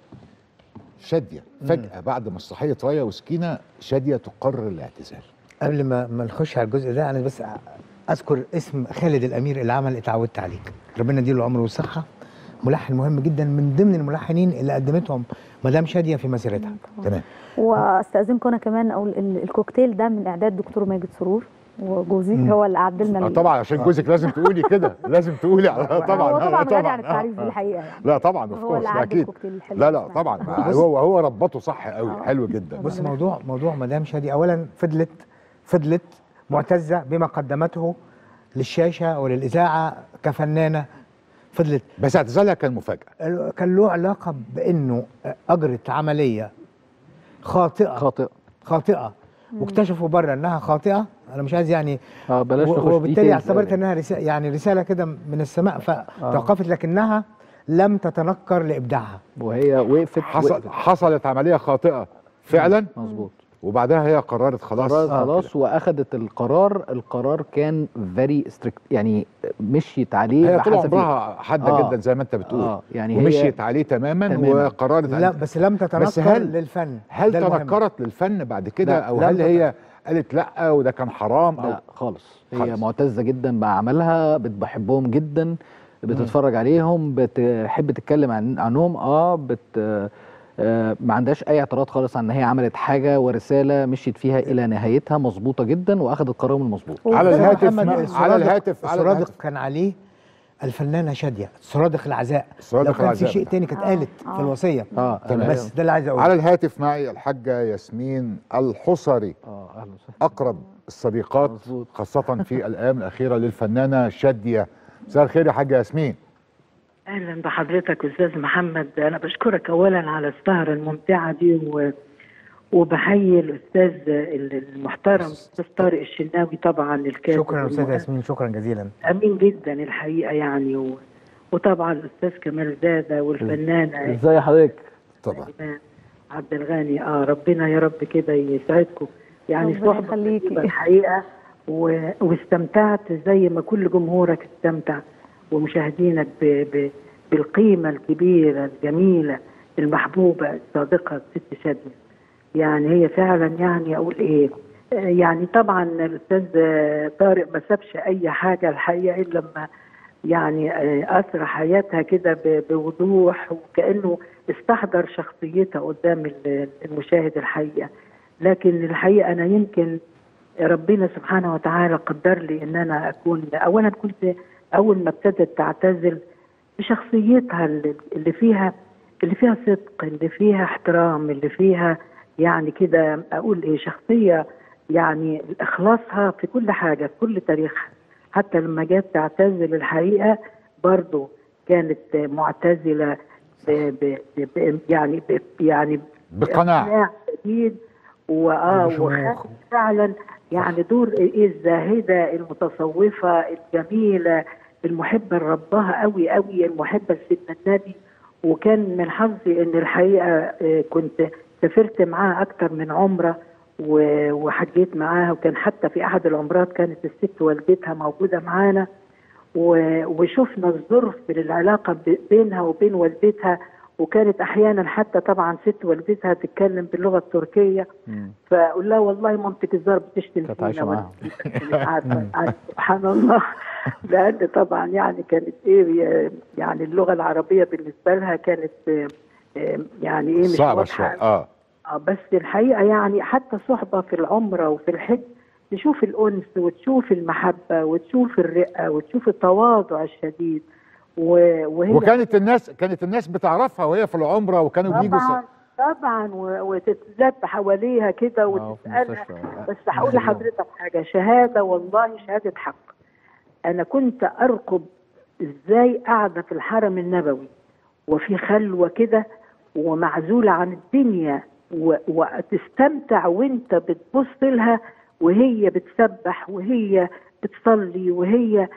[SPEAKER 1] شاديه فجاه بعد مسرحيه رايه وسكينه شاديه تقرر الاعتزال
[SPEAKER 11] قبل ما ما نخش على الجزء ده انا بس اذكر اسم خالد الامير اللي عمل اتعودت عليك ربنا يديله العمر والصحه ملحن مهم جدا من ضمن الملحنين اللي قدمتهم مدام شاديه في مسيرتها تمام
[SPEAKER 15] واستاذنكم انا كمان اقول ال- الكوكتيل ده من اعداد دكتور ماجد سرور وجوزي
[SPEAKER 1] مم.
[SPEAKER 15] هو اللي عدل لنا
[SPEAKER 1] آه
[SPEAKER 15] ال-
[SPEAKER 1] طبعا عشان جوزك لازم تقولي كده لازم تقولي على طبعا
[SPEAKER 15] هو طبعا
[SPEAKER 1] آه،
[SPEAKER 15] غني عن التعريف دي
[SPEAKER 1] آه.
[SPEAKER 15] الحقيقه يعني
[SPEAKER 1] لا طبعا اوف
[SPEAKER 15] هو
[SPEAKER 1] كورس
[SPEAKER 15] اللي
[SPEAKER 1] ده
[SPEAKER 15] عدل
[SPEAKER 1] اكيد
[SPEAKER 15] الكوكتيل الحلو
[SPEAKER 1] لا
[SPEAKER 15] اللي
[SPEAKER 1] لا طبعا
[SPEAKER 11] بص-
[SPEAKER 1] هو هو ربطه صح قوي حلو جدا
[SPEAKER 11] بص موضوع موضوع مدام شادي اولا فضلت فضلت معتزه بما قدمته للشاشه وللاذاعه كفنانه فضلت
[SPEAKER 1] بس اعتزالها كان مفاجاه
[SPEAKER 11] ال- كان له علاقه بانه اجرت عمليه خاطئه
[SPEAKER 12] خاطئه
[SPEAKER 11] خاطئه واكتشفوا بره انها خاطئه انا مش عايز يعني
[SPEAKER 12] اه بلاش
[SPEAKER 11] و-
[SPEAKER 12] نخش
[SPEAKER 11] وبالتالي
[SPEAKER 12] details
[SPEAKER 11] اعتبرت
[SPEAKER 12] أوي.
[SPEAKER 11] انها رسالة يعني رساله كده من السماء فتوقفت لكنها لم تتنكر لابداعها
[SPEAKER 12] وهي وقفت
[SPEAKER 1] حصل حصلت عمليه خاطئه فعلا
[SPEAKER 12] مظبوط
[SPEAKER 1] وبعدها هي قررت خلاص
[SPEAKER 12] قررت
[SPEAKER 1] آه،
[SPEAKER 12] خلاص واخدت القرار القرار كان فيري ستريكت يعني مشيت عليه
[SPEAKER 1] هي طول
[SPEAKER 12] بحسب-
[SPEAKER 1] عمرها حاده
[SPEAKER 12] آه.
[SPEAKER 1] جدا زي ما انت بتقول
[SPEAKER 12] آه، يعني هي-
[SPEAKER 1] ومشيت عليه تماما,
[SPEAKER 12] تماماً.
[SPEAKER 1] وقررت
[SPEAKER 11] لا بس لم تتنكر
[SPEAKER 1] بس هل
[SPEAKER 11] للفن
[SPEAKER 1] هل
[SPEAKER 11] ده المهم.
[SPEAKER 1] تنكرت للفن بعد كده
[SPEAKER 12] لا،
[SPEAKER 1] او
[SPEAKER 12] لم
[SPEAKER 1] هل
[SPEAKER 12] تت-
[SPEAKER 1] هي قالت لا وده كان حرام او
[SPEAKER 12] لا خالص هي
[SPEAKER 1] خالص.
[SPEAKER 12] معتزه جدا بعملها بت- بحبهم جدا بتتفرج عليهم بتحب تتكلم عن عنهم اه بت آه ما عندهاش اي اعتراض خالص عن ان هي عملت حاجه ورساله مشيت فيها الى نهايتها مظبوطه جدا واخدت قرارهم المظبوط
[SPEAKER 1] على
[SPEAKER 11] وأستاذ
[SPEAKER 1] الهاتف
[SPEAKER 11] محمد
[SPEAKER 1] ما- على
[SPEAKER 11] السرادق-
[SPEAKER 1] الهاتف على
[SPEAKER 11] السرادق
[SPEAKER 1] الهاتف
[SPEAKER 11] كان عليه الفنانه شاديه سرادق العزاء
[SPEAKER 1] سرادق
[SPEAKER 11] لو كان في
[SPEAKER 1] العزاء
[SPEAKER 11] شيء
[SPEAKER 1] بتاع.
[SPEAKER 11] تاني كانت قالت في الوصيه
[SPEAKER 12] اه
[SPEAKER 1] تمام.
[SPEAKER 11] بس ده اللي عايز اقوله
[SPEAKER 1] على الهاتف معي الحاجه ياسمين الحصري
[SPEAKER 12] اه اهلا وسهلا
[SPEAKER 1] اقرب الصديقات خاصه في الايام الاخيره للفنانه شاديه مساء الخير يا حاجه ياسمين
[SPEAKER 19] اهلا بحضرتك استاذ محمد انا بشكرك اولا على السهره الممتعه دي و... وبحيي الاستاذ المحترم استاذ طارق الشناوي طبعا الكاتب
[SPEAKER 11] شكرا استاذ
[SPEAKER 19] والمؤلف.
[SPEAKER 11] ياسمين شكرا جزيلا
[SPEAKER 19] امين جدا الحقيقه يعني و... وطبعا الاستاذ كمال زاده والفنانه
[SPEAKER 12] ازي حضرتك
[SPEAKER 1] طبعا
[SPEAKER 19] إيمان عبد الغني اه ربنا يا رب كده يسعدكم يعني
[SPEAKER 15] ربنا
[SPEAKER 19] صحبه
[SPEAKER 15] يخليكي.
[SPEAKER 19] طيبة الحقيقه و... واستمتعت زي ما كل جمهورك استمتع ومشاهدينك ب... ب... بالقيمه الكبيره الجميله المحبوبه الصادقه ست شاديه يعني هي فعلا يعني اقول ايه آه، يعني طبعا الاستاذ آه، طارق ما سابش اي حاجه الحقيقه الا لما يعني آه، اسرى حياتها كده ب- بوضوح وكانه استحضر شخصيتها قدام ال- المشاهد الحقيقه لكن الحقيقه انا يمكن ربنا سبحانه وتعالى قدر لي ان انا اكون اولا كنت اول ما ابتدت تعتزل بشخصيتها اللي اللي فيها اللي فيها صدق اللي فيها احترام اللي فيها يعني كده اقول ايه شخصيه يعني اخلاصها في كل حاجه في كل تاريخها حتى لما جت تعتزل الحقيقه برضو كانت معتزله ب ب ب يعني ب يعني
[SPEAKER 1] بقناعة.
[SPEAKER 19] بإقناع شديد واه
[SPEAKER 11] بشموخ.
[SPEAKER 19] وخدت فعلا يعني دور ايه الزاهده المتصوفه الجميله المحبه لربها قوي قوي المحبه لسيدنا النبي وكان من حظي ان الحقيقه آه، كنت سافرت معاها اكتر من عمره و- وحجيت معاها وكان حتى في احد العمرات كانت الست والدتها موجوده معانا و- وشفنا الظرف من العلاقه ب- بينها وبين والدتها وكانت احيانا حتى طبعا ست والدتها تتكلم باللغه التركيه فاقول لها والله مامتك الزهر بتشتم
[SPEAKER 12] كانت
[SPEAKER 19] فينا
[SPEAKER 12] عايشة
[SPEAKER 19] وأنا
[SPEAKER 12] معاهم.
[SPEAKER 19] مش عارفه عارفة. سبحان الله لان طبعا يعني كانت ايه يعني اللغه العربيه بالنسبه لها كانت آه، آه، يعني ايه مش
[SPEAKER 1] صعبة
[SPEAKER 19] واضحه
[SPEAKER 1] شوية اه
[SPEAKER 19] آه، بس الحقيقه يعني حتى صحبه في العمره وفي الحج تشوف الانس وتشوف المحبه وتشوف الرقه وتشوف التواضع الشديد و- وهي
[SPEAKER 1] وكانت الناس كانت الناس بتعرفها وهي في العمرة وكانوا بيجوا
[SPEAKER 19] طبعا طبعا و- وتتلف حواليها كده وتسالها بس هقول لحضرتك حاجه شهاده والله شهاده حق انا كنت ارقب ازاي قاعده في الحرم النبوي وفي خلوه كده ومعزوله عن الدنيا و- وتستمتع وانت بتبص لها وهي بتسبح وهي بتصلي وهي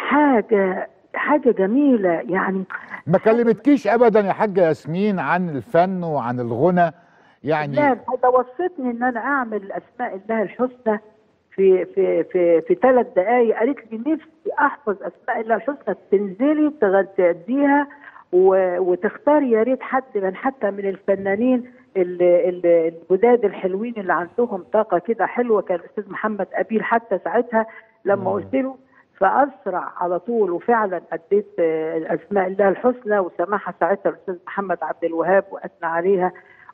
[SPEAKER 19] حاجه حاجه جميله يعني
[SPEAKER 1] ما كلمتكيش ابدا يا حاجه ياسمين عن الفن وعن الغنى يعني
[SPEAKER 19] لا ده وصتني ان انا اعمل اسماء الله الحسنى في في في في ثلاث دقائق قالت لي نفسي احفظ اسماء الله الحسنى تنزلي تغ- تأديها و- وتختاري يا ريت حد من حتى من الفنانين ال- ال- الجداد الحلوين اللي عندهم طاقه كده حلوه كان الاستاذ محمد ابيل حتى ساعتها لما قلت له فاسرع على طول وفعلا اديت آه، اسماء الله الحسنى وسمعها ساعتها الاستاذ محمد عبد الوهاب واثنى عليها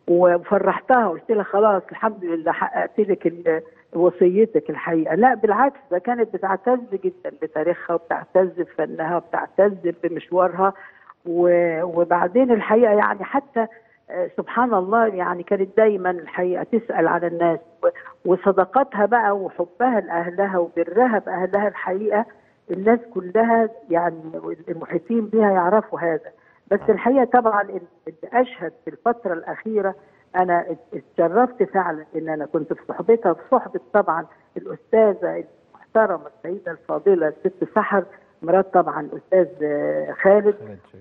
[SPEAKER 19] وفرحتها قلت لها خلاص الحمد لله حققت لك ال- وصيتك الحقيقه لا بالعكس ده كانت بتعتز جدا بتاريخها وبتعتز بفنها وبتعتز بمشوارها و- وبعدين الحقيقه يعني حتى آه، سبحان الله يعني كانت دايما الحقيقه تسال عن الناس و- وصداقتها بقى وحبها لاهلها وبرها باهلها الحقيقه الناس كلها يعني المحيطين بها يعرفوا هذا بس الحقيقه طبعا اللي اشهد في الفتره الاخيره انا اتشرفت فعلا ان انا كنت في صحبتها في صحبه طبعا الاستاذه المحترمه السيده الفاضله الست سحر مرات طبعا الاستاذ آه، خالد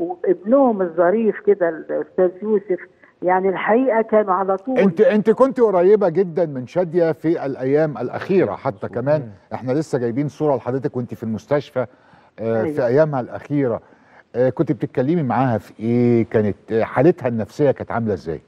[SPEAKER 19] وابنهم الظريف كده الاستاذ يوسف يعني الحقيقه كانوا على طول
[SPEAKER 1] انت انت كنت قريبه جدا من شاديه في الايام الاخيره حتى كمان احنا لسه جايبين صوره لحضرتك وانت في المستشفى آه، في
[SPEAKER 19] أيوة.
[SPEAKER 1] ايامها الاخيره آه، كنت بتتكلمي معاها في ايه كانت آه، حالتها النفسيه كانت عامله ازاي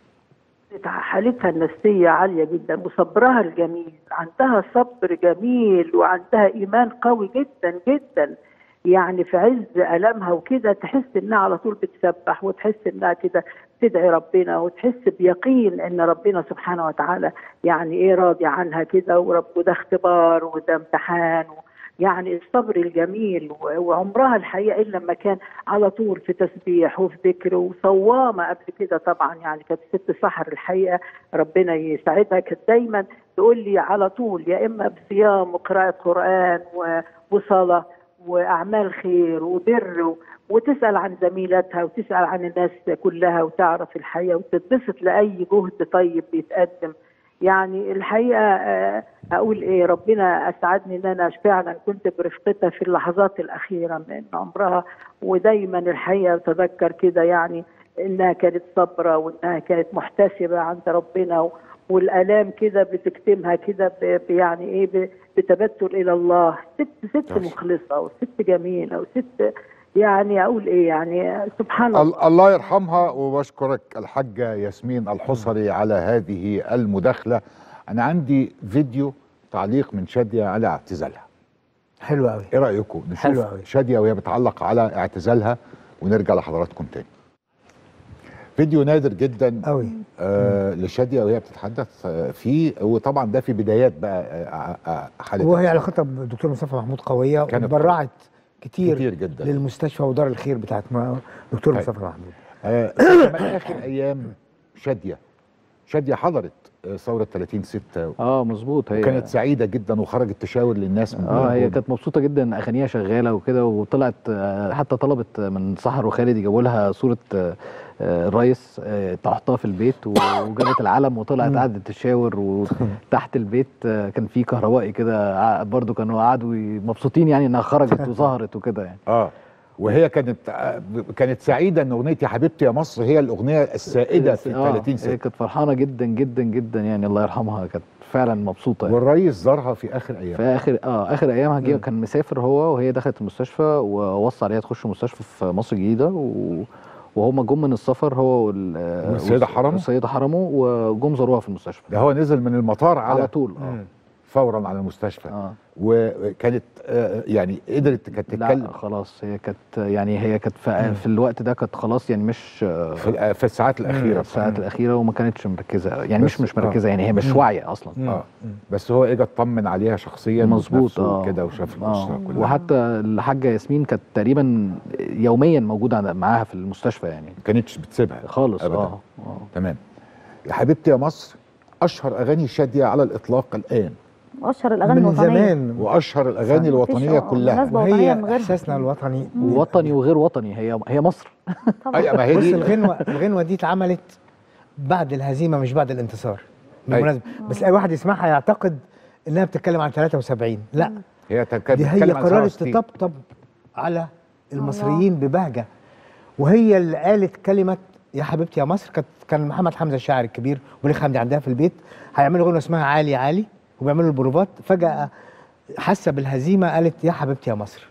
[SPEAKER 19] حالتها النفسية عالية جدا وصبرها الجميل عندها صبر جميل وعندها إيمان قوي جدا جدا يعني في عز ألمها وكده تحس إنها على طول بتسبح وتحس إنها كده تدعي ربنا وتحس بيقين إن ربنا سبحانه وتعالى يعني إيه راضي عنها كده ورب وده اختبار وده امتحان يعني الصبر الجميل و- وعمرها الحقيقه الا لما كان على طول في تسبيح وفي ذكر وصوامه قبل كده طبعا يعني كانت ست سحر الحقيقه ربنا يساعدها كانت دايما تقول لي على طول يا اما بصيام وقراءه قران و- وصلاه واعمال خير وبر و- وتسال عن زميلاتها وتسال عن الناس كلها وتعرف الحقيقه وتتبسط لاي جهد طيب بيتقدم يعني الحقيقه آه، اقول ايه ربنا اسعدني ان انا فعلا كنت برفقتها في اللحظات الاخيره من عمرها ودايما الحقيقه اتذكر كده يعني انها كانت صابره وانها كانت محتسبه عند ربنا و- والالام كده بتكتمها كده ب- ب- يعني ايه ب- بتبتل الى الله ست ست مخلصه وست جميله وست يعني اقول ايه يعني سبحان الله
[SPEAKER 1] ال- الله يرحمها وبشكرك الحاجة ياسمين الحصري على هذه المداخلة أنا عندي فيديو تعليق من شادية على اعتزالها
[SPEAKER 11] حلو قوي
[SPEAKER 1] إيه رأيكم نشوف
[SPEAKER 11] حلو أوي.
[SPEAKER 1] شادية وهي بتعلق على اعتزالها ونرجع لحضراتكم تاني فيديو نادر جدا
[SPEAKER 11] قوي
[SPEAKER 1] آه لشادية وهي بتتحدث آه، فيه وطبعا ده في بدايات بقى آه، آه، حالتها
[SPEAKER 11] وهي علاقتها بالدكتور مصطفى محمود قويه
[SPEAKER 1] كانت
[SPEAKER 11] وبرعت كتير,
[SPEAKER 1] كتير جدا.
[SPEAKER 11] للمستشفى ودار الخير بتاعت م- دكتور
[SPEAKER 1] طيب.
[SPEAKER 11] مصطفى محمود
[SPEAKER 1] آه، كمان اخر ايام شاديه شاديه حضرت آه، ثوره 30 6
[SPEAKER 12] اه مظبوط هي
[SPEAKER 1] كانت سعيده جدا وخرجت تشاور للناس من
[SPEAKER 12] اه هي
[SPEAKER 1] بلد
[SPEAKER 12] كانت مبسوطه جدا اغانيها شغاله وكده وطلعت آه، حتى طلبت من سحر وخالد يجيبوا لها صوره آه، آه، الرئيس آه، تحطها في البيت و- وجابت العلم وطلعت قعدت تشاور وتحت البيت آه، كان في كهربائي كده ع- برضو كانوا قعدوا ي- مبسوطين يعني انها خرجت وظهرت وكده يعني
[SPEAKER 1] اه وهي كانت آه، كانت سعيده ان اغنيه يا حبيبتي يا مصر هي الاغنيه السائده في
[SPEAKER 12] آه،
[SPEAKER 1] 30
[SPEAKER 12] هي
[SPEAKER 1] سنه
[SPEAKER 12] كانت فرحانه جدا جدا جدا يعني الله يرحمها كانت فعلا مبسوطه يعني.
[SPEAKER 1] والرئيس زارها في اخر ايام
[SPEAKER 12] في اخر اه اخر ايامها جه
[SPEAKER 1] مم.
[SPEAKER 12] كان مسافر هو وهي دخلت المستشفى ووصى عليها تخش مستشفى في مصر الجديده و... وهم جم من السفر هو وال...
[SPEAKER 1] والسيدة حرمو؟
[SPEAKER 12] والسيده حرمو وجم زاروها في المستشفى
[SPEAKER 1] ده هو نزل من المطار على,
[SPEAKER 12] على طول اه
[SPEAKER 1] فورا على المستشفى
[SPEAKER 12] آه.
[SPEAKER 1] وكانت آه، يعني قدرت كانت
[SPEAKER 12] لا
[SPEAKER 1] تتكلم
[SPEAKER 12] خلاص هي كانت يعني هي كانت في, في الوقت ده كانت خلاص يعني مش
[SPEAKER 1] في, في الساعات الاخيره
[SPEAKER 12] في الساعات الاخيره وما كانتش مركزه يعني مش
[SPEAKER 1] بس-
[SPEAKER 12] مش مركزه
[SPEAKER 1] آه.
[SPEAKER 12] يعني هي مش
[SPEAKER 1] مم.
[SPEAKER 12] واعيه اصلا
[SPEAKER 1] اه بس هو اجى اطمن عليها شخصيا
[SPEAKER 12] مظبوط
[SPEAKER 1] بنفسه
[SPEAKER 12] اه
[SPEAKER 1] وكده وشاف
[SPEAKER 12] آه.
[SPEAKER 1] الاسره كلها
[SPEAKER 12] وحتى الحاجه ياسمين كانت تقريبا يوميا موجوده عند- معاها في المستشفى يعني
[SPEAKER 1] ما كانتش بتسيبها
[SPEAKER 12] خالص
[SPEAKER 1] أبداً.
[SPEAKER 12] اه اه
[SPEAKER 1] تمام يا حبيبتي يا مصر اشهر اغاني شاديه على الاطلاق الان
[SPEAKER 15] اشهر الاغاني
[SPEAKER 11] من
[SPEAKER 15] الوطنيه
[SPEAKER 11] زمان
[SPEAKER 1] واشهر الاغاني
[SPEAKER 15] مفيش
[SPEAKER 1] الوطنيه كلها
[SPEAKER 15] مناسبة وطنية
[SPEAKER 11] وهي
[SPEAKER 15] من غيرها.
[SPEAKER 11] احساسنا الوطني
[SPEAKER 12] وطني وغير وطني هي هي مصر
[SPEAKER 1] أي ما هي
[SPEAKER 11] بص
[SPEAKER 1] دي
[SPEAKER 11] الغنوه الغنوه دي اتعملت بعد الهزيمه مش بعد الانتصار
[SPEAKER 1] أي.
[SPEAKER 11] بالمناسبه بس اي واحد يسمعها يعتقد انها بتتكلم عن 73 لا
[SPEAKER 1] هي كانت
[SPEAKER 11] دي هي
[SPEAKER 1] بتتكلم عن
[SPEAKER 11] قررت
[SPEAKER 1] 67.
[SPEAKER 11] تطبطب على المصريين ببهجه وهي اللي قالت كلمه يا حبيبتي يا مصر كانت كان محمد حمزه الشاعر الكبير وليه حمدي عندها في البيت هيعملوا غنوه اسمها عالي عالي وبيعملوا البروفات فجاه حاسه بالهزيمه قالت يا حبيبتي يا مصر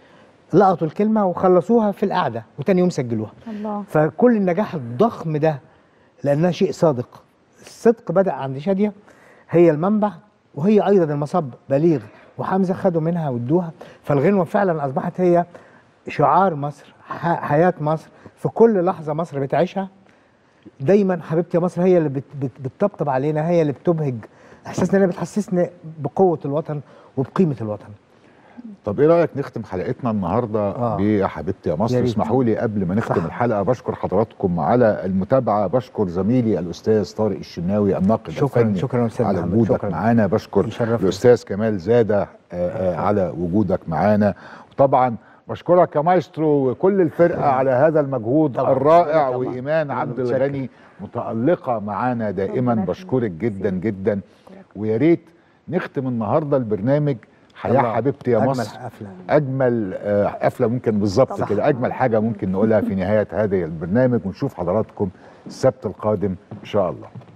[SPEAKER 11] لقطوا الكلمه وخلصوها في القعده وتاني يوم سجلوها
[SPEAKER 15] الله
[SPEAKER 11] فكل النجاح الضخم ده لانها شيء صادق الصدق بدا عند شاديه هي المنبع وهي ايضا المصب بليغ وحمزه خدوا منها وادوها فالغنوه فعلا اصبحت هي شعار مصر ح- حياه مصر في كل لحظه مصر بتعيشها دايما حبيبتي يا مصر هي اللي بت بت بتطبطب علينا هي اللي بتبهج احساسنا انها بتحسسنا بقوه الوطن وبقيمه الوطن
[SPEAKER 1] طب ايه رايك نختم حلقتنا النهارده آه. يا حبيبتي يا مصر
[SPEAKER 11] يا ريت.
[SPEAKER 1] اسمحوا لي قبل ما نختم
[SPEAKER 11] صح.
[SPEAKER 1] الحلقه بشكر حضراتكم على المتابعه بشكر زميلي الاستاذ طارق الشناوي الناقد
[SPEAKER 11] شكراً-
[SPEAKER 1] الفني
[SPEAKER 11] شكراً أستاذ
[SPEAKER 1] على
[SPEAKER 11] محمد،
[SPEAKER 1] وجودك
[SPEAKER 11] شكراً.
[SPEAKER 1] معانا بشكر الاستاذ كمال زاده آه، آه، على وجودك معانا وطبعا بشكرك يا مايسترو وكل الفرقه على هذا المجهود
[SPEAKER 11] طبعاً.
[SPEAKER 1] الرائع
[SPEAKER 11] طبعاً.
[SPEAKER 1] وايمان عبد
[SPEAKER 11] متشكر.
[SPEAKER 1] الغني متالقه معانا دائما بشكرك جدا جدا ويا ريت نختم النهارده البرنامج حياه
[SPEAKER 11] الله.
[SPEAKER 1] حبيبتي يا
[SPEAKER 11] أجمل
[SPEAKER 1] مصر
[SPEAKER 11] حفلة.
[SPEAKER 1] اجمل آه، حفله ممكن بالظبط
[SPEAKER 11] صح.
[SPEAKER 1] كده اجمل حاجه ممكن نقولها في نهايه هذا البرنامج ونشوف حضراتكم السبت القادم ان شاء الله